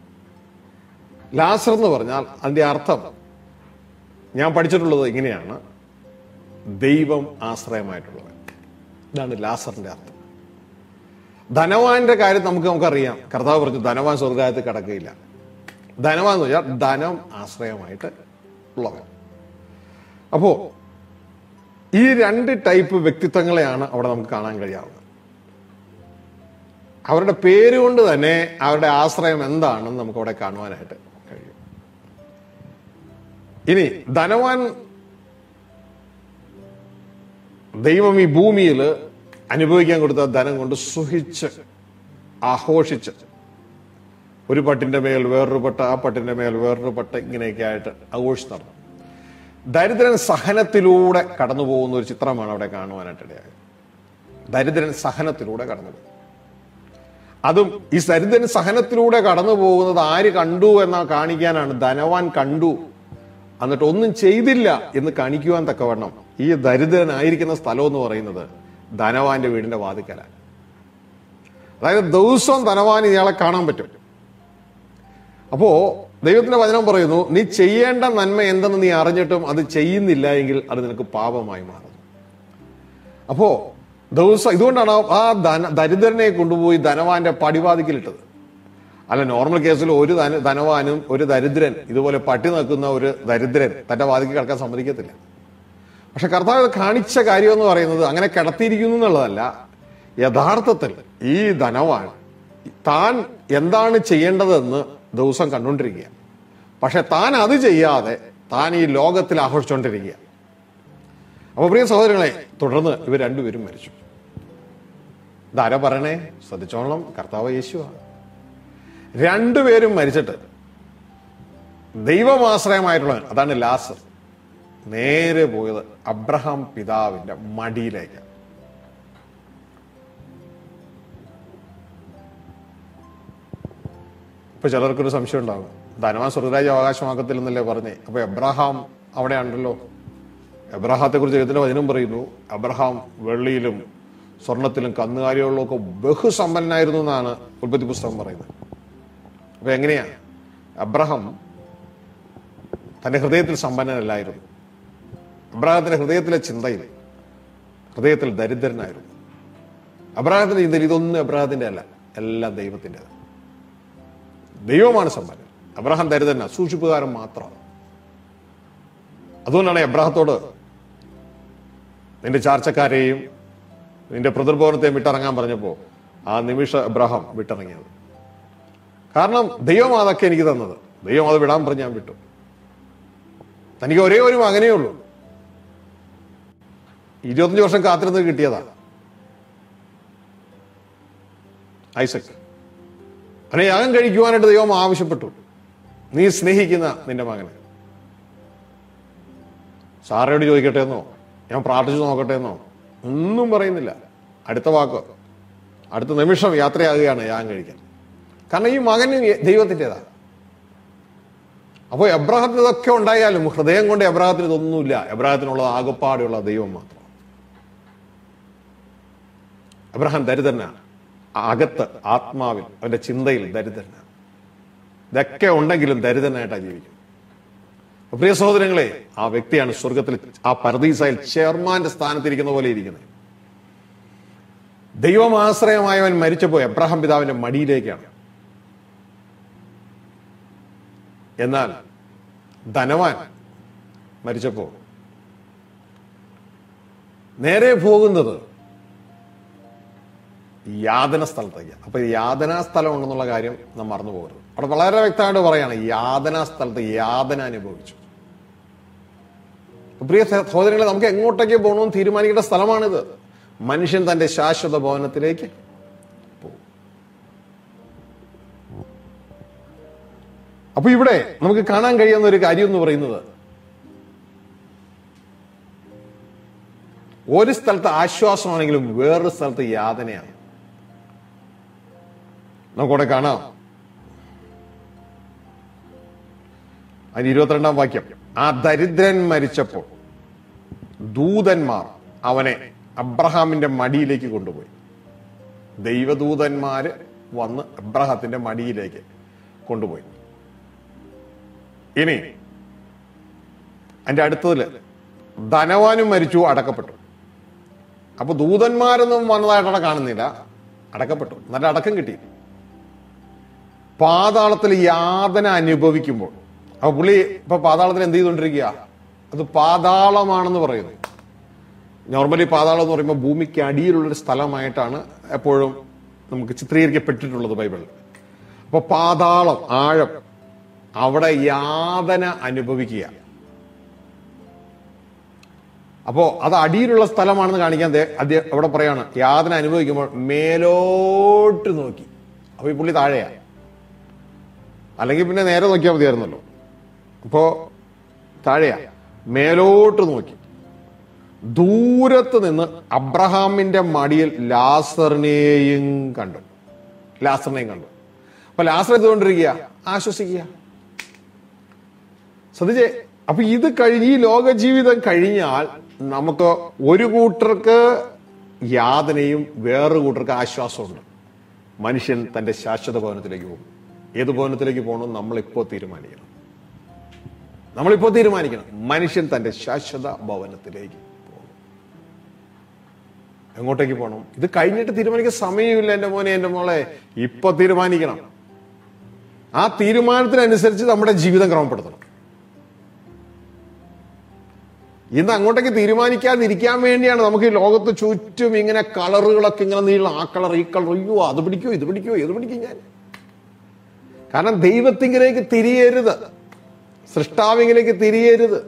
ലാസർ എന്ന് പറഞ്ഞാൽ അതിന്റെ അർത്ഥം ഞാൻ പഠിച്ചിട്ടുള്ളത് ഇങ്ങനെയാണ് ദൈവം ആശ്രയമായിട്ടുള്ളവൻ ഇതാണ് ലാസറിന്റെ അർത്ഥം ധനവാന്റെ കാര്യം നമുക്ക് നമുക്കറിയാം കർത്താവ് പറഞ്ഞു ധനവാൻ സ്വർഗായത്തിൽ കിടക്കുകയില്ല ധനവാൻ എന്ന് പറഞ്ഞാൽ ധനം ആശ്രയമായിട്ട് ഉള്ളവൻ അപ്പോ ഈ രണ്ട് ടൈപ്പ് വ്യക്തിത്വങ്ങളെയാണ് അവിടെ നമുക്ക് കാണാൻ കഴിയാവുന്നത് അവരുടെ പേരുകൊണ്ട് തന്നെ അവരുടെ ആശ്രയം എന്താണെന്ന് നമുക്ക് അവിടെ കാണുവാനായിട്ട് കഴിയും ഇനി ധനവാൻ ദൈവം ഈ ഭൂമിയിൽ അനുഭവിക്കാൻ കൊടുത്ത ധനം കൊണ്ട് സുഖിച്ച് ആഘോഷിച്ച് ഒരു പട്ടിന്റെ മേൽ വേറൊരു പട്ട ആ പട്ടിന്റെ മേൽ വേറൊരു പട്ട ഇങ്ങനെയൊക്കെ ആയിട്ട് ആഘോഷിച്ച് നടന്നു ദരിദ്രൻ സഹനത്തിലൂടെ കടന്നു പോകുന്ന ഒരു ചിത്രമാണ് അവിടെ കാണുവാനായിട്ട് ഇടയായത് ദരിദ്രൻ സഹനത്തിലൂടെ കടന്നു പോകും അതും ഈ ദരിദ്രൻ സഹനത്തിലൂടെ കടന്നു പോകുന്നത് ആര് കണ്ടു എന്ന കാണിക്കാനാണ് ധനവാൻ കണ്ടു എന്നിട്ട് ഒന്നും ചെയ്തില്ല എന്ന് കാണിക്കുവാൻ തക്കവണ്ണം ഈ ദരിദ്രനായിരിക്കുന്ന സ്ഥലം എന്ന് പറയുന്നത് ധനവാന്റെ വീടിന്റെ വാതിക്കലാണ് അതായത് ദിവസവും ധനവാൻ ഇയാളെ കാണാൻ പറ്റും അപ്പോ ദൈവത്തിന്റെ വചനം പറയുന്നു നീ ചെയ്യേണ്ട നന്മ എന്തെന്ന് നീ അറിഞ്ഞിട്ടും അത് ചെയ്യുന്നില്ല എങ്കിൽ അത് നിനക്ക് പാപമായി മാറുന്നു അപ്പോ ദിവസം ഇതുകൊണ്ടാണ് ആ ധന ദരിദ്രനെ കൊണ്ടുപോയി ധനവാന്റെ പടിവാതിക്കലിട്ടത് അല്ല നോർമൽ കേസിൽ ഒരു ധന ധനവാനും ഒരു ദരിദ്രൻ ഇതുപോലെ പട്ടി നിൽക്കുന്ന ഒരു ദരിദ്രൻ തന്റെ വാതിക്ക് കിടക്കാൻ സമ്മതിക്കത്തില്ല പക്ഷെ കർത്താവ് കാണിച്ച കാര്യം എന്ന് പറയുന്നത് അങ്ങനെ കിടത്തിയിരിക്കുന്നു എന്നുള്ളതല്ല യഥാർത്ഥത്തിൽ ഈ ധനവാൻ താൻ എന്താണ് ചെയ്യേണ്ടതെന്ന് ദിവസം കണ്ടുകൊണ്ടിരിക്കുക പക്ഷെ താൻ അത് ചെയ്യാതെ താൻ ഈ ലോകത്തിൽ ആഘോഷിച്ചുകൊണ്ടിരിക്കുക അപ്പൊ പ്രിയ സഹോദരങ്ങളെ തുടർന്ന് ഇവർ രണ്ടുപേരും മരിച്ചു ഇതാരാ പറയണേ ശ്രദ്ധിച്ചോളണം കർത്താവ് യേശുവാണ് രണ്ടുപേരും മരിച്ചിട്ട് ദൈവമാശ്രയമായിട്ടുള്ള അതാണ് ലാസർ നേരെ പോയത് അബ്രഹാം പിതാവിന്റെ മടിയിലേക്ക് ഇപ്പൊ ചിലർക്കൊരു സംശയം ഉണ്ടാകും ധനവാൻ സ്വർഗരാജ്യം അവകാശമാക്കത്തില്ലെന്നല്ലേ പറഞ്ഞേ അപ്പൊ എബ്രഹാം അവിടെയാണല്ലോ എബ്രഹാത്തെ കുറിച്ച് എഴുതുന്ന വചനം പറയുന്നു അബ്രഹാം വെള്ളിയിലും സ്വർണത്തിലും കന്നുകാലികളിലും ഒക്കെ ബഹുസമ്പന്നനായിരുന്നു എന്നാണ് ഉൽപ്പത്തി പുസ്തകം പറയുന്നത് അപ്പൊ എങ്ങനെയാ അബ്രഹാം തന്റെ ഹൃദയത്തിൽ സമ്പന്നനല്ലായിരുന്നു അബ്രഹാത്തിന്റെ ഹൃദയത്തിലെ ചിന്തയിൽ ഹൃദയത്തിൽ ദരിദ്രനായിരുന്നു അബ്രഹാത്തിന്റെ ചിന്തയിൽ ഇതൊന്നും അബ്രഹാത്തിന്റെ അല്ല എല്ലാം ദൈവത്തിന്റെ ദൈവമാണ് സമ്പന്നൻ അബ്രഹാം ദരിദ്രന സൂക്ഷിപ്പുകാരൻ മാത്രമാണ് അതുകൊണ്ടാണ് എബ്രഹത്തോട് നിന്റെ ചാർച്ചക്കാരെയും നിന്റെ പ്രതിർഭവനത്തെയും വിട്ടിറങ്ങാൻ പറഞ്ഞപ്പോ ആ നിമിഷ എബ്രഹാം വിട്ടിറങ്ങിയത് കാരണം ദൈവം അതൊക്കെ എനിക്ക് തന്നത് ദൈവം അത് വിടാൻ പറഞ്ഞ് ഞാൻ വിട്ടു തനിക്ക് ഒരേ ഒരു മകനേ ഉള്ളൂ ഇരുപത്തഞ്ച് വർഷം കാത്തിരുന്ന് കിട്ടിയതാ ഐസക് അവനെ യാഗം കഴിക്കുവാനായിട്ട് ദൈവം ആവശ്യപ്പെട്ടു നീ സ്നേഹിക്കുന്ന നിന്റെ മകനെ സാറയോട് ചോദിക്കട്ടെ എന്നോ ഞാൻ പ്രാർത്ഥിച്ചു നോക്കട്ടെ എന്നോ ഒന്നും പറയുന്നില്ല അടുത്ത വാക്ക് അടുത്ത നിമിഷം യാത്രയാകുകയാണ് യാഗം കഴിക്കാൻ കാരണം ഈ മകന് ദൈവത്തിൻ്റെതാ അപ്പോൾ എബ്രാഹത്തിന് ഇതൊക്കെ ഉണ്ടായാലും ഹൃദയം കൊണ്ട് എബ്രാഹത്തിന് ഇതൊന്നുമില്ല എബ്രാഹത്തിനുള്ളത് ആകപ്പാടെയുള്ള ദൈവം മാത്രം എബ്രഹാം ദരിദ്രനാണ് അകത്ത് ആത്മാവിൽ അവന്റെ ചിന്തയിൽ ദരിദ്രനാണ് ഇതൊക്കെ ഉണ്ടെങ്കിലും ദരിദ്രനായിട്ടാണ് ജീവിക്കും അപ്പൊ പ്രിയ സഹോദരങ്ങളെ ആ വ്യക്തിയാണ് സ്വർഗത്തിൽ ആ പരദീസയിൽ ചെയർമാന്റെ സ്ഥാനത്തിരിക്കുന്ന പോലെ ഇരിക്കുന്നത് ദൈവമാശ്രയമായവൻ മരിച്ചപ്പോ എബ്രഹാം പിതാവിന്റെ മടിയിലേക്കാണ് എന്നാൽ ധനവാൻ മരിച്ചപ്പോ നേരെ പോകുന്നത് യാതന സ്ഥലത്തേക്ക് അപ്പൊ ഈ യാതനാ സ്ഥലം ഉണ്ടെന്നുള്ള കാര്യം നാം മറന്നു പോകരുത് അവിടെ വളരെ വ്യക്തമായിട്ട് പറയാണ് യാതനാ സ്ഥലത്ത് യാതന അനുഭവിച്ചു പ്രിയ സഹോദരങ്ങളെ നമുക്ക് എങ്ങോട്ടേക്ക് പോകണമെന്ന് തീരുമാനിക്കേണ്ട സ്ഥലമാണിത് മനുഷ്യൻ തന്റെ ശാശ്വത ഭവനത്തിലേക്ക് പോകും അപ്പൊ ഇവിടെ നമുക്ക് കാണാൻ കഴിയുന്ന ഒരു കാര്യം എന്ന് പറയുന്നത് ഒരു സ്ഥലത്ത് ആശ്വാസമാണെങ്കിലും വേറൊരു സ്ഥലത്ത് യാതനയാണ് നമുക്കവിടെ കാണാം അതിന് ഇരുപത്തിരണ്ടാം വാക്യം ആ ദരിദ്രൻ മരിച്ചപ്പോൾ ദൂതന്മാർ അവനെ അബ്രഹാമിന്റെ മടിയിലേക്ക് കൊണ്ടുപോയി ദൈവദൂതന്മാര് വന്ന് അബ്രഹത്തിന്റെ മടിയിലേക്ക് കൊണ്ടുപോയി ഇനി അതിന്റെ അടുത്തതില് ധനവാനും മരിച്ചു അടക്കപ്പെട്ടു അപ്പൊ ദൂതന്മാരൊന്നും വന്നതായിട്ട് അവിടെ കാണുന്നില്ല അടക്കപ്പെട്ടു നല്ല അടക്കം കിട്ടി പാതാളത്തിൽ യാതന അനുഭവിക്കുമ്പോൾ അപ്പൊ പുള്ളി ഇപ്പൊ പാതാളത്തിൽ എന്ത് ചെയ്തുകൊണ്ടിരിക്കുക അത് പാതാളമാണെന്ന് പറയുന്നു നോർമലി പാതാളം എന്ന് പറയുമ്പോൾ ഭൂമിക്ക് അടിയിലുള്ളൊരു സ്ഥലമായിട്ടാണ് എപ്പോഴും നമുക്ക് ചിത്രീകരിക്കപ്പെട്ടിട്ടുള്ളത് ബൈബിളിൽ അപ്പൊ പാതാളം ആഴം അവിടെ യാതന അനുഭവിക്കുക അപ്പോ അത് അടിയിലുള്ള സ്ഥലമാണെന്ന് കാണിക്കാൻ ദേ അദ്ദേഹം അവിടെ പറയാണ് യാതന അനുഭവിക്കുമ്പോൾ മേലോട്ട് നോക്കി അപ്പൊ ഈ പുള്ളി താഴെയാ അല്ലെങ്കിൽ പിന്നെ നേരെ നോക്കിയാൽ മതിയായിരുന്നല്ലോ അപ്പോ താഴെയാ മേലോട്ട് നോക്കി ദൂരത്ത് നിന്ന് അബ്രഹാമിന്റെ മടിയിൽ ലാസറിനെയും കണ്ടു ലാസറിനെയും കണ്ടു അപ്പൊ ലാസർ എന്തുകൊണ്ടിരിക്കുക ആശ്വസിക്കുക ശ്രദ്ധിച്ചേ അപ്പൊ ഇത് കഴിഞ്ഞ് ഈ ലോക ജീവിതം കഴിഞ്ഞാൽ നമുക്ക് ഒരു കൂട്ടർക്ക് യാതനയും വേറൊരു കൂട്ടർക്ക് ആശ്വാസമുണ്ട് മനുഷ്യൻ തന്റെ ശാശ്വത ഭവനത്തിലേക്ക് പോകും ഏത് ഭവനത്തിലേക്ക് പോകണം നമ്മളിപ്പോ തീരുമാനിക്കണം നമ്മളിപ്പോ തീരുമാനിക്കണം മനുഷ്യൻ തന്റെ ശാശ്വത ഭവനത്തിലേക്ക് പോകണം എങ്ങോട്ടേക്ക് പോകണം ഇത് കഴിഞ്ഞിട്ട് തീരുമാനിക്കാൻ സമയമില്ല എന്റെ മോനെ എന്റെ മോളെ ഇപ്പൊ തീരുമാനിക്കണം ആ തീരുമാനത്തിനനുസരിച്ച് നമ്മുടെ ജീവിതം ക്രമപ്പെടുത്തണം ഇന്ന് അങ്ങോട്ടേക്ക് തീരുമാനിക്കാതിരിക്കാൻ വേണ്ടിയാണ് നമുക്ക് ഈ ലോകത്ത് ചുറ്റും ഇങ്ങനെ കളറുകളൊക്കെ ഇങ്ങനെ നീളം ആ കളർ ഈ കളർ അയ്യോ അത് പിടിക്കോ ഇത് പിടിക്കോ ഇത് പിടിക്കും ഞാൻ കാരണം ദൈവത്തിങ്കിലേക്ക് തിരിയരുത് സൃഷ്ടാവിങ്കിലേക്ക് തിരിയരുത്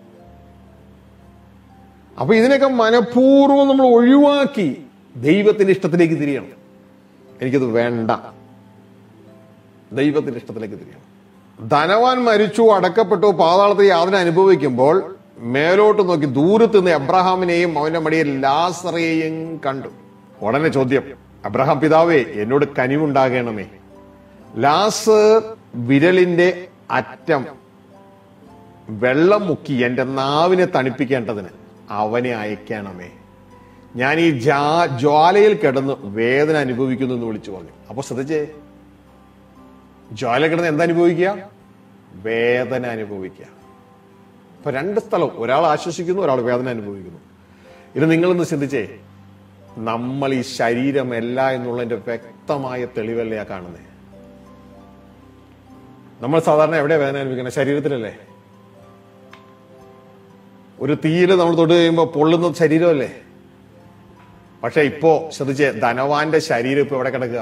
അപ്പൊ ഇതിനൊക്കെ മനഃപൂർവ്വം നമ്മൾ ഒഴിവാക്കി ദൈവത്തിന്റെ ഇഷ്ടത്തിലേക്ക് തിരിയണം എനിക്കത് വേണ്ട ദൈവത്തിന്റെ ഇഷ്ടത്തിലേക്ക് തിരിയണം ധനവാൻ മരിച്ചു അടക്കപ്പെട്ടു പാതാളത്തിൽ യാതന അനുഭവിക്കുമ്പോൾ മേലോട്ട് നോക്കി ദൂരത്ത് നിന്ന് അബ്രഹാമിനെയും അവന്റെ മടിയിൽ ലാസറയെയും കണ്ടു ഉടനെ ചോദ്യം അബ്രഹാം പിതാവേ എന്നോട് കനിവുണ്ടാകണമേ ലാസർ വിരലിന്റെ അറ്റം വെള്ളം മുക്കി എന്റെ നാവിനെ തണുപ്പിക്കേണ്ടതിന് അവനെ അയക്കണമേ ഞാൻ ഈ ജാ ജ്വാലയിൽ കിടന്ന് വേദന അനുഭവിക്കുന്നു എന്ന് വിളിച്ചു പറഞ്ഞു അപ്പൊ ശ്രദ്ധിച്ചേ ജ്വാല കിടന്ന് എന്താ അനുഭവിക്കുക വേദന അനുഭവിക്കുക അപ്പൊ രണ്ട് സ്ഥലം ഒരാൾ ആശ്വസിക്കുന്നു ഒരാൾ വേദന അനുഭവിക്കുന്നു ഇത് നിങ്ങളൊന്ന് ചിന്തിച്ചേ നമ്മൾ ഈ ശരീരമല്ല എന്നുള്ളതിന്റെ വ്യക്തമായ തെളിവല്ലേ ആ കാണുന്നേ നമ്മൾ സാധാരണ എവിടെയാ വേദന അനുഭവിക്കുന്നത് ശരീരത്തിലല്ലേ ഒരു തീയില് നമ്മൾ തൊട്ട് കഴിയുമ്പോൾ പൊള്ളുന്ന ശരീരമല്ലേ പക്ഷെ ഇപ്പോ ശ്രദ്ധിച്ചേ ധനവാന്റെ ശരീരം ഇപ്പൊ എവിടെ കിടക്കുക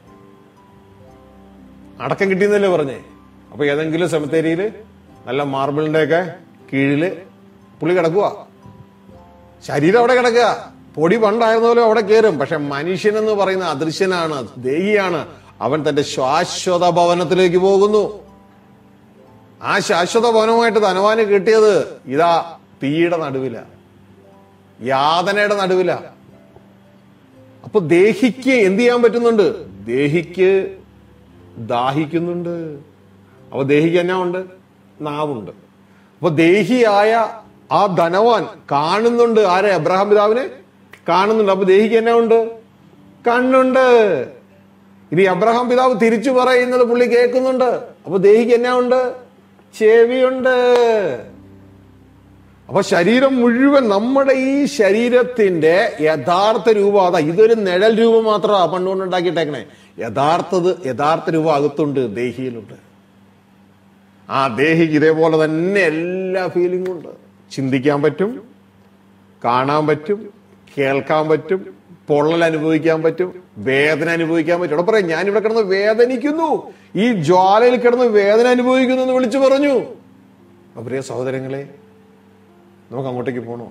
അടക്കം കിട്ടിയെന്നല്ലേ പറഞ്ഞേ അപ്പൊ ഏതെങ്കിലും സെമിത്തേരിയില് നല്ല മാർബിളിന്റെ ഒക്കെ കീഴില് പുള്ളി കിടക്കുക ശരീരം അവിടെ കിടക്കുക പൊടി പണ്ടായിരുന്ന പോലെ അവിടെ കയറും പക്ഷെ മനുഷ്യൻ എന്ന് പറയുന്ന അദൃശ്യനാണ് ദേഹിയാണ് അവൻ തന്റെ ശാശ്വത ഭവനത്തിലേക്ക് പോകുന്നു ആ ശാശ്വത ഭവനമായിട്ട് ധനവാന് കിട്ടിയത് ഇതാ തീയുടെ നടുവില യാതനയുടെ നടുവില അപ്പൊ ദേഹിക്ക് എന്ത് ചെയ്യാൻ പറ്റുന്നുണ്ട് ദേഹിക്ക് ദാഹിക്കുന്നുണ്ട് അപ്പൊ ദേഹിക്ക് എന്നാ ഉണ്ട് നാവുണ്ട് അപ്പൊ ദേഹിയായ ആ ധനവാൻ കാണുന്നുണ്ട് ആരെ അബ്രഹാം പിതാവിനെ കാണുന്നുണ്ട് അപ്പൊ ദേഹിക്ക് എന്നാ ഉണ്ട് കണ്ണുണ്ട് ഇനി അബ്രഹാം പിതാവ് തിരിച്ചു പറയുന്നത് പുള്ളി കേൾക്കുന്നുണ്ട് അപ്പൊ ദേഹിക്ക് എന്നാ ഉണ്ട് ചെവിയുണ്ട് അപ്പൊ ശരീരം മുഴുവൻ നമ്മുടെ ഈ ശരീരത്തിന്റെ യഥാർത്ഥ രൂപം അതാ ഇതൊരു നിഴൽ രൂപം മാത്രമാണ് പണ്ടുകൊണ്ട് ഉണ്ടാക്കിയിട്ടേക്കണേ യഥാർത്ഥത് യഥാർത്ഥ രൂപം അകത്തുണ്ട് ദേഹിയിലുണ്ട് ആ ദേഹിക്ക് ഇതേപോലെ തന്നെ എല്ലാ ഫീലിംഗും ഉണ്ട് ചിന്തിക്കാൻ പറ്റും കാണാൻ പറ്റും കേൾക്കാൻ പറ്റും പൊള്ളൽ അനുഭവിക്കാൻ പറ്റും വേദന അനുഭവിക്കാൻ പറ്റും അവിടെ പറയാം ഞാൻ ഇവിടെ കിടന്ന് വേദനിക്കുന്നു ഈ ജ്വാലയിൽ കിടന്ന് വേദന അനുഭവിക്കുന്നു എന്ന് വിളിച്ചു പറഞ്ഞു അപ്പൊ പ്രിയ സഹോദരങ്ങളെ നമുക്ക് അങ്ങോട്ടേക്ക് പോണോ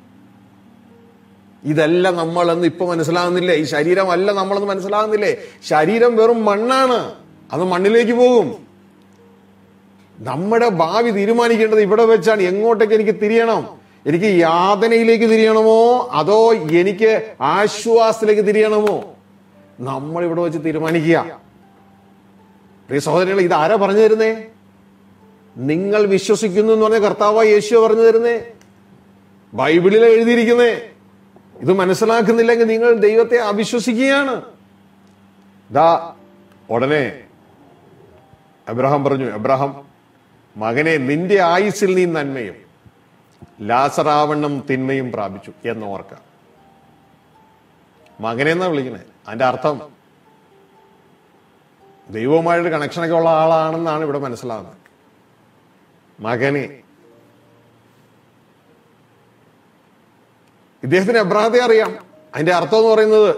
ഇതല്ല നമ്മളെന്ന് ഇപ്പൊ മനസ്സിലാകുന്നില്ലേ ഈ ശരീരമല്ല നമ്മളെന്ന് മനസ്സിലാകുന്നില്ലേ ശരീരം വെറും മണ്ണാണ് അത് മണ്ണിലേക്ക് പോകും നമ്മുടെ ഭാവി തീരുമാനിക്കേണ്ടത് ഇവിടെ വെച്ചാണ് എങ്ങോട്ടേക്ക് എനിക്ക് തിരിയണം എനിക്ക് യാതനയിലേക്ക് തിരിയണമോ അതോ എനിക്ക് ആശ്വാസത്തിലേക്ക് തിരിയണമോ നമ്മൾ ഇവിടെ വെച്ച് തീരുമാനിക്കുക പ്രിയ സഹോദരങ്ങൾ ഇത് ആരാ പറഞ്ഞു തരുന്നേ നിങ്ങൾ വിശ്വസിക്കുന്നു എന്ന് പറഞ്ഞ കർത്താവ് യേശു പറഞ്ഞു തരുന്നേ ബൈബിളിൽ എഴുതിയിരിക്കുന്നേ ഇത് മനസ്സിലാക്കുന്നില്ലെങ്കിൽ നിങ്ങൾ ദൈവത്തെ അവിശ്വസിക്കുകയാണ് ദാ ഉടനെ അബ്രഹാം പറഞ്ഞു അബ്രഹാം മകനെ നിന്റെ ആയുസിൽ നീ നന്മയും ലാസറാവണ്ണം തിന്മയും പ്രാപിച്ചു എന്ന് ഓർക്ക മകനെ എന്നാ വിളിക്കണേ അതിന്റെ അർത്ഥം ദൈവവുമായിട്ട് കണക്ഷനൊക്കെ ഉള്ള ആളാണെന്നാണ് ഇവിടെ മനസ്സിലാകുന്നത് മകനെ ഇദ്ദേഹത്തിന് എബ്രാഹത്തെ അറിയാം അതിന്റെ അർത്ഥം എന്ന് പറയുന്നത്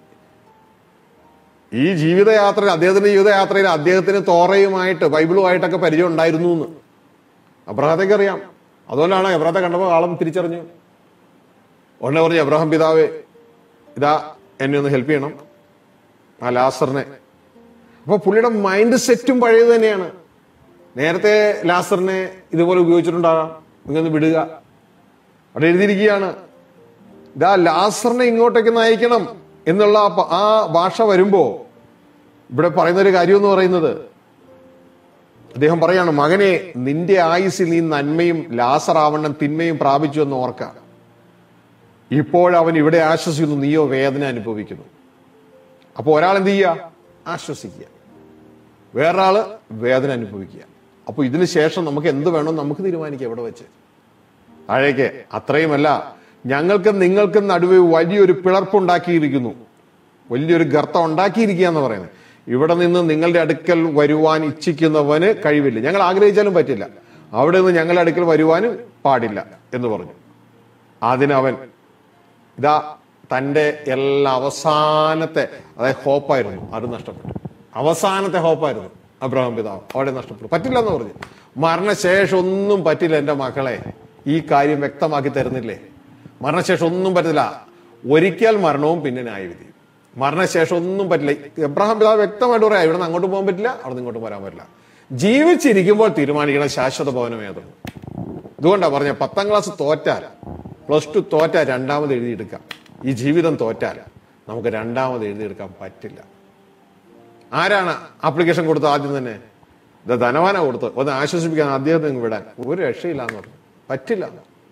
ഈ ജീവിതയാത്രയിൽ അദ്ദേഹത്തിന്റെ ജീവിതയാത്രയിൽ അദ്ദേഹത്തിന് തോറയുമായിട്ട് ബൈബിളുമായിട്ടൊക്കെ പരിചയം ഉണ്ടായിരുന്നു എന്ന് അബ്രഹത്തേക്ക് അറിയാം അതുകൊണ്ടാണ് എബ്രാഹത്തെ കണ്ടപ്പോൾ ആളും തിരിച്ചറിഞ്ഞു ഉടനെ പറഞ്ഞു എബ്രഹാം പിതാവേ ഇതാ എന്നെ ഒന്ന് ഹെൽപ്പ് ചെയ്യണം ആ ലാസറിനെ അപ്പൊ പുള്ളിയുടെ മൈൻഡ് സെറ്റും പഴയത് തന്നെയാണ് നേരത്തെ ലാസറിനെ ഇതുപോലെ ഉപയോഗിച്ചിട്ടുണ്ടാകാം ഇങ്ങൊന്ന് വിടുക അവിടെ എഴുതിയിരിക്കുകയാണ് ഇതാ ലാസറിനെ ഇങ്ങോട്ടേക്ക് നയിക്കണം എന്നുള്ള ആ പ- ആ ഭാഷ വരുമ്പോ ഇവിടെ പറയുന്ന ഒരു കാര്യം എന്ന് പറയുന്നത് അദ്ദേഹം പറയാണ് മകനെ നിന്റെ ആയുസ്സിൽ നീ നന്മയും ലാസറാവണ്ണം തിന്മയും പ്രാപിച്ചു എന്ന് ഓർക്ക ഇപ്പോഴവൻ ഇവിടെ ആശ്വസിക്കുന്നു നീയോ വേദന അനുഭവിക്കുന്നു അപ്പൊ ഒരാൾ എന്ത് ചെയ്യുക ആശ്വസിക്കുക വേറൊരാള് വേദന അനുഭവിക്കുക അപ്പൊ ഇതിന് ശേഷം നമുക്ക് എന്ത് വേണം നമുക്ക് തീരുമാനിക്കാം എവിടെ വെച്ച് താഴേക്ക് അത്രയുമല്ല ഞങ്ങൾക്കും നിങ്ങൾക്കും നടുവെ വലിയൊരു പിളർപ്പുണ്ടാക്കിയിരിക്കുന്നു വലിയൊരു ഗർത്തം ഉണ്ടാക്കിയിരിക്കുക എന്ന് പറയുന്നത് ഇവിടെ നിന്ന് നിങ്ങളുടെ അടുക്കൽ വരുവാൻ ഇച്ഛിക്കുന്നവന് കഴിവില്ല ഞങ്ങൾ ആഗ്രഹിച്ചാലും പറ്റില്ല അവിടെ നിന്ന് ഞങ്ങളുടെ അടുക്കൽ വരുവാനും പാടില്ല എന്ന് പറഞ്ഞു അതിനവൻ ഇതാ തന്റെ എല്ലാ അവസാനത്തെ അതായത് ഹോപ്പായിരുന്നു അത് നഷ്ടപ്പെട്ടു അവസാനത്തെ ഹോപ്പായിരുന്നു അബ്രഹാം പിതാവ് അവിടെ നഷ്ടപ്പെട്ടു പറ്റില്ല എന്ന് പറഞ്ഞു മരണശേഷം ഒന്നും പറ്റില്ല എന്റെ മക്കളെ ഈ കാര്യം വ്യക്തമാക്കി തരുന്നില്ലേ മരണശേഷം ഒന്നും പറ്റില്ല ഒരിക്കൽ മരണവും പിന്നെ ന്യായവിധി മരണശേഷം ഒന്നും പറ്റില്ല എബ്രഹാം പിതാവ് വ്യക്തമായിട്ട് പറയാം ഇവിടെ നിന്ന് അങ്ങോട്ട് പോകാൻ പറ്റില്ല അവിടെ നിന്ന് ഇങ്ങോട്ട് വരാൻ പറ്റില്ല ജീവിച്ചിരിക്കുമ്പോൾ തീരുമാനിക്കണം ശാശ്വത ഭവനം ഏതെന്ന് ഇതുകൊണ്ടാ പറഞ്ഞ പത്താം ക്ലാസ് തോറ്റാൽ പ്ലസ് ടു തോറ്റാൽ രണ്ടാമത് എഴുതിയെടുക്കാം ഈ ജീവിതം തോറ്റാൽ നമുക്ക് രണ്ടാമത് എഴുതിയെടുക്കാൻ പറ്റില്ല ആരാണ് ആപ്ലിക്കേഷൻ കൊടുത്തത് ആദ്യം തന്നെ ഇത് ധനവാന കൊടുത്ത് ഒന്ന് ആശ്വസിപ്പിക്കാൻ അദ്ദേഹത്തെ ഇങ്ങ് വിടാൻ ഒരു രക്ഷയില്ല എന്ന് പറഞ്ഞു പറ്റില്ല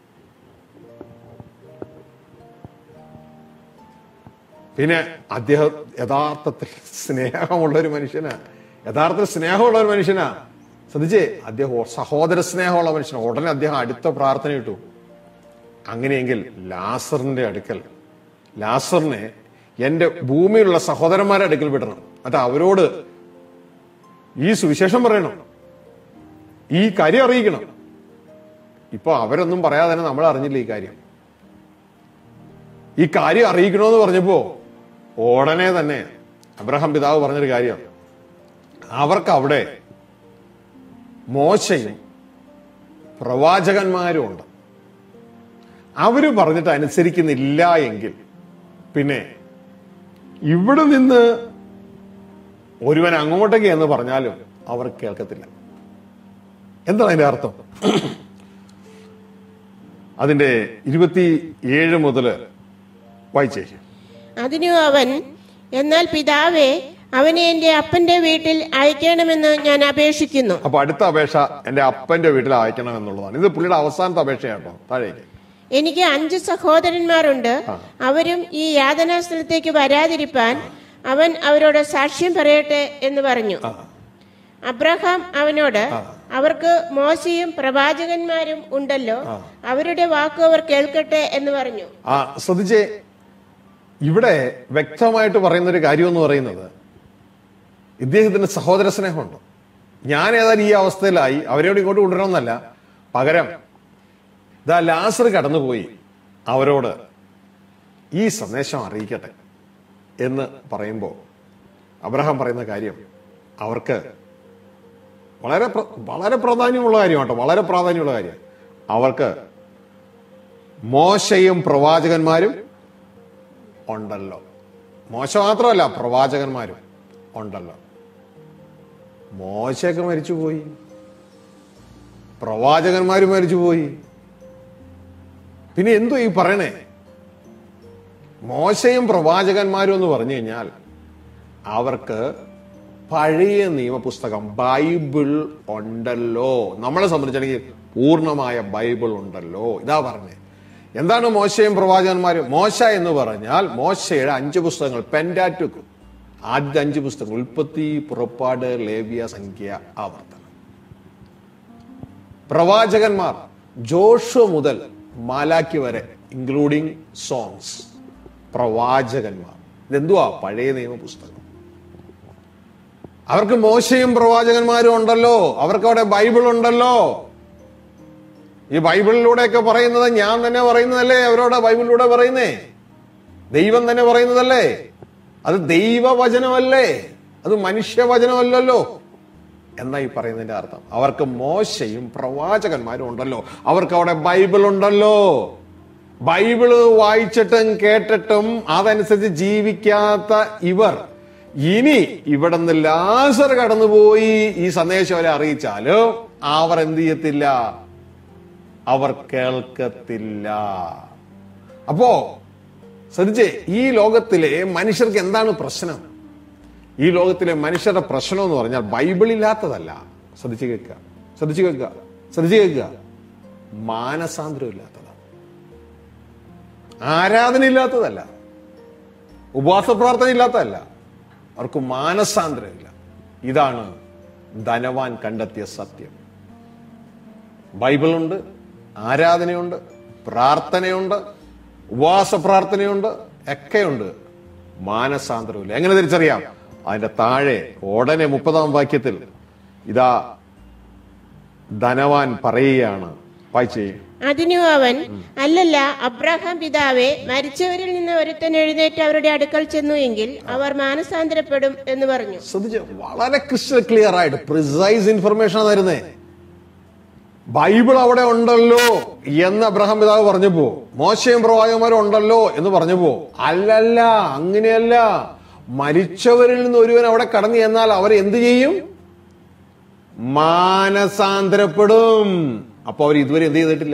പിന്നെ അദ്ദേഹം യഥാർത്ഥത്തിൽ സ്നേഹമുള്ള ഒരു മനുഷ്യനാ യഥാർത്ഥത്തിൽ സ്നേഹമുള്ള ഒരു മനുഷ്യനാ ശ്രദ്ധിച്ചേ അദ്ദേഹം സഹോദര സ്നേഹമുള്ള മനുഷ്യനാണ് ഉടനെ അദ്ദേഹം അടുത്ത പ്രാർത്ഥന ഇട്ടു അങ്ങനെയെങ്കിൽ ലാസറിന്റെ അടുക്കൽ ലാസറിനെ എന്റെ ഭൂമിയിലുള്ള സഹോദരന്മാരുടെ അടുക്കൽ വിടണം എന്നിട്ട് അവരോട് ഈ സുവിശേഷം പറയണം ഈ കാര്യം അറിയിക്കണം ഇപ്പൊ അവരൊന്നും പറയാതെ തന്നെ നമ്മൾ അറിഞ്ഞില്ല ഈ കാര്യം ഈ കാര്യം അറിയിക്കണമെന്ന് പറഞ്ഞപ്പോ ഉടനെ തന്നെ അബ്രഹാം പിതാവ് പറഞ്ഞൊരു കാര്യം അവർക്ക് അവിടെ മോശയും പ്രവാചകന്മാരും ഉണ്ട് അവര് പറഞ്ഞിട്ട് അനുസരിക്കുന്നില്ല എങ്കിൽ പിന്നെ ഇവിടെ നിന്ന് ഒരുവൻ അങ്ങോട്ടേക്ക് എന്ന് പറഞ്ഞാലും അവർ കേൾക്കത്തില്ല എന്താണ് അതിന്റെ അർത്ഥം അതിന്റെ ഇരുപത്തി ഏഴ് മുതൽ വായിച്ചേ അതിനു അവൻ എന്നാൽ പിതാവേ അവനെ എന്റെ അപ്പന്റെ വീട്ടിൽ അയക്കണമെന്ന് ഞാൻ അപേക്ഷിക്കുന്നു അപ്പൊ അടുത്ത അപേക്ഷ എന്റെ അപ്പന്റെ വീട്ടിൽ അയക്കണം എന്നുള്ളതാണ് ഇത് പുള്ളിയുടെ അവസാനത്തെ അപേക്ഷയാട്ടോ താഴേക്ക് എനിക്ക് അഞ്ച് സഹോദരന്മാരുണ്ട് അവരും ഈ യാതനാ സ്ഥലത്തേക്ക് വരാതിരിപ്പാൻ അവൻ അവരോട് സാക്ഷ്യം പറയട്ടെ എന്ന് പറഞ്ഞു അബ്രഹാം അവനോട് അവർക്ക് മോശയും പ്രവാചകന്മാരും ഉണ്ടല്ലോ അവരുടെ വാക്ക് അവർ കേൾക്കട്ടെ എന്ന് പറഞ്ഞു ആ ശ്രദ്ധിച്ചേ ഇവിടെ വ്യക്തമായിട്ട് പറയുന്ന ഒരു കാര്യം എന്ന് പറയുന്നത് ഇദ്ദേഹത്തിന് സഹോദര സ്നേഹമുണ്ട് ഞാൻ ഏതായാലും ഈ അവസ്ഥയിലായി അവരോട് ഇങ്ങോട്ട് കൊണ്ടുവരണമെന്നല്ല പകരം ഇതാ ലാസർ കടന്നുപോയി അവരോട് ഈ സന്ദേശം അറിയിക്കട്ടെ എന്ന് പറയുമ്പോൾ അബ്രഹാം പറയുന്ന കാര്യം അവർക്ക് വളരെ പ്ര- വളരെ പ്രാധാന്യമുള്ള കാര്യമാണ് കേട്ടോ വളരെ പ്രാധാന്യമുള്ള കാര്യം അവർക്ക് മോശയും പ്രവാചകന്മാരും ഉണ്ടല്ലോ മോശ മാത്രമല്ല പ്രവാചകന്മാരും ഉണ്ടല്ലോ മോശയൊക്കെ മരിച്ചുപോയി പ്രവാചകന്മാര് മരിച്ചുപോയി പിന്നെ എന്തോ ഈ പറയണേ മോശയും പ്രവാചകന്മാരും എന്ന് പറഞ്ഞു കഴിഞ്ഞാൽ അവർക്ക് പഴയ നിയമപുസ്തകം ബൈബിൾ ഉണ്ടല്ലോ നമ്മളെ സംബന്ധിച്ചിടങ്കിൽ പൂർണ്ണമായ ബൈബിൾ ഉണ്ടല്ലോ ഇതാ പറഞ്ഞേ എന്താണ് മോശയും പ്രവാചകന്മാരും മോശ എന്ന് പറഞ്ഞാൽ മോശയുടെ അഞ്ച് പുസ്തകങ്ങൾ പെൻഡാറ്റുക്ക് ആദ്യ അഞ്ച് പുസ്തകങ്ങൾ ഉൽപ്പത്തി പുറപ്പാട് ലേവ്യ സംഖ്യ ആവർത്തനം പ്രവാചകന്മാർ ജോഷു മുതൽ മാലാക്കി വരെ ഇൻക്ലൂഡിങ് സോങ്സ് പ്രവാചകന്മാർ ഇതെന്തുവാ പഴയ നിയമ പുസ്തകം അവർക്ക് മോശയും പ്രവാചകന്മാരും ഉണ്ടല്ലോ അവർക്ക് അവിടെ ബൈബിൾ ഉണ്ടല്ലോ ഈ ബൈബിളിലൂടെയൊക്കെ പറയുന്നത് ഞാൻ തന്നെ പറയുന്നതല്ലേ അവരോട് ബൈബിളിലൂടെ പറയുന്നേ ദൈവം തന്നെ പറയുന്നതല്ലേ അത് ദൈവവചനമല്ലേ അത് മനുഷ്യവചനമല്ലല്ലോ എന്നാ ഈ പറയുന്നതിന്റെ അർത്ഥം അവർക്ക് മോശയും പ്രവാചകന്മാരും ഉണ്ടല്ലോ അവർക്ക് അവിടെ ബൈബിൾ ഉണ്ടല്ലോ ബൈബിള് വായിച്ചിട്ടും കേട്ടിട്ടും അതനുസരിച്ച് ജീവിക്കാത്ത ഇവർ ഇനി ഇവിടെ നിന്ന് ലാസർ കടന്നുപോയി ഈ സന്ദേശം അവരെ അറിയിച്ചാലും അവർ എന്ത് ചെയ്യത്തില്ല അവർ കേൾക്കത്തില്ല അപ്പോ ശ്രദ്ധിച്ചേ ഈ ലോകത്തിലെ മനുഷ്യർക്ക് എന്താണ് പ്രശ്നം ഈ ലോകത്തിലെ മനുഷ്യരുടെ പ്രശ്നം എന്ന് പറഞ്ഞാൽ ബൈബിൾ ഇല്ലാത്തതല്ല ശ്രദ്ധിച്ചു കേൾക്കുക ശ്രദ്ധിച്ചു കേൾക്കുക ശ്രദ്ധിച്ചു കേൾക്കുക മാനസാന്തരം ഇല്ലാത്തതാണ് ആരാധന ഇല്ലാത്തതല്ല ഉപവാസ പ്രാർത്ഥന ഇല്ലാത്തതല്ല അവർക്ക് മാനസാന്തരമില്ല ഇതാണ് ധനവാൻ കണ്ടെത്തിയ സത്യം ബൈബിളുണ്ട് ആരാധനയുണ്ട് പ്രാർത്ഥനയുണ്ട് ഉപവാസ പ്രാർത്ഥനയുണ്ട് ഒക്കെയുണ്ട് മാനസാന്തരമില്ല എങ്ങനെ തിരിച്ചറിയാം അതിന്റെ താഴെ ഉടനെ മുപ്പതാം വാക്യത്തിൽ ഇതാ ധനവാൻ പറയുകയാണ് വായിച്ചേ അതിനു അവൻ അല്ലല്ല അബ്രഹാം പിതാവേ മരിച്ചവരിൽ നിന്ന് ഒരുത്തൻ എഴുന്നേറ്റ് അവരുടെ അടുക്കൽ ചെന്നു എങ്കിൽ അവർ മാനസാന്തരപ്പെടും എന്ന് പറഞ്ഞു ശ്രദ്ധിച്ച് വളരെ ക്രിസ്റ്റൽ ക്ലിയർ ആയിട്ട് പ്രിസൈസ് ഇൻഫർമേഷൻ തരുന്നേ ബൈബിൾ അവിടെ ഉണ്ടല്ലോ എന്ന് അബ്രഹാം പിതാവ് പറഞ്ഞപ്പോ മോശയും പ്രവാചകന്മാരും ഉണ്ടല്ലോ എന്ന് പറഞ്ഞപ്പോ അല്ലല്ല അങ്ങനെയല്ല മരിച്ചവരിൽ നിന്ന് ഒരുവൻ അവിടെ കടന്നു ചെന്നാൽ അവർ എന്ത് ചെയ്യും മാനസാന്തരപ്പെടും അപ്പൊ അവർ ഇതുവരെ എന്ത് ചെയ്തിട്ടില്ല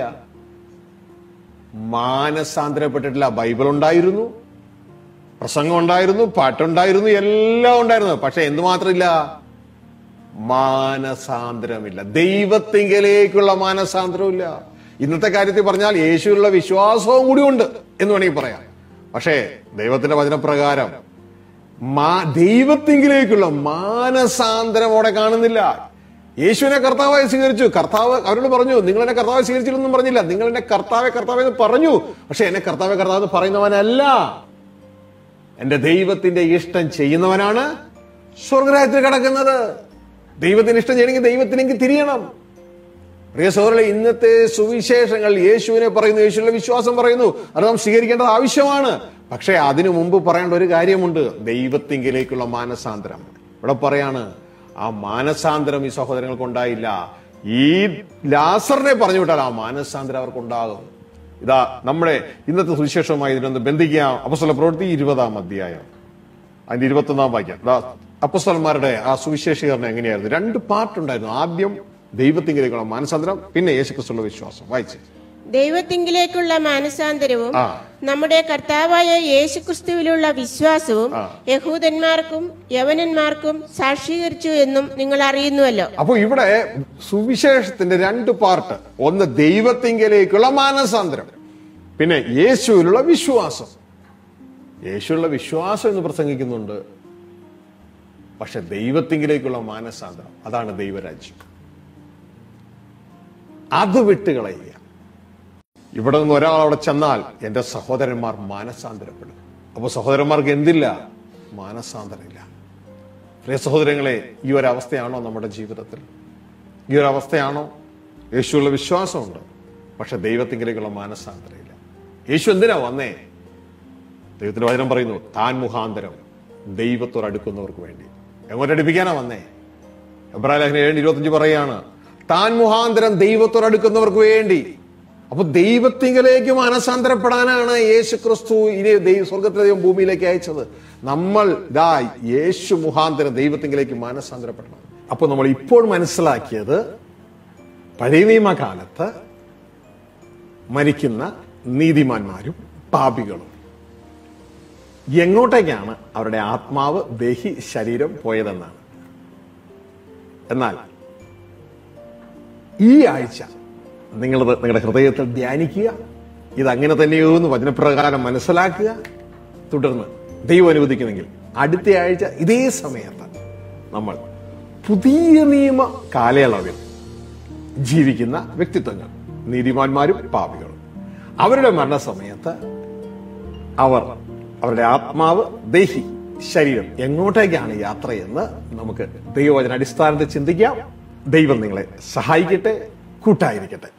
മാനസാന്തരപ്പെട്ടിട്ടില്ല ബൈബിൾ ഉണ്ടായിരുന്നു പ്രസംഗം ഉണ്ടായിരുന്നു പാട്ടുണ്ടായിരുന്നു എല്ലാം ഉണ്ടായിരുന്നു പക്ഷെ എന്തുമാത്രമില്ല മാനസാന്തരമില്ല ദൈവത്തിങ്കലേക്കുള്ള മാനസാന്തരമില്ല ഇന്നത്തെ കാര്യത്തിൽ പറഞ്ഞാൽ യേശുവിലുള്ള വിശ്വാസവും കൂടി ഉണ്ട് എന്ന് വേണമെങ്കിൽ പറയാം പക്ഷേ ദൈവത്തിന്റെ വചനപ്രകാരം മാ ദൈവത്തിങ്കിലേക്കുള്ള മാനസാന്തരം അവിടെ കാണുന്നില്ല യേശുവിനെ കർത്താവായി സ്വീകരിച്ചു കർത്താവ് അവരോട് പറഞ്ഞു നിങ്ങൾ എന്നെ കർത്താവ് സ്വീകരിച്ചില്ലെന്നും പറഞ്ഞില്ല നിങ്ങൾ എന്നെ കർത്താവെ കർത്താവെ എന്ന് പറഞ്ഞു പക്ഷെ എന്നെ കർത്താവെ കർത്താവ് എന്ന് പറയുന്നവനല്ല എന്റെ ദൈവത്തിന്റെ ഇഷ്ടം ചെയ്യുന്നവനാണ് സ്വർഗരാജ്യത്തിൽ കിടക്കുന്നത് ദൈവത്തിന് ഇഷ്ടം ചെയ്യണമെങ്കിൽ ദൈവത്തിനെങ്കിൽ തിരിയണം പ്രിയ സഹോദരങ്ങളെ ഇന്നത്തെ സുവിശേഷങ്ങൾ യേശുവിനെ പറയുന്നു യേശുവിന്റെ വിശ്വാസം പറയുന്നു അത് നാം സ്വീകരിക്കേണ്ടത് ആവശ്യമാണ് പക്ഷേ അതിനു മുമ്പ് പറയേണ്ട ഒരു കാര്യമുണ്ട് ദൈവത്തിങ്കിലേക്കുള്ള മാനസാന്തരം ഇവിടെ പറയാണ് ആ മാനസാന്തരം ഈ സഹോദരങ്ങൾക്ക് ഉണ്ടായില്ല ഈ ലാസറിനെ പറഞ്ഞു വിട്ടാൽ ആ മാനസാന്തരം അവർക്കുണ്ടാകും ഇതാ നമ്മുടെ ഇന്നത്തെ സുവിശേഷവുമായി ഇതിനൊന്ന് ബന്ധിക്കാം അപ്പസ്വല പ്രവൃത്തി ഇരുപതാം അധ്യായം അതിന്റെ ഇരുപത്തൊന്നാം വാക്യം ദാ അപ്പസ്വലന്മാരുടെ ആ സുവിശേഷീകരണം എങ്ങനെയായിരുന്നു രണ്ട് പാർട്ടുണ്ടായിരുന്നു ആദ്യം ദൈവത്തിങ്കിലേക്കുള്ള മാനസാന്തരം പിന്നെ യേശുക്രിസ്തുള്ള വിശ്വാസം വായിച്ച് ദൈവത്തിങ്കിലേക്കുള്ള മാനസാന്തരവും ആ. നമ്മുടെ കർത്താവായ യേശുക്രിസ്തുവിലുള്ള വിശ്വാസവും ആ. യഹൂദന്മാർക്കും യവനന്മാർക്കും സാക്ഷീകരിച്ചു എന്നും നിങ്ങൾ അറിയുന്നുവല്ലോ അപ്പൊ ഇവിടെ സുവിശേഷത്തിന്റെ രണ്ട് പാർട്ട് ഒന്ന് ദൈവത്തിങ്കലേക്കുള്ള മാനസാന്തരം പിന്നെ യേശുവിലുള്ള വിശ്വാസം യേശുവിലുള്ള വിശ്വാസം എന്ന് പ്രസംഗിക്കുന്നുണ്ട് പക്ഷെ ദൈവത്തിങ്കിലേക്കുള്ള മാനസാന്തരം അതാണ് ദൈവരാജ്യം അത് വിട്ടുകളയുക ഇവിടെ നിന്ന് ഒരാൾ അവിടെ ചെന്നാൽ എന്റെ സഹോദരന്മാർ മാനസാന്തരപ്പെടും അപ്പൊ സഹോദരന്മാർക്ക് എന്തില്ല മാനസാന്തരമില്ല പ്രിയ സഹോദരങ്ങളെ ഈ ഒരു അവസ്ഥയാണോ നമ്മുടെ ജീവിതത്തിൽ ഈ ഒരു അവസ്ഥയാണോ യേശുള്ള വിശ്വാസമുണ്ട് പക്ഷെ ദൈവത്തിങ്കിലേക്കുള്ള മാനസാന്തരമില്ല യേശു എന്തിനാ വന്നേ ദൈവത്തിന്റെ വചനം പറയുന്നു താൻ മുഖാന്തരം ദൈവത്തോടടുക്കുന്നവർക്ക് വേണ്ടി എങ്ങോട്ടടുപ്പിക്കാനാ വന്നേ എബ്രാഹിം ലേഖനം ഏഴ് ഇരുപത്തഞ്ച് പറയാണ് താൻ മുഖാന്തരം ദൈവത്തോടടുക്കുന്നവർക്ക് വേണ്ടി അപ്പൊ ദൈവത്തിങ്കലേക്ക് മനസാന്തരപ്പെടാനാണ് യേശു ക്രിസ്തു ഇനി ദൈവ സ്വർഗത്തിലെ ദൈവം ഭൂമിയിലേക്ക് അയച്ചത് നമ്മൾ ദാ യേശു മുഖാന്തരം ദൈവത്തിങ്കിലേക്ക് മനസാന്തരപ്പെടണം അപ്പൊ നമ്മൾ ഇപ്പോൾ മനസ്സിലാക്കിയത് പഴയ നിയമകാലത്ത് മരിക്കുന്ന നീതിമാന്മാരും പാപികളും എങ്ങോട്ടേക്കാണ് അവരുടെ ആത്മാവ് ദേഹി ശരീരം പോയതെന്നാണ് എന്നാൽ ഈ ആഴ്ച നിങ്ങളത് നിങ്ങളുടെ ഹൃദയത്തിൽ ധ്യാനിക്കുക ഇത് അങ്ങനെ തന്നെയോ എന്ന് വചനപ്രകാരം മനസ്സിലാക്കുക തുടർന്ന് ദൈവം അനുവദിക്കുന്നെങ്കിൽ അടുത്ത ആഴ്ച ഇതേ സമയത്ത് നമ്മൾ പുതിയ നിയമ കാലയളവിൽ ജീവിക്കുന്ന വ്യക്തിത്വങ്ങൾ നീതിമാന്മാരും പാപികളും അവരുടെ മരണസമയത്ത് അവർ അവരുടെ ആത്മാവ് ദേഹി ശരീരം എങ്ങോട്ടേക്കാണ് യാത്രയെന്ന് നമുക്ക് ദൈവവചന അടിസ്ഥാനത്തിൽ ചിന്തിക്കാം ദൈവം നിങ്ങളെ സഹായിക്കട്ടെ കൂട്ടായിരിക്കട്ടെ